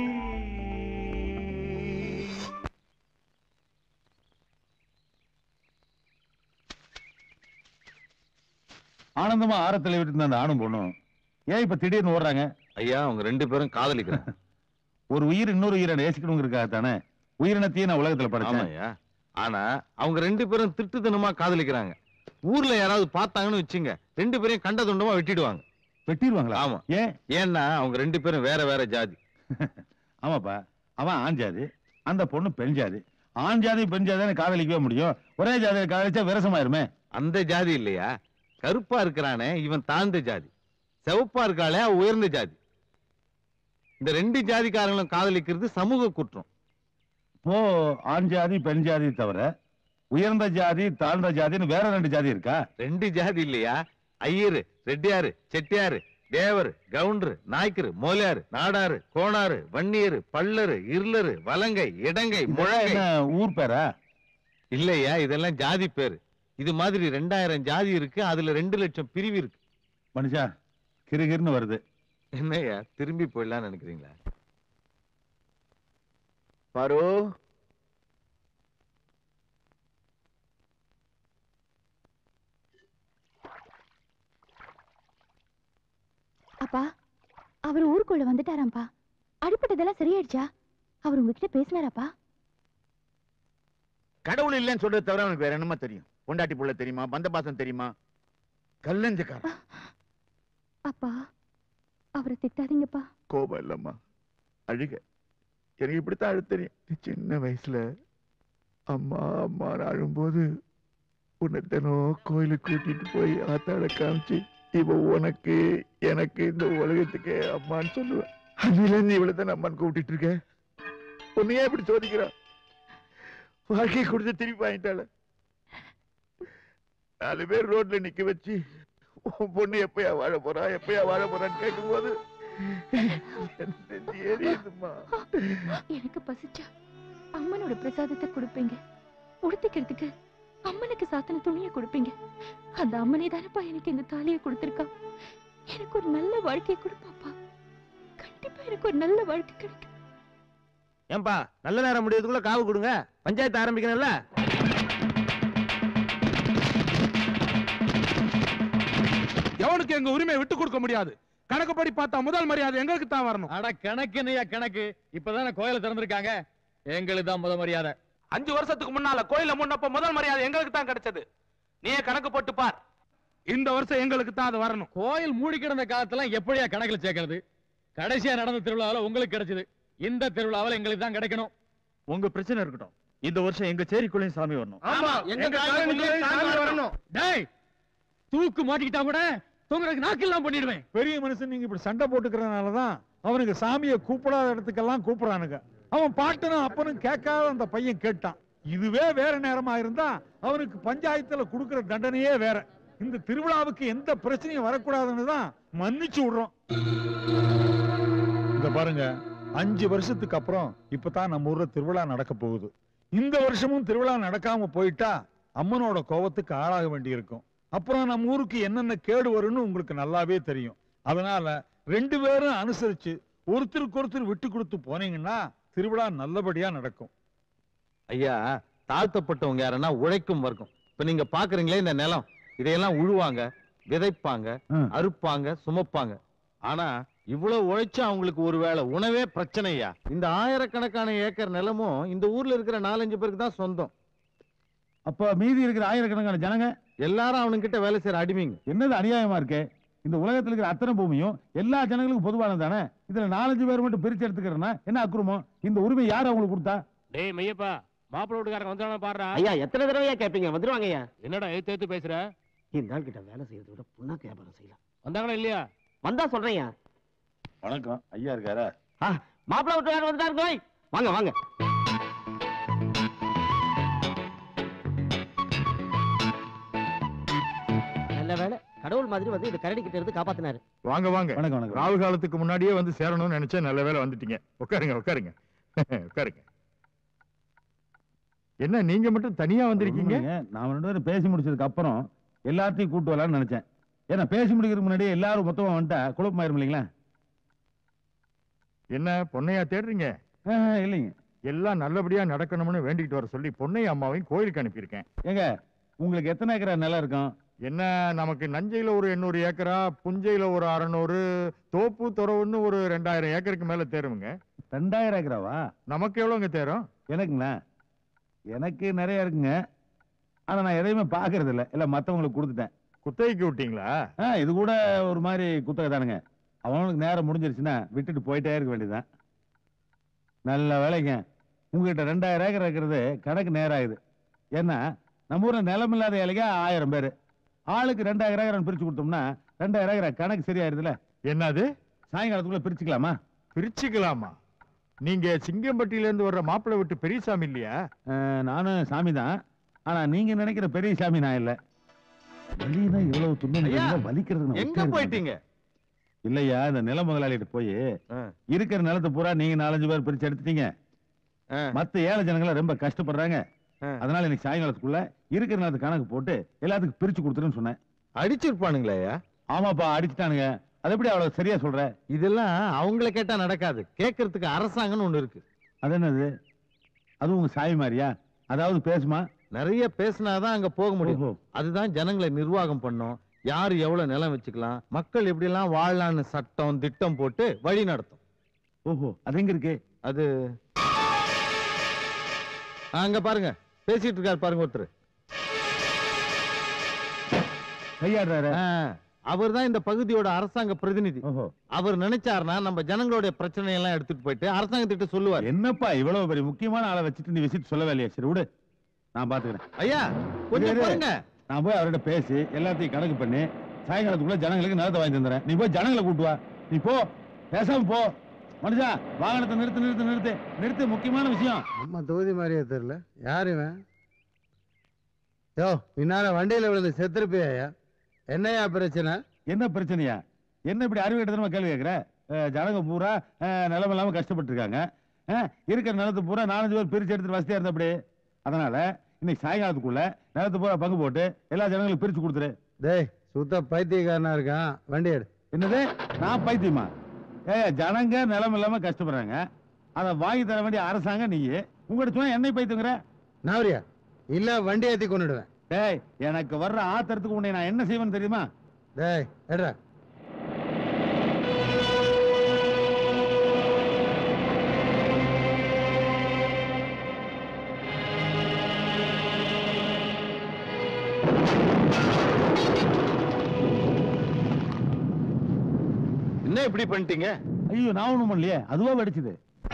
[SPEAKER 4] ஆனந்தமா ஆரத்துல விட்டு அந்த ஆணும் பொண்ணும் ஏன் இப்ப திடீர்னு ஓடுறாங்க
[SPEAKER 2] ஐயா அவங்க ரெண்டு பேரும் காதலிக்கிறாங்க
[SPEAKER 4] ஒரு உயிர் இன்னொரு உயிரை நேசிக்கணுங்கிறதுக்காக தானே உயிரினத்தையும் நான் உலகத்துல படைச்சேன்
[SPEAKER 2] ஆமாய்யா ஆனா அவங்க ரெண்டு பேரும் திருட்டுத்தனமா காதலிக்கிறாங்க ஊர்ல யாராவது பார்த்தாங்கன்னு வச்சுங்க ரெண்டு பேரையும் கண்ட துண்டமா வெட்டிடுவாங்க
[SPEAKER 4] வெட்டிடுவாங்களா
[SPEAKER 2] ஆமா
[SPEAKER 4] ஏன்
[SPEAKER 2] ஏன்னா அவங்க ரெண்டு பேரும் வேற வேற ஜாதி
[SPEAKER 4] ஆமாப்பா அவன் ஆண் ஜாதி அந்த பொண்ணு பெண் ஜாதி ஆண் ஜாதி பெண் ஜாதி காதலிக்கவே முடியும் ஒரே ஜாதியை காதலிச்சா விரசமாயிருமே
[SPEAKER 2] அந்த ஜாதி இல்லையா கருப்பா இருக்கிறானே இவன் தாழ்ந்த ஜாதி சிவப்பா இருக்காளே அவ உயர்ந்த ஜாதி இந்த ரெண்டு ஜாதிக்காரங்களும் காதலிக்கிறது சமூக குற்றம்
[SPEAKER 4] இப்போ ஆண் ஜாதி பெண் ஜாதி தவிர உயர்ந்த ஜாதி தாழ்ந்த ஜாதின்னு வேற ரெண்டு ஜாதி இருக்கா
[SPEAKER 2] ரெண்டு ஜாதி இல்லையா ஐயரு ரெட்டியாரு செட்டியாரு தேவர் கவுண்டரு நாய்க்கரு மோலியாரு நாடாரு கோணாரு வன்னியரு பள்ளரு இருளரு வலங்கை இடங்கை
[SPEAKER 4] இதெல்லாம்
[SPEAKER 2] முழங்கை
[SPEAKER 4] என்ன ஊர் பேரா
[SPEAKER 2] இல்லையா இதெல்லாம் ஜாதி பேரு இது மாதிரி ரெண்டாயிரம் ஜாதி இருக்கு அதுல ரெண்டு லட்சம் பிரிவு இருக்கு
[SPEAKER 4] மனுஷா கிறுகிறுன்னு வருது
[SPEAKER 2] என்னய்யா திரும்பி போயிடலாம்னு நினைக்கிறீங்களா
[SPEAKER 7] பாரு
[SPEAKER 3] அப்பா அவர் ஊருக்குள்ள வந்துட்டாராம்ப்பா அடிப்பட்டதெல்லாம் சரியாயிடுச்சா அவர் உங்ககிட்ட பேசினாராப்பா
[SPEAKER 7] கடவுள் இல்லைன்னு சொல்றது தவிர அவனுக்கு வேற என்னமா தெரியும் பொண்டாட்டி புள்ள தெரியுமா பந்தபாசம் தெரியுமா கல்லஞ்சக்காரன்
[SPEAKER 3] அப்பா அவரை திட்டாதீங்கப்பா
[SPEAKER 7] கோபம் இல்லம்மா அழுக எனக்கு இப்படித்தான் அழு தெரியும் நீ சின்ன வயசுல அம்மா அம்மா அழும்போது உன்னை தினம் கோயிலுக்கு கூட்டிட்டு போய் ஆத்தாட காமிச்சு இவ உனக்கு எனக்கு இந்த உலகத்துக்கு அம்மான்னு சொல்லுவேன் அதுல இருந்து இவ்வளவு தான் அம்மான்னு கூப்பிட்டு இருக்க உன்னையே இப்படி சோதிக்கிறா வாழ்க்கையை கொடுத்து திருப்பி வாங்கிட்டாள நாலு பேர் ரோட்ல நிக்க வச்சு உன் பொண்ணு எப்பயா வாழ போறா எப்பயா வாழ போறான்னு கேட்கும்போது என் நெஞ்சு எரியுதும்மா
[SPEAKER 3] எனக்கு பசிச்சா அம்மனோட பிரசாதத்தை கொடுப்பீங்க உடுத்திக்கிறதுக்கு அம்மனுக்கு சாத்தன துணியை கொடுப்பீங்க அந்த அம்மனே தானப்பா எனக்கு இந்த தாலியை கொடுத்திருக்கா எனக்கு ஒரு நல்ல வாழ்க்கையை கொடுப்பாப்பா கண்டிப்பா எனக்கு ஒரு நல்ல வாழ்க்கை கிடைக்கும்
[SPEAKER 1] ஏன்பா நல்ல நேரம் முடியறதுக்குள்ள காவு கொடுங்க பஞ்சாயத்து ஆரம்பிக்கணும்ல
[SPEAKER 14] எவனுக்கு எங்க உரிமையை விட்டு கொடுக்க முடியாது கணக்குப்படி பார்த்தா முதல் மரியாதை எங்களுக்கு தான் வரணும்
[SPEAKER 19] அட கணக்கு என்னையா கணக்கு இப்பதானே கோயில திறந்திருக்காங்க எங்களுக்கு தான் முத மரியாதை
[SPEAKER 5] அஞ்சு வருஷத்துக்கு முன்னால கோயில முன்னப்ப முதல் மரியாதை எங்களுக்கு தான் கிடைச்சது நீயே கணக்கு போட்டு பார்
[SPEAKER 14] இந்த வருஷம் எங்களுக்கு தான் அது வரணும்
[SPEAKER 19] கோயில் மூடி கிடந்த காலத்துல எப்படியா கணக்குல சேர்க்கறது கடைசியா நடந்த திருவிழாவில் உங்களுக்கு கிடைச்சது இந்த திருவிழாவில் எங்களுக்கு தான் கிடைக்கணும்
[SPEAKER 17] உங்க பிரச்சனை இருக்கட்டும் இந்த வருஷம் எங்க சேரிக்குள்ளேயும் சாமி வரணும்
[SPEAKER 19] ஆமா எங்க காலனிக்குள்ளேயும் சாமி வரணும் டேய் தூக்கு மாட்டிக்கிட்டா கூட தூங்குறதுக்கு நாக்கெல்லாம் பண்ணிடுவேன்
[SPEAKER 18] பெரிய மனுஷன் நீங்க இப்படி சண்டை போட்டுக்கிறதுனால தான் அவனுக்கு சாமியை கூப்பிடாத இடத்துக்கெல்லாம் கூப்பிடுறானுங்க அவன் பாட்டனும் அப்பனும் கேட்காத அந்த பையன் கேட்டான் இதுவே வேற நேரமா இருந்தா அவனுக்கு பஞ்சாயத்துல கொடுக்கிற தண்டனையே வேற இந்த திருவிழாவுக்கு எந்த பிரச்சனையும் வரக்கூடாதுன்னு தான் மன்னிச்சு விடுறோம் இந்த பாருங்க அஞ்சு வருஷத்துக்கு அப்புறம் இப்பதான் நம்ம ஊர்ல திருவிழா நடக்க போகுது இந்த வருஷமும் திருவிழா நடக்காம போயிட்டா அம்மனோட கோவத்துக்கு ஆளாக வேண்டியிருக்கும் அப்புறம் நம்ம ஊருக்கு என்னென்ன கேடு வரும்னு உங்களுக்கு நல்லாவே தெரியும் அதனால ரெண்டு பேரும் அனுசரிச்சு ஒருத்தருக்கு ஒருத்தர் விட்டு கொடுத்து போனீங்கன்னா திருவிழா நல்லபடியா நடக்கும்
[SPEAKER 2] ஐயா தாழ்த்தப்பட்டவங்க யாருன்னா உழைக்கும் வர்க்கம் இப்ப நீங்க பாக்குறீங்களே இந்த நிலம் இதையெல்லாம் உழுவாங்க விதைப்பாங்க அறுப்பாங்க சுமப்பாங்க ஆனா இவ்வளவு உழைச்சா அவங்களுக்கு ஒருவேளை உணவே பிரச்சனையா இந்த ஆயிரக்கணக்கான ஏக்கர் நிலமும் இந்த ஊர்ல இருக்கிற நாலஞ்சு பேருக்கு தான் சொந்தம்
[SPEAKER 4] அப்ப மீதி இருக்கிற ஆயிரக்கணக்கான ஜனங்க
[SPEAKER 2] எல்லாரும் அவனுங்கிட்ட வேலை செய்யற அடிமைங்க
[SPEAKER 4] என்னது அநியாயமா இருக்கு இந்த உலகத்துல இருக்கிற அத்தனை பூமியும் எல்லா ஜனங்களுக்கும் பொதுவானது தானே இதுல நாலஞ்சு பேர் மட்டும் பிரிச்சு எடுத்துக்கிறேன்னா என்ன அக்குறமம் இந்த உரிமை யார் அவங்களுக்கு கொடுத்தா
[SPEAKER 13] டேய் மையப்பா மாப்பிள்ளை வீட்டுக்காரங்க வந்தானே பாடுறா
[SPEAKER 20] ஐயா எத்தனை தடவையா கேட்பீங்க வந்துருவாங்க ஐயா
[SPEAKER 13] என்னடா ஏத்து ஏத்து பேசுற
[SPEAKER 20] இந்த ஆள் கிட்ட வேலை செய்யறதை விட புண்ணாக்கு வியாபாரம் செய்யலாம்
[SPEAKER 13] வந்தாங்களா இல்லையா
[SPEAKER 20] வந்தா சொல்றேன்
[SPEAKER 4] வணக்கம் ஐயா இருக்காரா
[SPEAKER 20] மாப்பிள்ளை வீட்டுக்காரர் வந்துட்டாரு கோய் வாங்க வாங்க நல்ல வேலை கடவுள் மாதிரி வந்து இந்த கரடி கிட்ட இருந்து காப்பாத்தினாரு
[SPEAKER 7] வாங்க வாங்க
[SPEAKER 4] வணக்கம் வணக்கம்
[SPEAKER 7] ராகு காலத்துக்கு முன்னாடியே வந்து சேரணும்னு நினைச்சேன் நல்ல வேளை வந்துட்டீங்க உட்காருங்க உட்காருங்க உட்காருங்க என்ன நீங்க மட்டும் தனியா வந்திருக்கீங்க
[SPEAKER 4] ஒண்ணுமில்லைங்க. நான் ரெண்டு பேரும் பேசி முடிச்சதுக்கு அப்புறம் எல்லாத்தையும் கூட்டு வரலாம்னு நினைச்சேன் ஏன்னா பேசி முடிக்கிறதுக்கு முன்னாடியே எல்லாரும் மொத்தமா வந்துட்டா குழப்பமாயிரும் இல்லைங்களா
[SPEAKER 7] என்ன பொன்னையா தேடுறீங்க
[SPEAKER 4] இல்லைங்க
[SPEAKER 7] எல்லாம் நல்லபடியா நடக்கணும்னு வேண்டிக்கிட்டு வர சொல்லி பொன்னையா அம்மாவையும் கோயிலுக்கு அனுப்பியிருக்கேன்
[SPEAKER 4] ஏங்க உங்களுக்கு எத்தனை ஏக்கரா நிலம் இருக்கும்
[SPEAKER 7] என்ன நமக்கு நஞ்சையில ஒரு எண்ணூறு ஏக்கரா புஞ்சையில ஒரு அறநூறு தோப்பு துறவுன்னு ஒரு ரெண்டாயிரம் ஏக்கருக்கு மேல தேருமுங்க
[SPEAKER 4] ரெண்டாயிரம் ஏக்கராவா
[SPEAKER 7] நமக்கு எவ்வளவுங்க தேரும்
[SPEAKER 4] எனக்குங்களா எனக்கு நிறைய இருக்குங்க ஆனா நான் எதையுமே பாக்குறது இல்ல இல்ல மத்தவங்களுக்கு கொடுத்துட்டேன்
[SPEAKER 7] குத்தகைக்கு விட்டீங்களா
[SPEAKER 4] ஆ, இது கூட ஒரு மாதிரி குத்தகை தானுங்க அவனுக்கு நேரம் முடிஞ்சிருச்சுன்னா விட்டுட்டு போயிட்டே இருக்க வேண்டியதுதான் நல்ல வேலைங்க உங்ககிட்ட ரெண்டாயிரம் ஏக்கர் இருக்கிறது கணக்கு நேரம் ஆகுது ஏன்னா நம்ம ஊர்ல நிலம் இல்லாத ஏழைங்க ஆயிரம் பேர் ஆளுக்கு ரெண்டாயிரம் ஏக்கர் பிரிச்சு கொடுத்தோம்னா ரெண்டாயிரம் ஏக்கர் கணக்கு சரியாயிருதுல
[SPEAKER 7] என்னது
[SPEAKER 4] சாயங்காலத்துக்குள்ள பிரிச்சுக்கலாமா
[SPEAKER 7] பிரிச்சுக்கலாமா நீங்க சிங்கம்பட்டியில இருந்து வர்ற மாப்பிள்ளை விட்டு பெரியசாமி இல்லையா
[SPEAKER 4] நானும் சாமி தான் ஆனா நீங்க நினைக்கிற பெரிய சாமி நான் இல்ல வலினா இவ்வளவு துன்பம்
[SPEAKER 2] ஐயா,
[SPEAKER 4] தெரியுமா? வலிக்கிறது நான்
[SPEAKER 2] எங்க
[SPEAKER 4] விட்டே இருக்க
[SPEAKER 2] போயிட்டீங்க
[SPEAKER 4] இல்லையா இந்த நில முதலாளிகிட்ட போய் இருக்கிற நிலத்தை பூரா நீங்க நாலஞ்சு பேர் பிரிச்சு எடுத்துட்டீங்க மத்த ஏழை ஜனங்கள ரொம்ப கஷ்டப்படுறாங்க அதனால இன்னைக்கு சாயங்காலத்துக்குள்ள இருக்கிற நேரத்து கணக்கு போட்டு எல்லாத்துக்கும் பிரிச்சு கொடுத்துருன்னு சொன்னேன்
[SPEAKER 2] அடிச்சிருப்பானுங்களே
[SPEAKER 4] ஆமாப்பா அடிச்சுட்டானுங்க அது எப்படி அவ்வளவு சரியா சொல்ற
[SPEAKER 2] இதெல்லாம் அவங்கள கேட்டா நடக்காது கேட்கறதுக்கு அரசாங்கம்னு ஒண்ணு இருக்கு
[SPEAKER 4] அது என்னது அது உங்க சாய் மாதிரியா அதாவது பேசுமா
[SPEAKER 2] நிறைய பேசினாதான் அங்க போக முடியும் அதுதான் ஜனங்களை நிர்வாகம் பண்ணும் யார் எவ்வளவு நிலம் வச்சுக்கலாம் மக்கள் எப்படி எல்லாம் வாழலாம்னு சட்டம் திட்டம் போட்டு வழி நடத்தும்
[SPEAKER 4] ஓஹோ அது எங்க இருக்கு
[SPEAKER 2] அது அங்க பாருங்க பேசிட்டு இருக்காரு பாருங்க ஒருத்தர்
[SPEAKER 4] கையாடுறாரு
[SPEAKER 2] அவர் தான் இந்த பகுதியோட அரசாங்க பிரதிநிதி அவர் நினைச்சாருன்னா நம்ம ஜனங்களுடைய பிரச்சனை எல்லாம் எடுத்துட்டு போயிட்டு அரசாங்கத்திட்ட சொல்லுவார்
[SPEAKER 4] என்னப்பா இவ்வளவு பெரிய முக்கியமான ஆளை வச்சுட்டு நீ விசிட் சொல்லவே இல்லையா சரி விடு நான் பாத்துக்கிறேன்
[SPEAKER 2] ஐயா கொஞ்சம்
[SPEAKER 4] இரு, இரு.
[SPEAKER 2] பாருங்க
[SPEAKER 4] நான் போய் அவர்கிட்ட பேசி எல்லாத்தையும் கணக்கு பண்ணி சாயங்காலத்துக்குள்ள ஜனங்களுக்கு நிலத்தை வாங்கி தந்துறேன் நீ போய் ஜனங்களை கூட்டு வா நீ போ பேசாம போ மனுஷா வாகனத்தை நிறுத்து நிறுத்து நிறுத்து நிறுத்து முக்கியமான விஷயம்
[SPEAKER 11] அம்மா தொகுதி மாதிரியே தெரியல யார் இவன் யோ பின்னால வண்டியில விழுந்து செத்துருப்பியா என்னையா பிரச்சனை
[SPEAKER 4] என்ன பிரச்சனையா என்ன இப்படி அறிவு எடுத்து கேள்வி கேட்கிற அஹ், ஜனங்க பூரா அஹ், நிலம் இல்லாம கஷ்டப்பட்டு இருக்காங்க அஹ், இருக்கிற நிலத்து பூரா நாலஞ்சு பேர் பிரிச்சு எடுத்துட்டு வசதியா இருந்த அப்படி அதனால இன்னைக்கு சாயங்காலத்துக்குள்ள நிலத்து பூரா பங்கு போட்டு எல்லா ஜனங்களும் பிரிச்சு கொடுத்துரு
[SPEAKER 11] டேய் சுத்த பைத்தியக்காரனா இருக்கான் வண்டி எடு
[SPEAKER 4] என்னது நான் பைத்தியமா ஏ ஜனங்க நிலம் இல்லாம கஷ்டப்படுறாங்க அதை வாங்கி தர வேண்டிய அரசாங்கம் நீ உங்கள்கிட்ட சொன்னா என்னை பைத்தியங்கிற
[SPEAKER 11] நாவரியா இல்ல வண்டி ஏத்தி கொண்டுடுவேன்
[SPEAKER 4] டேய் எனக்கு வர்ற ஆத்திரத்துக்கு உன்னை நான் என்ன செய்வேன்னு தெரியுமா
[SPEAKER 11] டேய் எடுறா
[SPEAKER 2] என்ன இப்படி பண்ணிட்டீங்க
[SPEAKER 4] ஐயோ நான் ஒண்ணும் பண்ணலையே அதுவா வெடிச்சது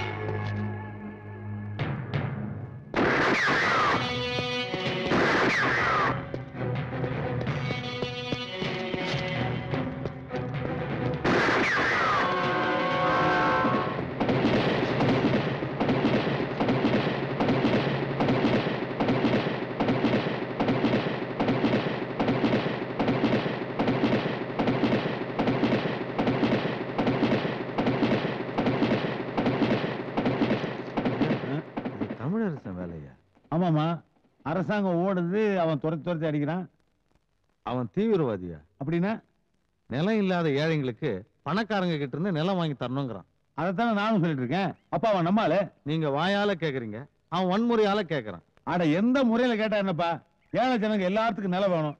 [SPEAKER 2] இது தமிழரசன் வேலையா
[SPEAKER 4] ஆமாமா அரசாங்கம் ஓடுது அவன் துரத்தி துரத்தி அடிக்கிறான்
[SPEAKER 2] அவன் தீவிரவாதியா
[SPEAKER 4] அப்படின்னா
[SPEAKER 2] நிலம் இல்லாத ஏழைங்களுக்கு பணக்காரங்க கிட்ட இருந்து நிலம் வாங்கி தரணுங்கிறான்
[SPEAKER 4] அதைத்தானே நானும் சொல்லிட்டு இருக்கேன் அப்பா அவன் நம்மால
[SPEAKER 2] நீங்க வாயால கேக்குறீங்க அவன் வன்முறையால கேக்குறான்
[SPEAKER 4] அட எந்த முறையில கேட்டா என்னப்பா ஏழை ஜனங்க எல்லாத்துக்கும் நிலம் வேணும்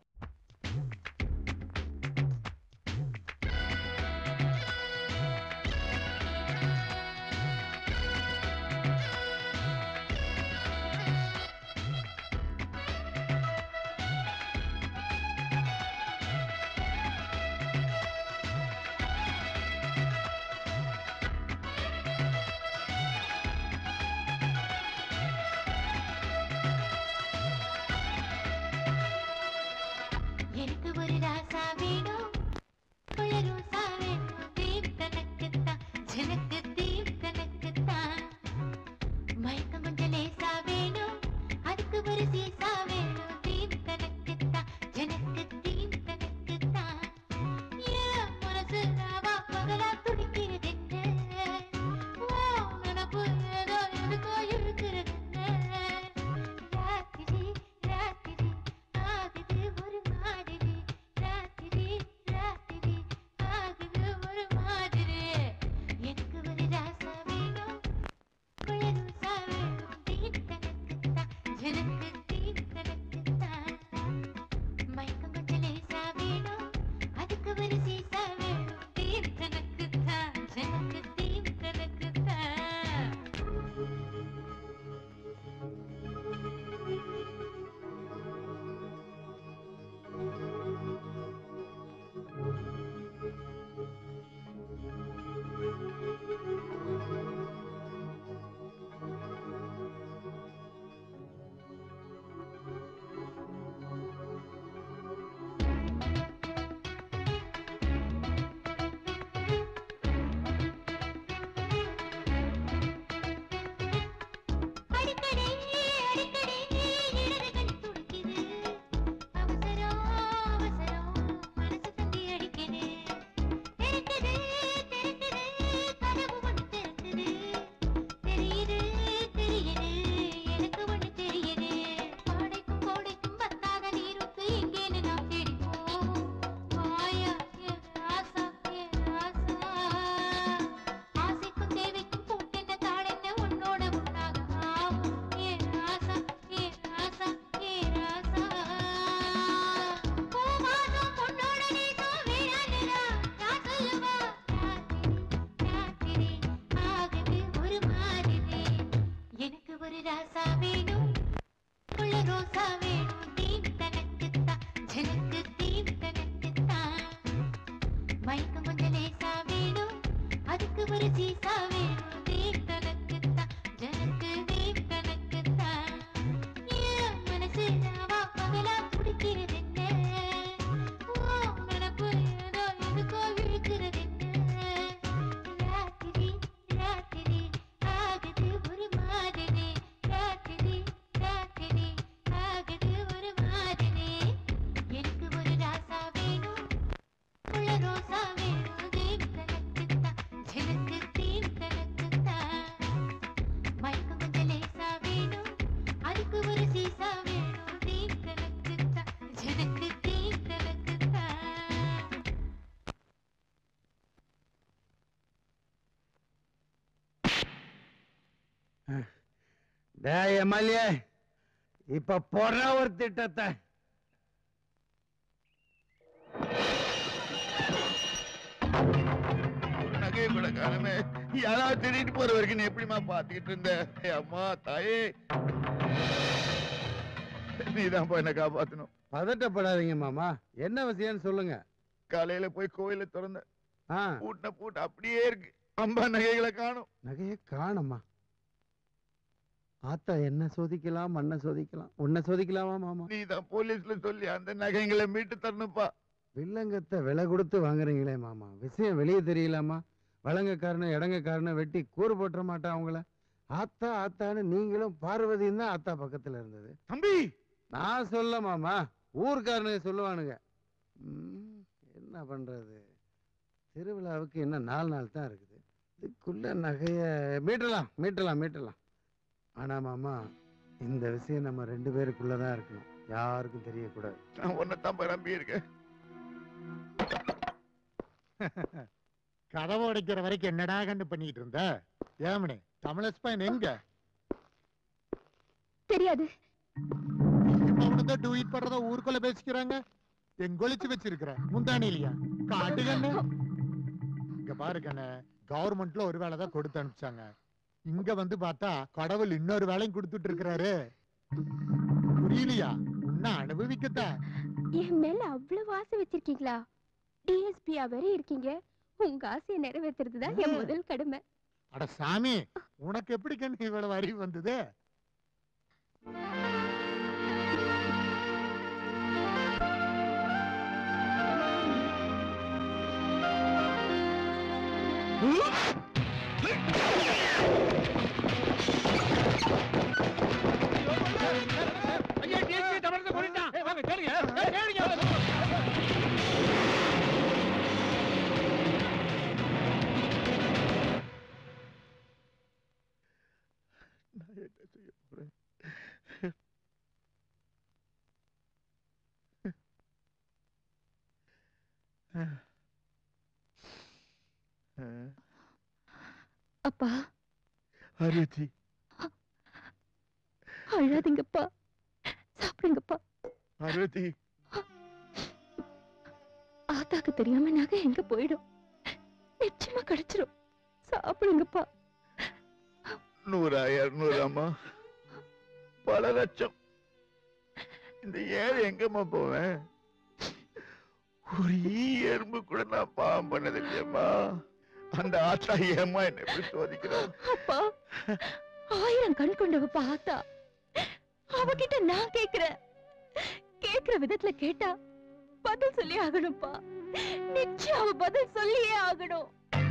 [SPEAKER 9] மயக்கம் கொஞ்சம் லேசா வேணும் அதுக்கு ஒரு சீசா வேணும் தீர்த்தனக்குத்தான் ஜனக்கு தீர்த்தனக்குத்தான் என் மனசு நாவா பகலா குடிக்கிறது என்ன ஓ நினப்பு ஏதோ எதுக்கோ இழுக்கிறது என்ன ராத்திரி ராத்திரி ஆகுது ஒரு மாதிரி ராத்திரி ராத்திரி ஆகுது ஒரு மாதிரி எனக்கு ஒரு ராசா வேணும் உள்ள ரோசா வேணும் தீர்த்தனக்குத்தான் ஜனக்கு தீர்த்தனக்குத்தான் மயக்கம் கொஞ்சம் லேசா வேணும் அதுக்கு ஒரு சீசா வேணும் தீர்த்தனக்குத்தான் ஜனக்கு தீர்த்தனக்குத்தான்
[SPEAKER 11] டேய் எம்எல்ஏ இப்ப போடுற ஒரு திட்டத்தை
[SPEAKER 7] ஒரு நகையை கூட காணுமே யாராவது திருடிட்டு போற வரைக்கும் நீ எப்படிம்மா பாத்துக்கிட்டு இருந்த ஏய் அம்மா தாயே நீதான் போய் என்ன காப்பாத்தணும்
[SPEAKER 11] பதட்டப்படாதீங்க மாமா என்ன விஷயம்னு சொல்லுங்க
[SPEAKER 7] காலையில போய் கோயில திறந்த
[SPEAKER 11] ஆ
[SPEAKER 7] பூட்டின பூட்டு அப்படியே இருக்கு அம்பா நகைகளை காணும்
[SPEAKER 11] நகையை காணுமா ஆத்தா என்ன சோதிக்கலாம் மண்ணை சோதிக்கலாம் உன்னை சோதிக்கலாமா மாமா
[SPEAKER 7] நீ தான் போலீஸ்ல சொல்லி அந்த நகைங்களை மீட்டு தரணுப்பா
[SPEAKER 11] வில்லங்கத்தை விலை கொடுத்து வாங்குறீங்களே மாமா விஷயம் வெளியே தெரியலாமா வளங்கக்காரனை இடங்கக்காரனை வெட்டி கூறு போட்டுற மாட்டான் அவங்கள ஆத்தா ஆத்தான்னு நீங்களும் பார்வதியும் தான் ஆத்தா பக்கத்துல இருந்தது
[SPEAKER 7] தம்பி
[SPEAKER 11] நான் சொல்ல மாமா ஊர்க்காரனுங்க சொல்லுவானுங்க ம், என்ன பண்றது திருவிழாவுக்கு இன்னும் நாலு நாள் தான் இருக்குது இதுக்குள்ள நகைய மீட்டலாம் மீட்டலாம் மீட்டலாம் ஆனா மாமா இந்த விஷயம் நம்ம ரெண்டு பேருக்குள்ளதான் இருக்கணும் யாருக்கும் தெரியக்கூடாது
[SPEAKER 7] நான் உன்னைத்தான் நம்பி இருக்கேன்
[SPEAKER 12] கதவை உடைக்கிற வரைக்கும் என்னடா கண்டு பண்ணிட்டு இருந்த ஏமனே தமிழஸ்பைன் எங்க
[SPEAKER 3] தெரியாது
[SPEAKER 12] அவனத டூயிட் பண்றத ஊருக்குள்ள பேசிக்கிறாங்க எங்கொழிச்சு வச்சிருக்கிற முந்தானி இல்லையா காட்டு கண்ணு இங்க பாரு கண்ணு கவர்மெண்ட்ல ஒரு வேலை தான் கொடுத்து அனுப்பிச்சாங்க இங்க வந்து பார்த்தா கடவுள் இன்னொரு வேலையும் கொடுத்துட்டு இருக்கிறாரு புரியலையா உன்ன அனுபவிக்கத்தான்
[SPEAKER 22] என் மேல அவ்வளவு ஆசை வச்சிருக்கீங்களா டிஎஸ்பியா வேற இருக்கீங்க உங்க ஆசையை நிறைவேற்றுறது தான் என் முதல் கடமை
[SPEAKER 12] அட சாமி உனக்கு எப்படி கண்ணு இவ்வளவு அறிவு வந்தது
[SPEAKER 5] ஐயா டிஎஸ்பி தமிழத்தை கொண்டுட்டான் வாங்க கேளுங்க ஏய், கேளுங்க
[SPEAKER 7] நான் என்ன செய்ய போறேன்
[SPEAKER 22] அப்பா
[SPEAKER 7] அருதி
[SPEAKER 22] அழாதீங்கப்பா சாப்பிடுங்கப்பா
[SPEAKER 7] அருதி
[SPEAKER 22] ஆத்தாக்கு தெரியாம நகை எங்க போயிடும் நிச்சயமா கிடைச்சிரும் சாப்பிடுங்கப்பா
[SPEAKER 7] நூறா இருநூறாமா பல லட்சம் இந்த ஏழை எங்கம்மா போவேன் ஒரு ஈ எறும்பு கூட நான் பாவம் பண்ணது இல்லையம்மா அந்த ஆத்தா ஏம்மா என்ன எப்படி சோதிக்கிறோம்
[SPEAKER 22] அப்பா ஆயிரம் கண் கொண்டவப்பா ஆத்தா அவகிட்ட நான் கேக்குறேன் கேக்குற விதத்துல கேட்டா பதில் சொல்லி ஆகணும்ப்பா நிச்சயம் அவ பதில் சொல்லியே ஆகணும்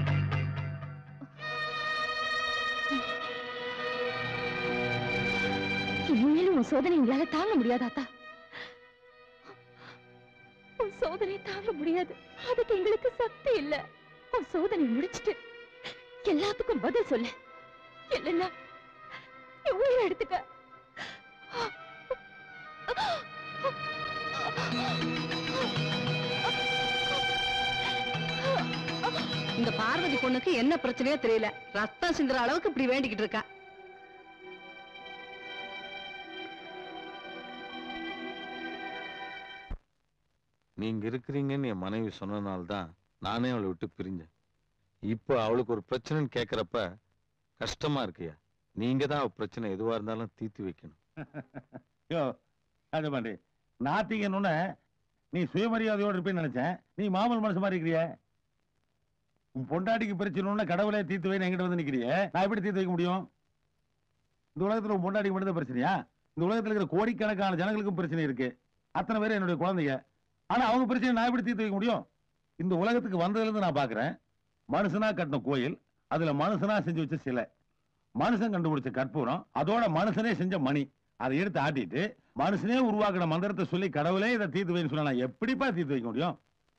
[SPEAKER 22] இனிமேலும் உன் சோதனை எங்களால தாங்க முடியாது ஆத்தா உன் சோதனை தாங்க முடியாது அதுக்கு எங்களுக்கு சக்தி இல்ல உன் சோதனை முடிச்சிட்டு எல்லாத்துக்கும் பதில் சொல்லு இல்லைன்னா என் உயிரை எடுத்துக்க
[SPEAKER 23] இந்த பார்வதி பொண்ணுக்கு என்ன பிரச்சனையோ தெரியல ரத்தம் சிந்துற அளவுக்கு இப்படி வேண்டிக்கிட்டு இருக்கா
[SPEAKER 2] நீங்க இருக்கிறீங்கன்னு என் மனைவி சொன்னனால தான் நானே அவளை விட்டு பிரிஞ்சேன் இப்போ அவளுக்கு ஒரு பிரச்சனைன்னு கேக்குறப்ப கஷ்டமா இருக்குயா நீங்க தான் அவ பிரச்சனை எதுவா இருந்தாலும் தீர்த்து வைக்கணும்
[SPEAKER 4] யோ அது பண்ணி நாத்திங்கன்னு நீ சுயமரியாதையோடு இருப்பேன்னு நினைச்சேன் நீ மாமல் மனசு மாதிரி இருக்கிறிய உன் பொண்டாட்டிக்கு பிரச்சனைன்னா கடவுளே தீர்த்து வைன்னு என்கிட்ட வந்து நிக்கிறியே நான் எப்படி தீர்த்து வைக்க முடியும் இந்த உலகத்துல உன் பொண்டாட்டிக்கு மட்டும் தான் பிரச்சனையா இந்த உலகத்துல இருக்கிற கோடிக்கணக்கான ஜனங்களுக்கும் பிரச்சனை இருக்கு அத்தனை பேர் என்னுடைய குழந்தைங்க ஆனா அவங்க பிரச்சனை நான் எப்படி தீர்த்து வைக்க முடியும் இந்த உலகத்துக்கு வந்ததுல இருந்து நான் பாக்குறேன் மனுஷனா கட்டின கோயில் அதுல மனுஷனா செஞ்சு வச்ச சிலை மனுஷன் கண்டுபிடிச்ச கற்பூரம் அதோட மனுஷனே செஞ்ச மணி அதை எடுத்து ஆட்டிட்டு மனுஷனே உருவாக்கின மந்திரத்தை சொல்லி கடவுளே இதை தீர்த்து வைன்னு சொன்னா நான் எப்படிப்பா தீர்த்து வைக்க முடியும்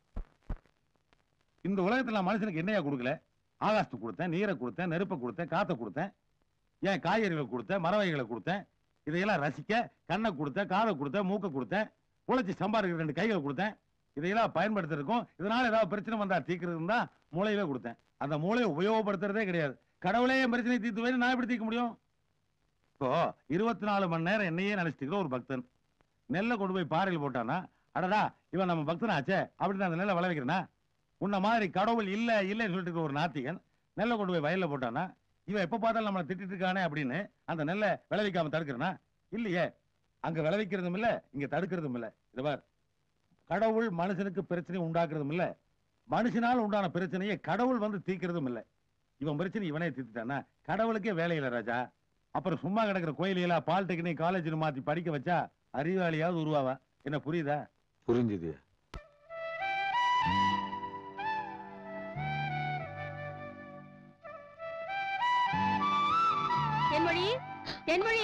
[SPEAKER 4] இந்த உலகத்துல நான் மனுஷனுக்கு என்னையா கொடுக்கல ஆகாசத்தை கொடுத்தேன் நீரை கொடுத்தேன் நெருப்பை கொடுத்தேன் காத்தை கொடுத்தேன் ஏன் காய்கறிகளை கொடுத்தேன் மரவகைகளை கொடுத்தேன் இதையெல்லாம் ரசிக்க கண்ணை கொடுத்தேன் காதை கொடுத்தேன் மூக்கை கொடுத்தேன் உழைச்சி சம்பாதிக்கிற ரெண்டு கைகளை கொடுத்தேன் இதையெல்லாம் பயன்படுத்திருக்கோம் இதனால ஏதாவது பிரச்சனை வந்தா தீர்க்கிறது தான் மூளையில கொடுத்தேன் அந்த மூளையை உபயோகப்படுத்துறதே கிடையாது கடவுளே என் பிரச்சனை தீர்த்து வைன்னு நான் எப்படி தீர்க்க முடியும் இப்போ இருபத்தி நாலு மணி நேரம் என்னையே நினைச்சிட்டு ஒரு பக்தன் நெல்லை கொண்டு போய் பாறையில் போட்டானா அடடா இவன் நம்ம பக்தனாச்சே அப்படின்னு அந்த நெல்லை விளைவிக்கிறனா உன்ன மாதிரி கடவுள் இல்ல இல்லைன்னு சொல்லிட்டு இருக்கிற ஒரு நாத்திகன் நெல்லை கொண்டு போய் வயல்ல போட்டானா இவன் எப்ப பார்த்தாலும் நம்மளை திட்டிட்டு இருக்கானே அப்படின்னு அந்த நெல்லை விளைவிக்காம தடுக்கிறனா இல்லையே அங்க விளைவிக்கிறதும் இல்ல இங்க தடுக்கிறதும் இல்ல இது பார் கடவுள் மனுஷனுக்கு பிரச்சனை உண்டாக்குறதும் இல்ல மனுஷனால் உண்டான பிரச்சனையை கடவுள் வந்து தீர்க்கிறதும் இல்ல இவன் பிரச்சனை இவனே தீர்த்துட்டானா கடவுளுக்கே வேலை இல்ல ராஜா அப்புறம் சும்மா கிடக்கிற கோயிலையெல்லாம் பாலிடெக்னிக் காலேஜ்னு மாத்தி படிக்க வச்சா அறிவாளியாவது உருவாவா என்ன புரியுதா
[SPEAKER 2] புரிஞ்சுது
[SPEAKER 22] தென்மொழி தென்மொழி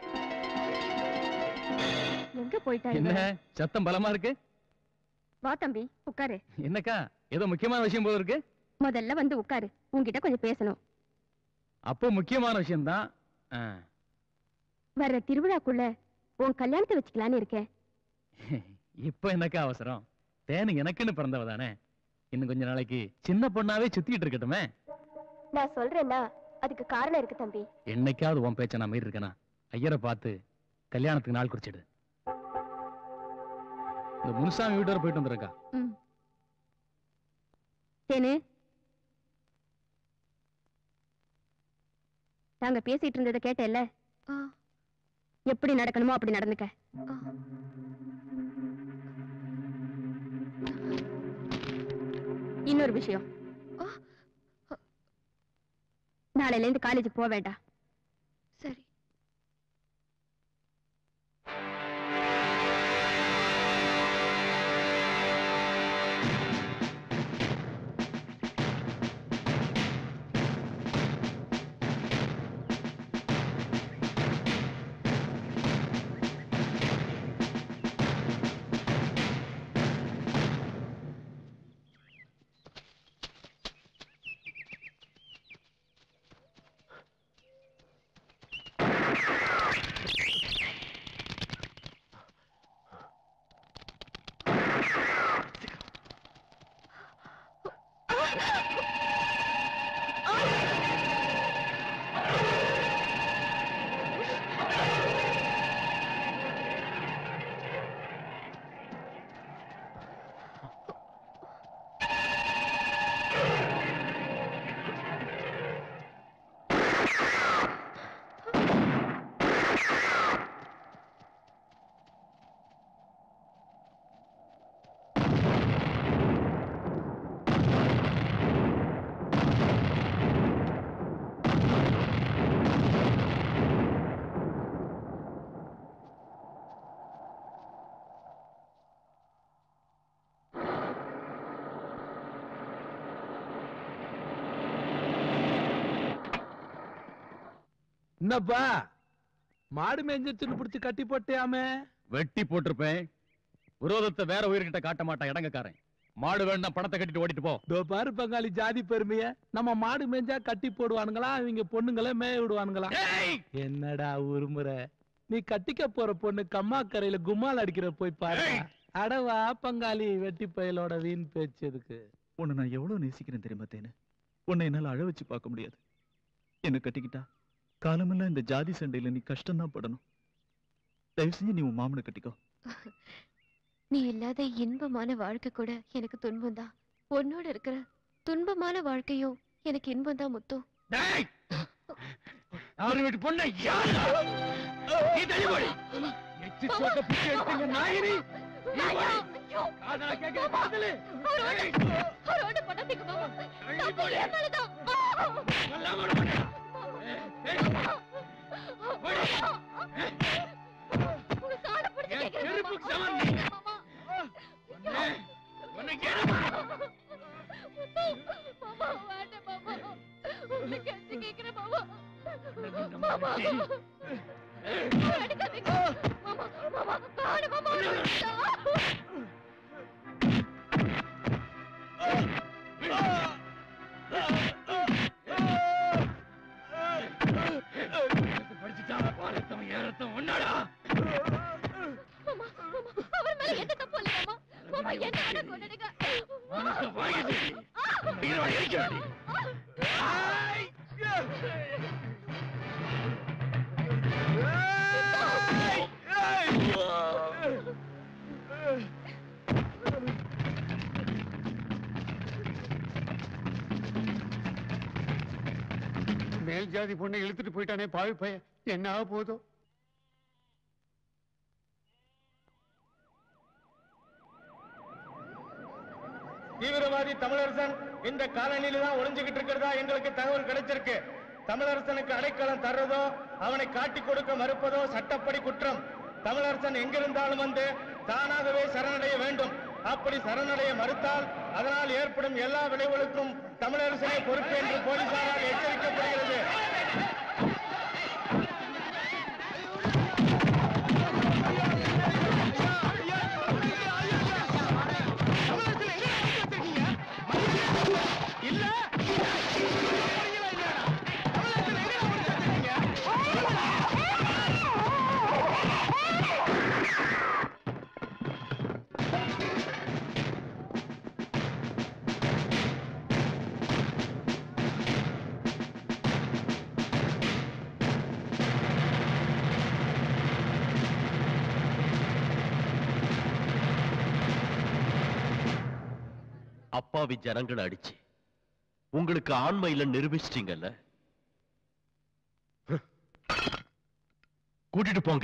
[SPEAKER 22] எங்க போயிட்டா
[SPEAKER 15] என்ன
[SPEAKER 22] இவ?
[SPEAKER 15] சத்தம் பலமா இருக்கு
[SPEAKER 22] வா தம்பி உட்காரு
[SPEAKER 15] என்னக்கா ஏதோ முக்கியமான விஷயம் போல இருக்கு
[SPEAKER 22] முதல்ல வந்து உட்காரு உன்கிட்ட கொஞ்சம் பேசணும்
[SPEAKER 15] அப்போ முக்கியமான விஷயம்தான் ஆ,
[SPEAKER 22] வர்ற திருவிழாக்குள்ள உன் கல்யாணத்தை வச்சுக்கலான்னு இருக்கேன்
[SPEAKER 15] இப்ப என்னக்கா அவசரம் தேனு எனக்குன்னு பிறந்தவ தானே இன்னும் கொஞ்ச நாளைக்கு சின்ன பொண்ணாவே சுத்திட்டு இருக்கட்டுமே
[SPEAKER 22] நான் சொல்றேன்னா அதுக்கு காரணம் இருக்கு தம்பி
[SPEAKER 15] என்னைக்காவது உன் பேச்ச நான் மீறி இருக்கனா ஐயரை பார்த்து கல்யாணத்துக்கு நாள் குறிச்சிடு இந்த முனுசாமி வீட்டு வரை போயிட்டு வந்துருக்கா
[SPEAKER 22] ம் தேனு நாங்க பேசிட்டு இருந்ததை கேட்டேல்ல எப்படி நடக்கணுமோ அப்படி நடந்துக்க இன்னொரு விஷயம் நாளையில இருந்து காலேஜுக்கு போக வேண்டாம்
[SPEAKER 6] சரி
[SPEAKER 19] என்னப்பா மாடு மேய்ஞ்சிருச்சுன்னு புடிச்சு கட்டி போட்டியாமே
[SPEAKER 15] வெட்டி போட்டிருப்பேன் விரோதத்தை வேற உயிர்கிட்ட காட்ட மாட்டான் இடங்கக்காரன் மாடு வேணா பணத்தை கட்டிட்டு ஓடிட்டு போ
[SPEAKER 19] இதோ பாரு பங்காளி ஜாதி பெருமைய நம்ம மாடு மேய்ஞ்சா கட்டி போடுவானுங்களா இவங்க பொண்ணுங்களே மேய விடுவானுங்களா என்னடா உருமுறை நீ கட்டிக்க போற பொண்ணு கம்மாக்கரையில கும்மால் அடிக்கிற போய் பாரு அடவா பங்காளி வெட்டி பயலோட வீண் பேச்சு எதுக்கு
[SPEAKER 17] உன்னை நான் எவ்வளவு நேசிக்கிறேன் தெரியுமா தேனு உன்னை என்னால அழ வச்சு பார்க்க முடியாது என்ன கட்டிக்கிட்டா காலமெல்லாம் இந்த ஜாதி சண்டையில நீ கஷ்டம்தான் படணும் தயவு செஞ்சு நீ உன் மாமனை கட்டிக்கோ
[SPEAKER 6] நீ இல்லாத இன்பமான வாழ்க்கை கூட எனக்கு துன்பம் தான் உன்னோட இருக்கிற துன்பமான வாழ்க்கையும் எனக்கு இன்பம் தான் முத்தம்
[SPEAKER 15] அவரு வீட்டு பொண்ணை யாரா நீ தள்ளி போடி எச்சி சோத்த பிச்சை எடுத்தீங்க நாயிரி
[SPEAKER 6] அவரோட பொண்டாட்டிக்கு மாமா. நான்
[SPEAKER 8] மேல் ஜாதி பொண்ணை இழுத்துட்டு போயிட்டானே பாவி பைய என்ன ஆக போதோ
[SPEAKER 5] தீவிரவாதி தமிழரசன் இந்த காலனியில தான் ஒளிஞ்சுகிட்டு இருக்கிறதா எங்களுக்கு தகவல் கிடைச்சிருக்கு தமிழரசனுக்கு அடைக்கலம் தர்றதோ அவனை காட்டி கொடுக்க மறுப்பதோ சட்டப்படி குற்றம் தமிழரசன் எங்கிருந்தாலும் வந்து தானாகவே சரணடைய வேண்டும் அப்படி சரணடைய மறுத்தால் அதனால் ஏற்படும் எல்லா விளைவுகளுக்கும் தமிழரசனே பொறுப்பு என்று போலீசாரால் எச்சரிக்கப்படுகிறது
[SPEAKER 10] அப்பாவி ஜனங்களை அடிச்சு உங்களுக்கு ஆண்மையில நிரூபிச்சிட்டீங்கல்ல கூட்டிட்டு போங்க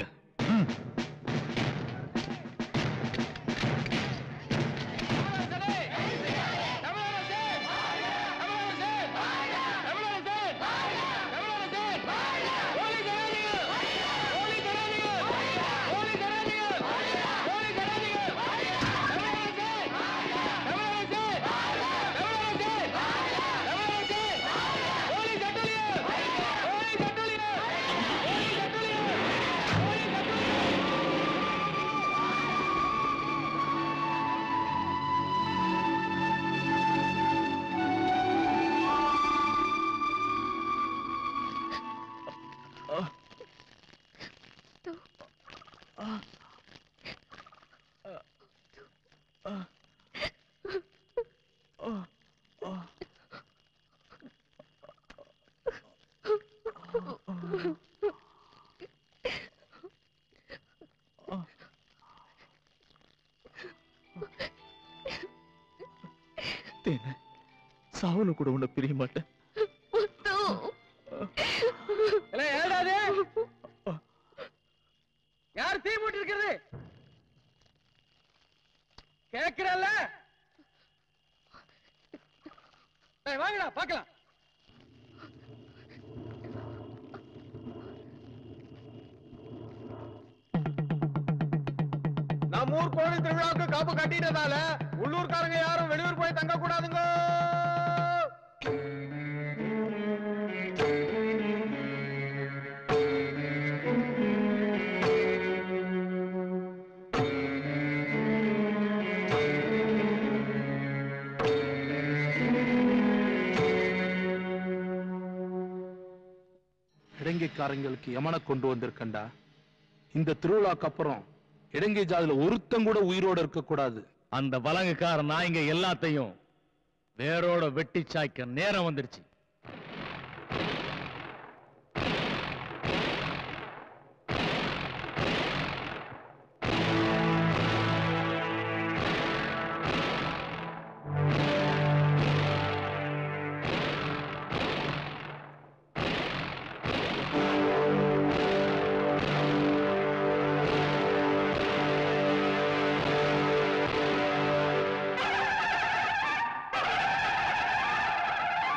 [SPEAKER 17] தேன சாவல கூட உன்னை பிரிய மாட்டேன்
[SPEAKER 1] ஏடாது யார் தீ மூட்டி இருக்கிறது கேக்குறல்ல ஏய், வாங்கடா பார்க்கலாம்
[SPEAKER 5] நம்ம ஊர் கோவில் திருவிழாவுக்கு காப்பு கட்டிட்டதால உள்ளூர்காரங்க யாரும் வெளியூர் போய் தங்க கூடாதுங்க
[SPEAKER 19] இலங்கைக்காரங்களுக்கு யமனை கொண்டு வந்திருக்கண்டா இந்த திருவிழாக்கு அப்புறம் இலங்கை ஜாதியில ஒருத்தன் கூட உயிரோட இருக்க கூடாது
[SPEAKER 15] அந்த வலங்குக்கார நாய்ங்க எல்லாத்தையும் வேரோட வெட்டி சாய்க்க நேரம் வந்துருச்சு
[SPEAKER 5] ஆ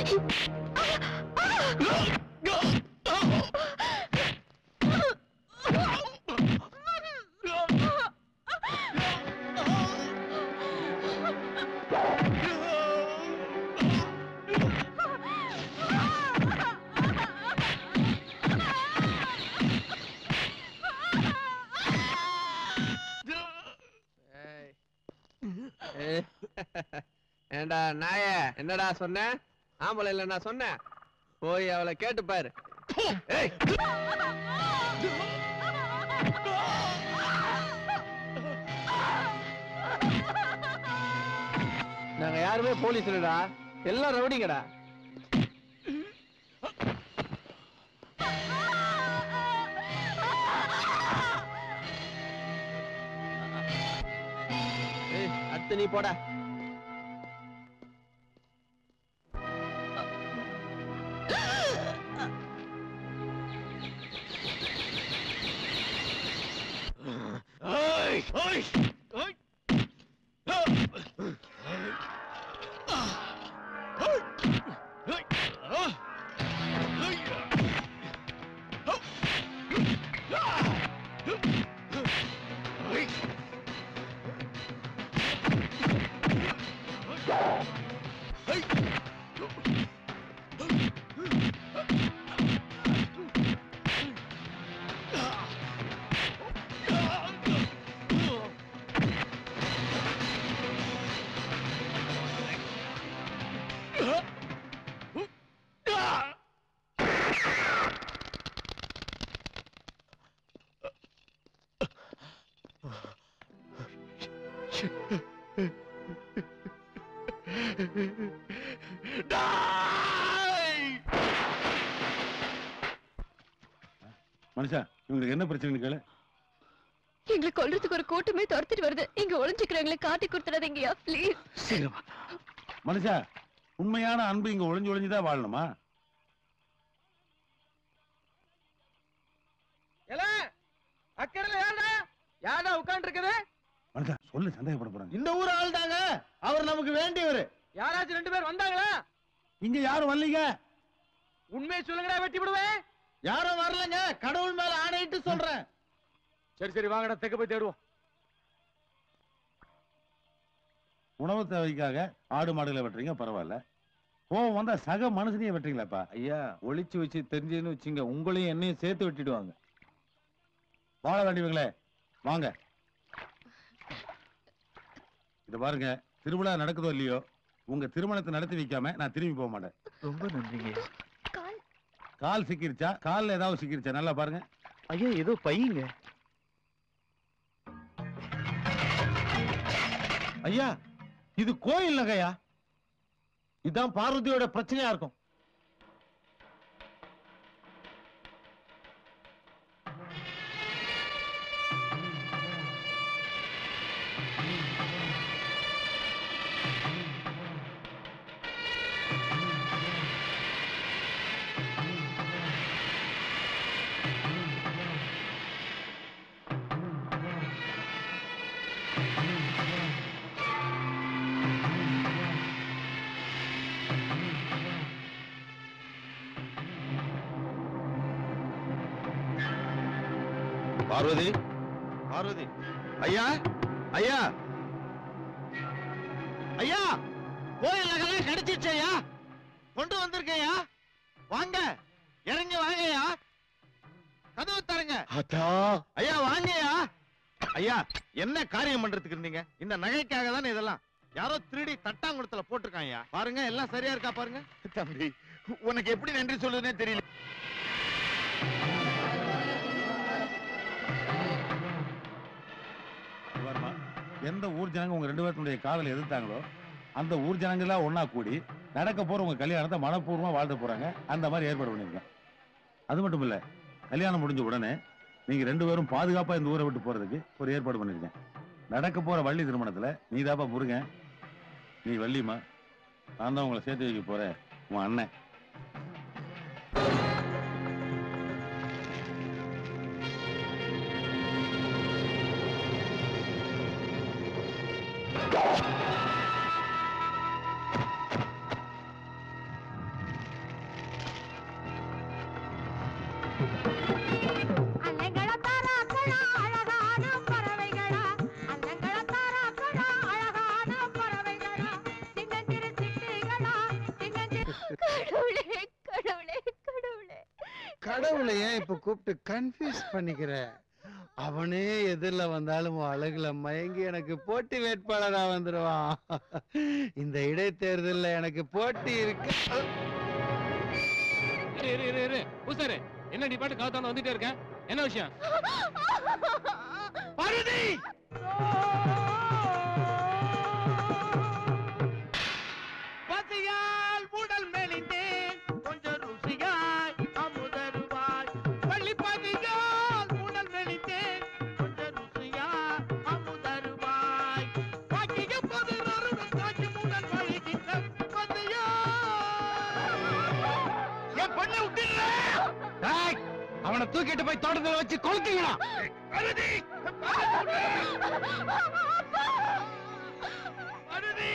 [SPEAKER 14] ஏண்டா நாய என்னடா சொன்ன ஆம்பளை இல்ல நான் சொன்னேன் போய் அவளை கேட்டு பாரு ஏய். நாங்க யாருமே போலீஸ் இல்லடா எல்லாம் ரவுடிங்கடா ஏய், அடுத்து நீ போடா
[SPEAKER 15] Hey! Hey! Hey!
[SPEAKER 4] மனுஷா இவங்களுக்கு என்ன பிரச்சனைன்னு கேளு
[SPEAKER 6] எங்களை கொல்றதுக்கு ஒரு கூட்டமே துரத்திட்டு வருது இங்க ஒளிஞ்சுக்கிறவங்களை காட்டி கொடுத்துடாதீங்கயா ப்ளீஸ்
[SPEAKER 4] மனுஷா உண்மையான அன்பு இங்க ஒளிஞ்சு ஒளிஞ்சுதான் வாழணுமா
[SPEAKER 1] எல அக்கறையில யாருடா யாரா உட்கார்ந்து இருக்குது
[SPEAKER 4] மனுஷா சொல்லு சந்தேகப்பட போறாங்க
[SPEAKER 1] இந்த ஊர் ஆள் தாங்க அவர் நமக்கு வேண்டியவர் யாராச்சும் ரெண்டு பேர் வந்தாங்களா
[SPEAKER 4] இங்க யாரும் வரலீங்க
[SPEAKER 1] உண்மையை சொல்லுங்கடா வெட்டி விடுவேன் யாரும் வரலங்க கடவுள் மேல ஆணையிட்டு சொல்றேன் சரி சரி வாங்கடா தெக்க போய் தேடுவோம்
[SPEAKER 4] உணவு தேவைக்காக ஆடு மாடுகளை வெட்டுறீங்க பரவாயில்ல கோவம் வந்தா சக மனுஷனையே வெட்டுறீங்களாப்பா
[SPEAKER 2] ஐயா ஒளிச்சு வச்சு தெரிஞ்சதுன்னு வச்சுங்க உங்களையும் என்னையும் சேர்த்து விட்டுடுவாங்க
[SPEAKER 4] வாழ வேண்டியவங்களே வாங்க இத பாருங்க திருவிழா நடக்குதோ இல்லையோ உங்க திருமணத்தை நடத்தி வைக்காம நான் திரும்பி போக மாட்டேன்
[SPEAKER 17] ரொம்ப நன்றிங்க
[SPEAKER 4] கால் சிக்கிருச்சா கால்ல ஏதாவது சிக்கிருச்சா நல்லா பாருங்க
[SPEAKER 17] ஐயா ஏதோ பையங்க
[SPEAKER 2] ஐயா இது கோயில் நகையா இதான் பார்வதியோட பிரச்சனையா இருக்கும்
[SPEAKER 11] பார்வதி பார்வதி ஐயா ஐயா
[SPEAKER 1] ஐயா கோயில் நகரம் கிடைச்சிருச்சு ஐயா கொண்டு வந்திருக்கேயா வாங்க இறங்கி வாங்கய்யா கதவு தரங்க ஐயா வாங்கய்யா ஐயா என்ன காரியம் பண்றதுக்கு இருந்தீங்க இந்த நகைக்காக தானே இதெல்லாம் யாரோ திருடி தட்டாங்குளத்துல போட்டிருக்காங்க பாருங்க எல்லாம் சரியா இருக்கா பாருங்க தம்பி உனக்கு எப்படி நன்றி சொல்லுதுன்னே தெரியல
[SPEAKER 4] இங்க பாரும்மா, எந்த ஊர் ஜனங்க உங்க ரெண்டு பேர்த்துடைய காதலை எதிர்த்தாங்களோ அந்த ஊர் ஜனங்க எல்லாம் ஒண்ணா கூடி நடக்க போற உங்க கல்யாணத்தை மனப்பூர்வமா வாழ்ந்து போறாங்க அந்த மாதிரி ஏற்பாடு பண்ணிருக்கேன் அது மட்டும் இல்ல கல்யாணம் முடிஞ்ச உடனே நீங்க ரெண்டு பேரும் பாதுகாப்பா இந்த ஊரை விட்டு போறதுக்கு ஒரு ஏற்பாடு பண்ணிருக்கேன் நடக்க போற வள்ளி திருமணத்துல நீ தாப்பா முருகன் நீ வள்ளிமா நான் தான் உங்களை சேர்த்து வைக்க போறேன் உன் அண்ணன்
[SPEAKER 9] அல்லங்களத்தாராக்களா அழகான பறவைகளா அல்லங்களத்தாராக்களா அழகான பறவைகளா சின்னஞ்சிறு சிட்டுகளா சின்னஞ்சிறு
[SPEAKER 22] கடவுளே கடவுளே கடவுளே
[SPEAKER 11] கடவுளை ஏன் இப்ப கூப்பிட்டு கன்ஃபியூஸ் பண்ணிக்கிற அவனே எதிரில வந்தாலும் உன் அழகுல மயங்கி எனக்கு போட்டி வேட்பாளரா வந்துருவான் இந்த இடைத்தேர்தல்ல எனக்கு போட்டி இருக்கு
[SPEAKER 5] இரு இரு இரு இரு பூசாரு என்ன நீ பாட்டு காத்தான வந்துட்டே இருக்க என்ன விஷயம்
[SPEAKER 1] பருதி பசியால் உடல் மெலிந்தேன் கொஞ்சம் ருசியாய் அமுதருவாய் பள்ளி பசியால் உடல் மெலிந்தேன் கொஞ்சம் ருசியாய் அமுதருவாய் பாக்கிய பொது நறுடன் காட்சி முதல் வழிகின்ற பசியா என் பொண்ணை விட்டுடுற
[SPEAKER 11] அவனை தூக்கிட்டு போய் தோட்டத்துல வச்சு கொளுத்தீங்களா
[SPEAKER 1] பருதி பருதி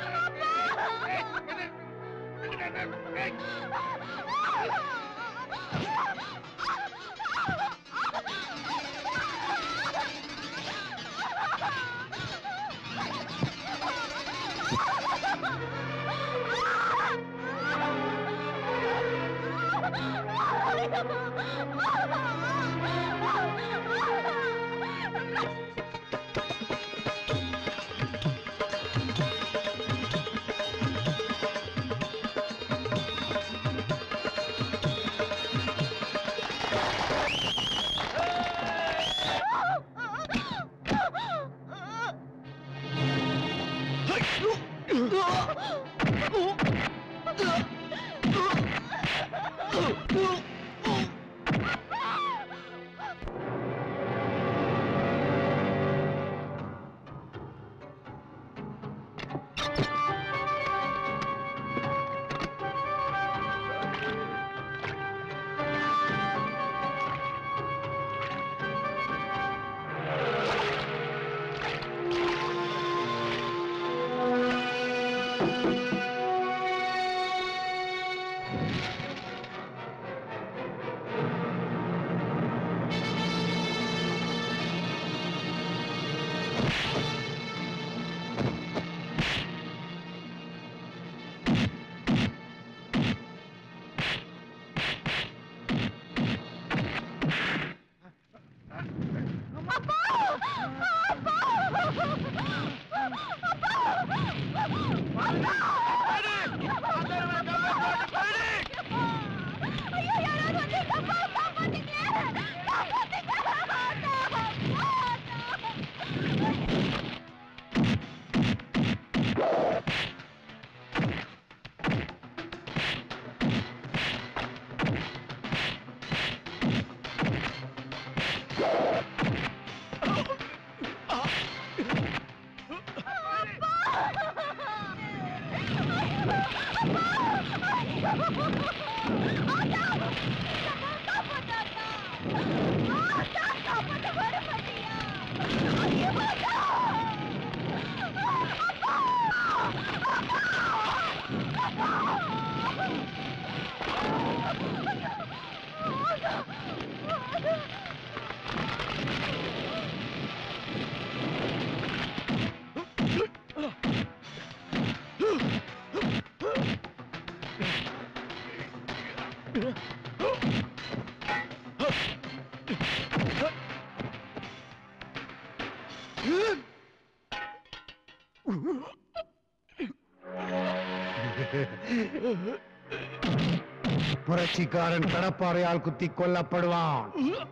[SPEAKER 11] புரட்சிக்காரன் கடப்பாறையால் குத்தி கொல்லப்படுவான்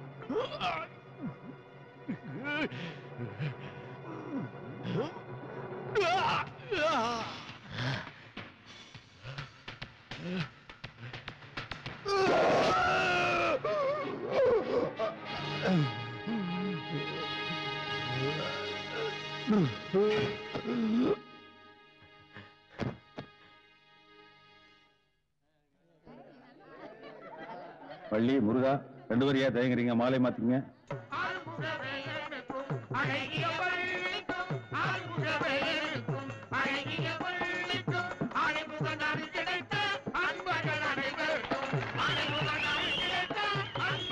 [SPEAKER 4] வள்ளி முருகா ரெண்டு வரியா தயங்குறீங்க மாலை மாத்திங்க
[SPEAKER 1] அழகிய பள்ளிக்கும் ஆள்முகவேலுக்கும் அழகிய பள்ளிக்கும் ஆணைமுகனார் கிடைத்த அன்பர்கள் அனைவருக்கும் ஆணைமுகனார் கிடைத்த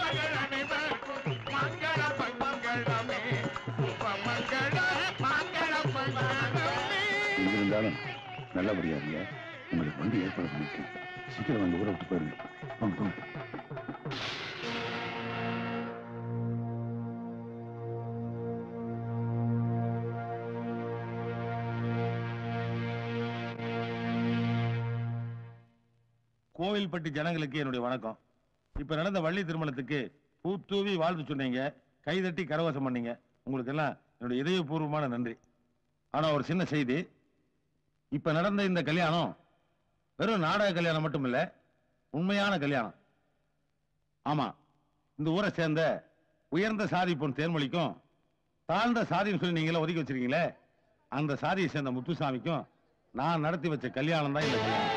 [SPEAKER 4] இருந்தாலும் நல்லபடியா இருங்க உங்களுக்கு வண்டி ஏற்பாடு பண்ணிருக்கேன் சீக்கிரம் வந்து ஊரை விட்டு போயிருங்க வாங்க போங்க கோவில்பட்டி ஜனங்களுக்கு என்னுடைய வணக்கம் இப்ப நடந்த வள்ளி திருமணத்துக்கு பூத்தூவி வாழ்த்து சொன்னீங்க கைதட்டி கரவசம் பண்ணீங்க உங்களுக்கு எல்லாம் என்னுடைய இதயபூர்வமான நன்றி ஆனா ஒரு சின்ன செய்தி இப்ப நடந்த இந்த கல்யாணம் வெறும் நாடக கல்யாணம் மட்டும் இல்ல உண்மையான கல்யாணம் ஆமா இந்த ஊரை சேர்ந்த உயர்ந்த சாதி பொன் தேன்மொழிக்கும் தாழ்ந்த சாதின்னு சொல்லி நீங்களே ஒதுக்கி வச்சிருக்கீங்களே அந்த சாதியை சேர்ந்த முத்துசாமிக்கும் நான் நடத்தி வச்ச கல்யாணம் தான் இந்த கல்யாணம்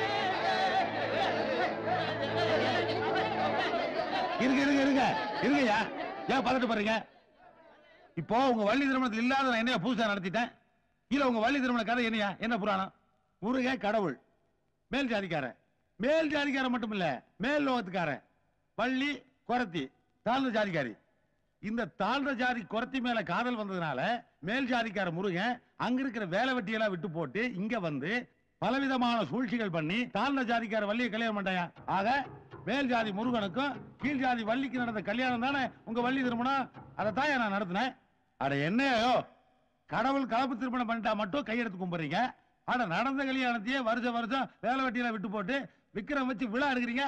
[SPEAKER 4] இருங்க இருங்க இருங்க இருங்கய்யா ஏன் பதட்டு பாருங்க இப்போ உங்க வள்ளி திருமணத்தில் இல்லாத நான் என்னையா புதுசா நடத்திட்டேன் இல்ல உங்க வள்ளி திருமண கதை என்னையா என்ன புராணம் முருகன் கடவுள் மேல் ஜாதிக்காரன் மேல் ஜாதிக்காரன் மட்டும் இல்ல மேல் லோகத்துக்காரன் வள்ளி குரத்தி தாழ்ந்த ஜாதிக்காரி இந்த தாழ்ந்த ஜாதி குரத்தி மேல காதல் வந்ததுனால மேல் ஜாதிக்கார முருகன் அங்க இருக்கிற வேலை வெட்டியெல்லாம் விட்டு போட்டு இங்க வந்து பலவிதமான சூழ்ச்சிகள் பண்ணி தாழ்ந்த ஜாதிக்கார வள்ளியை கல்யாணம் பண்ணாயா ஆக மேல் ஜாதி முருகனுக்கும் கீழ் ஜாதி வள்ளிக்கு நடந்த கல்யாணம் தானே உங்க வள்ளி திருமணம் அதை தான் நான் நடத்தினேன் அட என்னையோ கடவுள் கலப்பு திருமணம் பண்ணிட்டா மட்டும் கையெடுத்து கும்பிடுறீங்க ஆனா நடந்த கல்யாணத்தையே வருஷம் வருஷம் வேலை வெட்டியில விட்டு போட்டு விக்கிரம் வச்சு விழா எடுக்கிறீங்க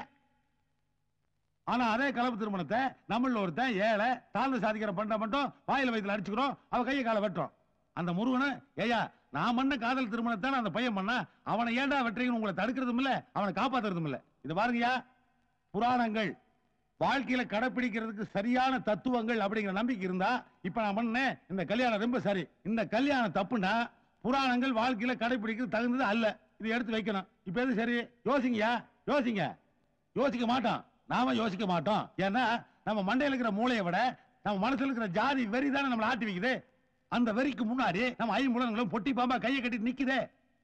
[SPEAKER 4] ஆனா அதே கலப்பு திருமணத்தை நம்மள ஒருத்தன் ஏழை தாழ்ந்த சாதிக்கிற பண்ணா மட்டும் வாயில வயித்துல அடிச்சுக்கிறோம் அவ கையை காலை வெட்டுறோம் அந்த முருகனை ஏயா நான் பண்ண காதல் திருமணத்தை அந்த பையன் பண்ணா அவனை ஏன்டா வெட்டுறீங்கன்னு உங்களை தடுக்கிறதும் இல்ல அவனை காப்பாத்துறதும் இல்ல இது பாருங்கயா புராணங்கள் வாழ்க்கையில கடைப்பிடிக்கிறதுக்கு சரியான தத்துவங்கள் அப்படிங்கிற நம்பிக்கை இருந்தா இப்ப நான் பண்ணேன் இந்த கல்யாணம் ரொம்ப சரி இந்த கல்யாணம் தப்புனா புராணங்கள் வாழ்க்கையில கடைப்பிடிக்கிறது தகுந்தது அல்ல இது எடுத்து வைக்கணும் இப்ப எது சரி யோசிங்கயா யோசிங்க யோசிக்க மாட்டோம் நாம யோசிக்க மாட்டோம் ஏன்னா நம்ம மண்டையில இருக்கிற மூளையை விட நம்ம மனசுல இருக்கிற ஜாதி வெறி தானே நம்மளை ஆட்டி வைக்குது அந்த வெறிக்கு முன்னாடி நம்ம ஐம்புலன்களும் பொட்டி பாம்பா கையை கட்டி நிக்குதே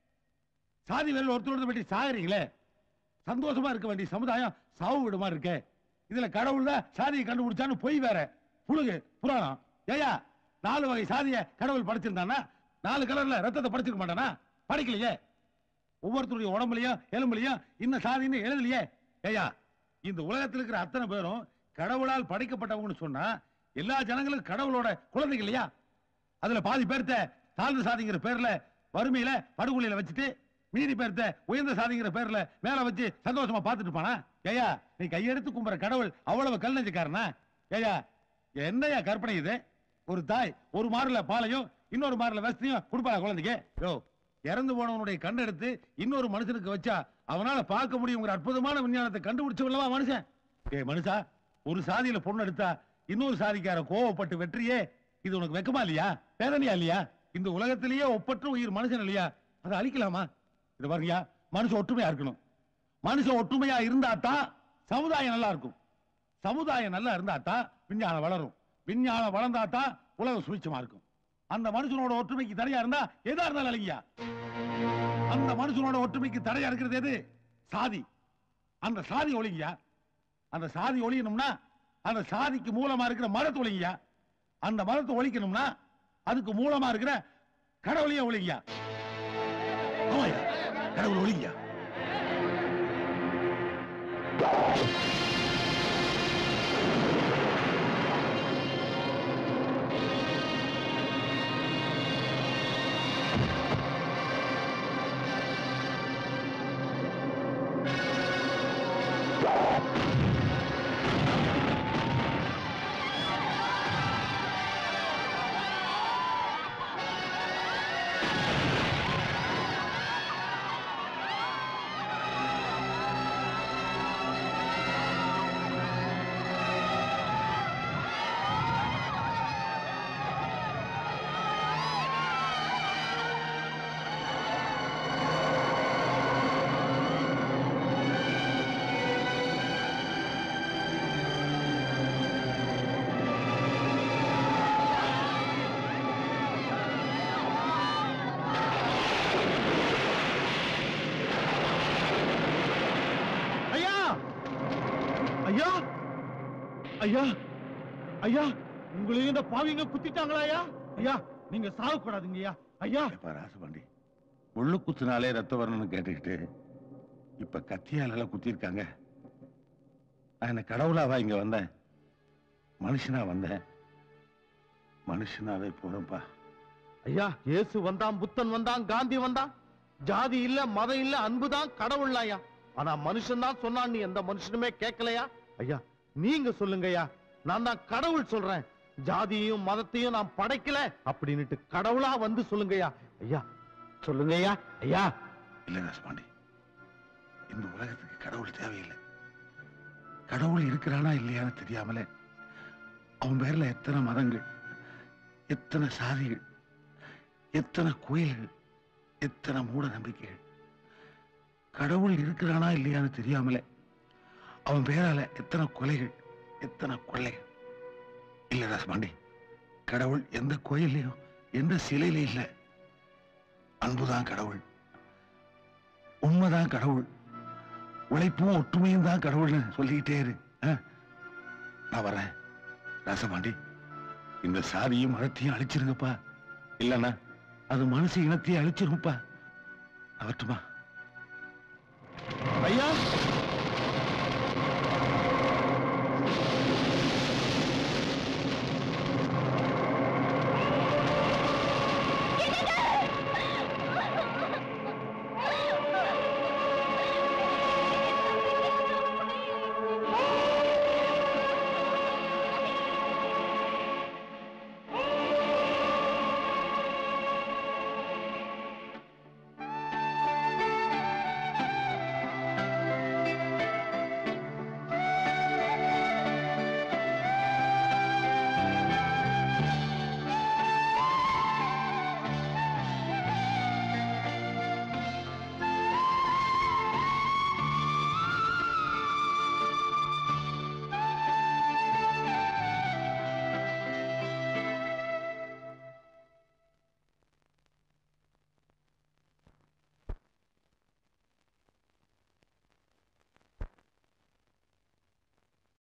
[SPEAKER 4] சாதி வெறியில் ஒருத்தர் பற்றி சாகுறீங்களே சந்தோஷமா இருக்க வேண்டிய சமுதாயம் சாவு விடுமா இருக்கே இதுல கடவுள் தான் சாதியை கண்டுபிடிச்சான்னு பொய் வேற புழுகு புராணம் ஏயா நாலு வகை சாதிய கடவுள் படைச்சிருந்தானா நாலு கலர்ல ரத்தத்தை படைச்சிருக்க மாட்டானா படைக்கலையே ஒவ்வொருத்தருடைய உடம்புலயும் எலும்புலயும் இந்த சாதின்னு எழுதலையே ஏயா இந்த உலகத்தில் இருக்கிற அத்தனை பேரும் கடவுளால் படைக்கப்பட்டவங்கன்னு சொன்னா எல்லா ஜனங்களும் கடவுளோட குழந்தைங்க இல்லையா அதுல பாதி பேர்த்த தாழ்ந்த சாதிங்கிற பேர்ல வறுமையில படுகொலையில வச்சுட்டு மீதி பேர்த்த உயர்ந்த சாதிங்கிற பேர்ல மேல வச்சு சந்தோஷமா பார்த்துட்டு போனா ஏயா நீ கையெடுத்து கும்புற கடவுள் அவ்வளவு கல் நெஞ்சுக்காரனா ஏயா என்னையா கற்பனை இது ஒரு தாய் ஒரு மாறுல பாலையும் இன்னொரு மாறுல வசதியும் கொடுப்பாளா குழந்தைக்கு யோ இறந்து போனவனுடைய கண் எடுத்து இன்னொரு மனுஷனுக்கு வச்சா அவனால பார்க்க முடியுங்கிற அற்புதமான விஞ்ஞானத்தை கண்டுபிடிச்சவல்லவா மனுஷன் ஏ மனுஷா ஒரு சாதியில பொண்ணு எடுத்தா இன்னொரு சாதிக்கார கோவப்பட்டு வெற்றியே இது உனக்கு வெக்கமா இல்லையா வேதனையா இல்லையா இந்த உலகத்திலேயே ஒப்பற்ற உயிர் மனுஷன் இல்லையா அதை அழிக்கலாமா இது பாருங்கயா மனுஷன் ஒற்றுமையா இருக்கணும் மனுஷன் ஒற்றுமையா இருந்தா தான் சமுதாயம் நல்லா இருக்கும் சமுதாயம் நல்லா இருந்தா தான் விஞ்ஞானம் வளரும் விஞ்ஞானம் வளர்ந்தா தான் உலகம் சுபிச்சமா இருக்கும் அந்த மனுஷனோட ஒற்றுமைக்கு தடையா இருந்தா எதா இருந்தாலும் அழகியா அந்த மனுஷனோட ஒற்றுமைக்கு தடையா இருக்கிறது எது சாதி அந்த சாதி ஒழிங்கயா அந்த சாதி ஒழியணும்னா அந்த சாதிக்கு மூலமா இருக்கிற மரத்தை ஒழிங்கயா அந்த மரத்தை ஒழிக்கணும்னா அதுக்கு மூலமா இருக்கிற கடவுளையே ஒழிங்கயா ஆமாய்யா, கடவுள் ஒழிங்கயா ஐயா ஐயா ஐயா ஐயா உங்களையும் இந்த பாவிங்க குத்திட்டாங்களா ஐயா ஐயா நீங்க சாகக்கூடாதுங்க ஐயா ஐயா ராசபாண்டி முள்ளு குத்துனாலே ரத்தம் வரணும்னு கேட்டுக்கிட்டு இப்ப கத்தியால குத்திருக்காங்க நான் என்ன கடவுளாவா இங்க வந்தேன் மனுஷனா வந்தேன் மனுஷனாவே போறேன்ப்பா
[SPEAKER 2] ஐயா இயேசு வந்தான் புத்தன் வந்தான் காந்தி வந்தான் ஜாதி இல்ல மதம் இல்ல அன்புதான் கடவுள் ஐயா ஆனா மனுஷன் தான் சொன்னான் நீ எந்த மனுஷனுமே கேட்கலையா ஐயா நீங்க சொல்லுங்க ஐயா நான் தான் கடவுள் சொல்றேன் ஜாதியையும் மதத்தையும் நான் படைக்கல அப்படின்னுட்டு கடவுளா வந்து சொல்லுங்கய்யா ஐயா சொல்லுங்க ஐயா ஐயா
[SPEAKER 4] இல்ல ராசபாண்டி இந்த உலகத்துக்கு கடவுள் தேவையில்லை கடவுள் இருக்கிறானா இல்லையான்னு தெரியாமலே அவன் பேர்ல எத்தனை மதங்கள் எத்தனை சாதிகள் எத்தனை கோயில்கள் எத்தனை மூட நம்பிக்கைகள் கடவுள் இருக்கிறானா இல்லையான்னு தெரியாமலே அவன் பேரால எத்தனை கொலைகள் எத்தனை கொள்ளைகள் இல்ல ராசபாண்டி கடவுள் எந்த கோயில்லையும் எந்த சிலையிலும் இல்லை அன்புதான் கடவுள் உண்மைதான் கடவுள் உழைப்பும் ஒற்றுமையும் தான் கடவுள்னு சொல்லிக்கிட்டே இரு ஆ? நான் வரேன் ராசபாண்டி இந்த சாதியும் மதத்தையும் அழிச்சிருங்கப்பா இல்லைன்னா அது மனுஷ இனத்தையும் அழிச்சிருங்கப்பா அவட்டுமா
[SPEAKER 2] ஐயா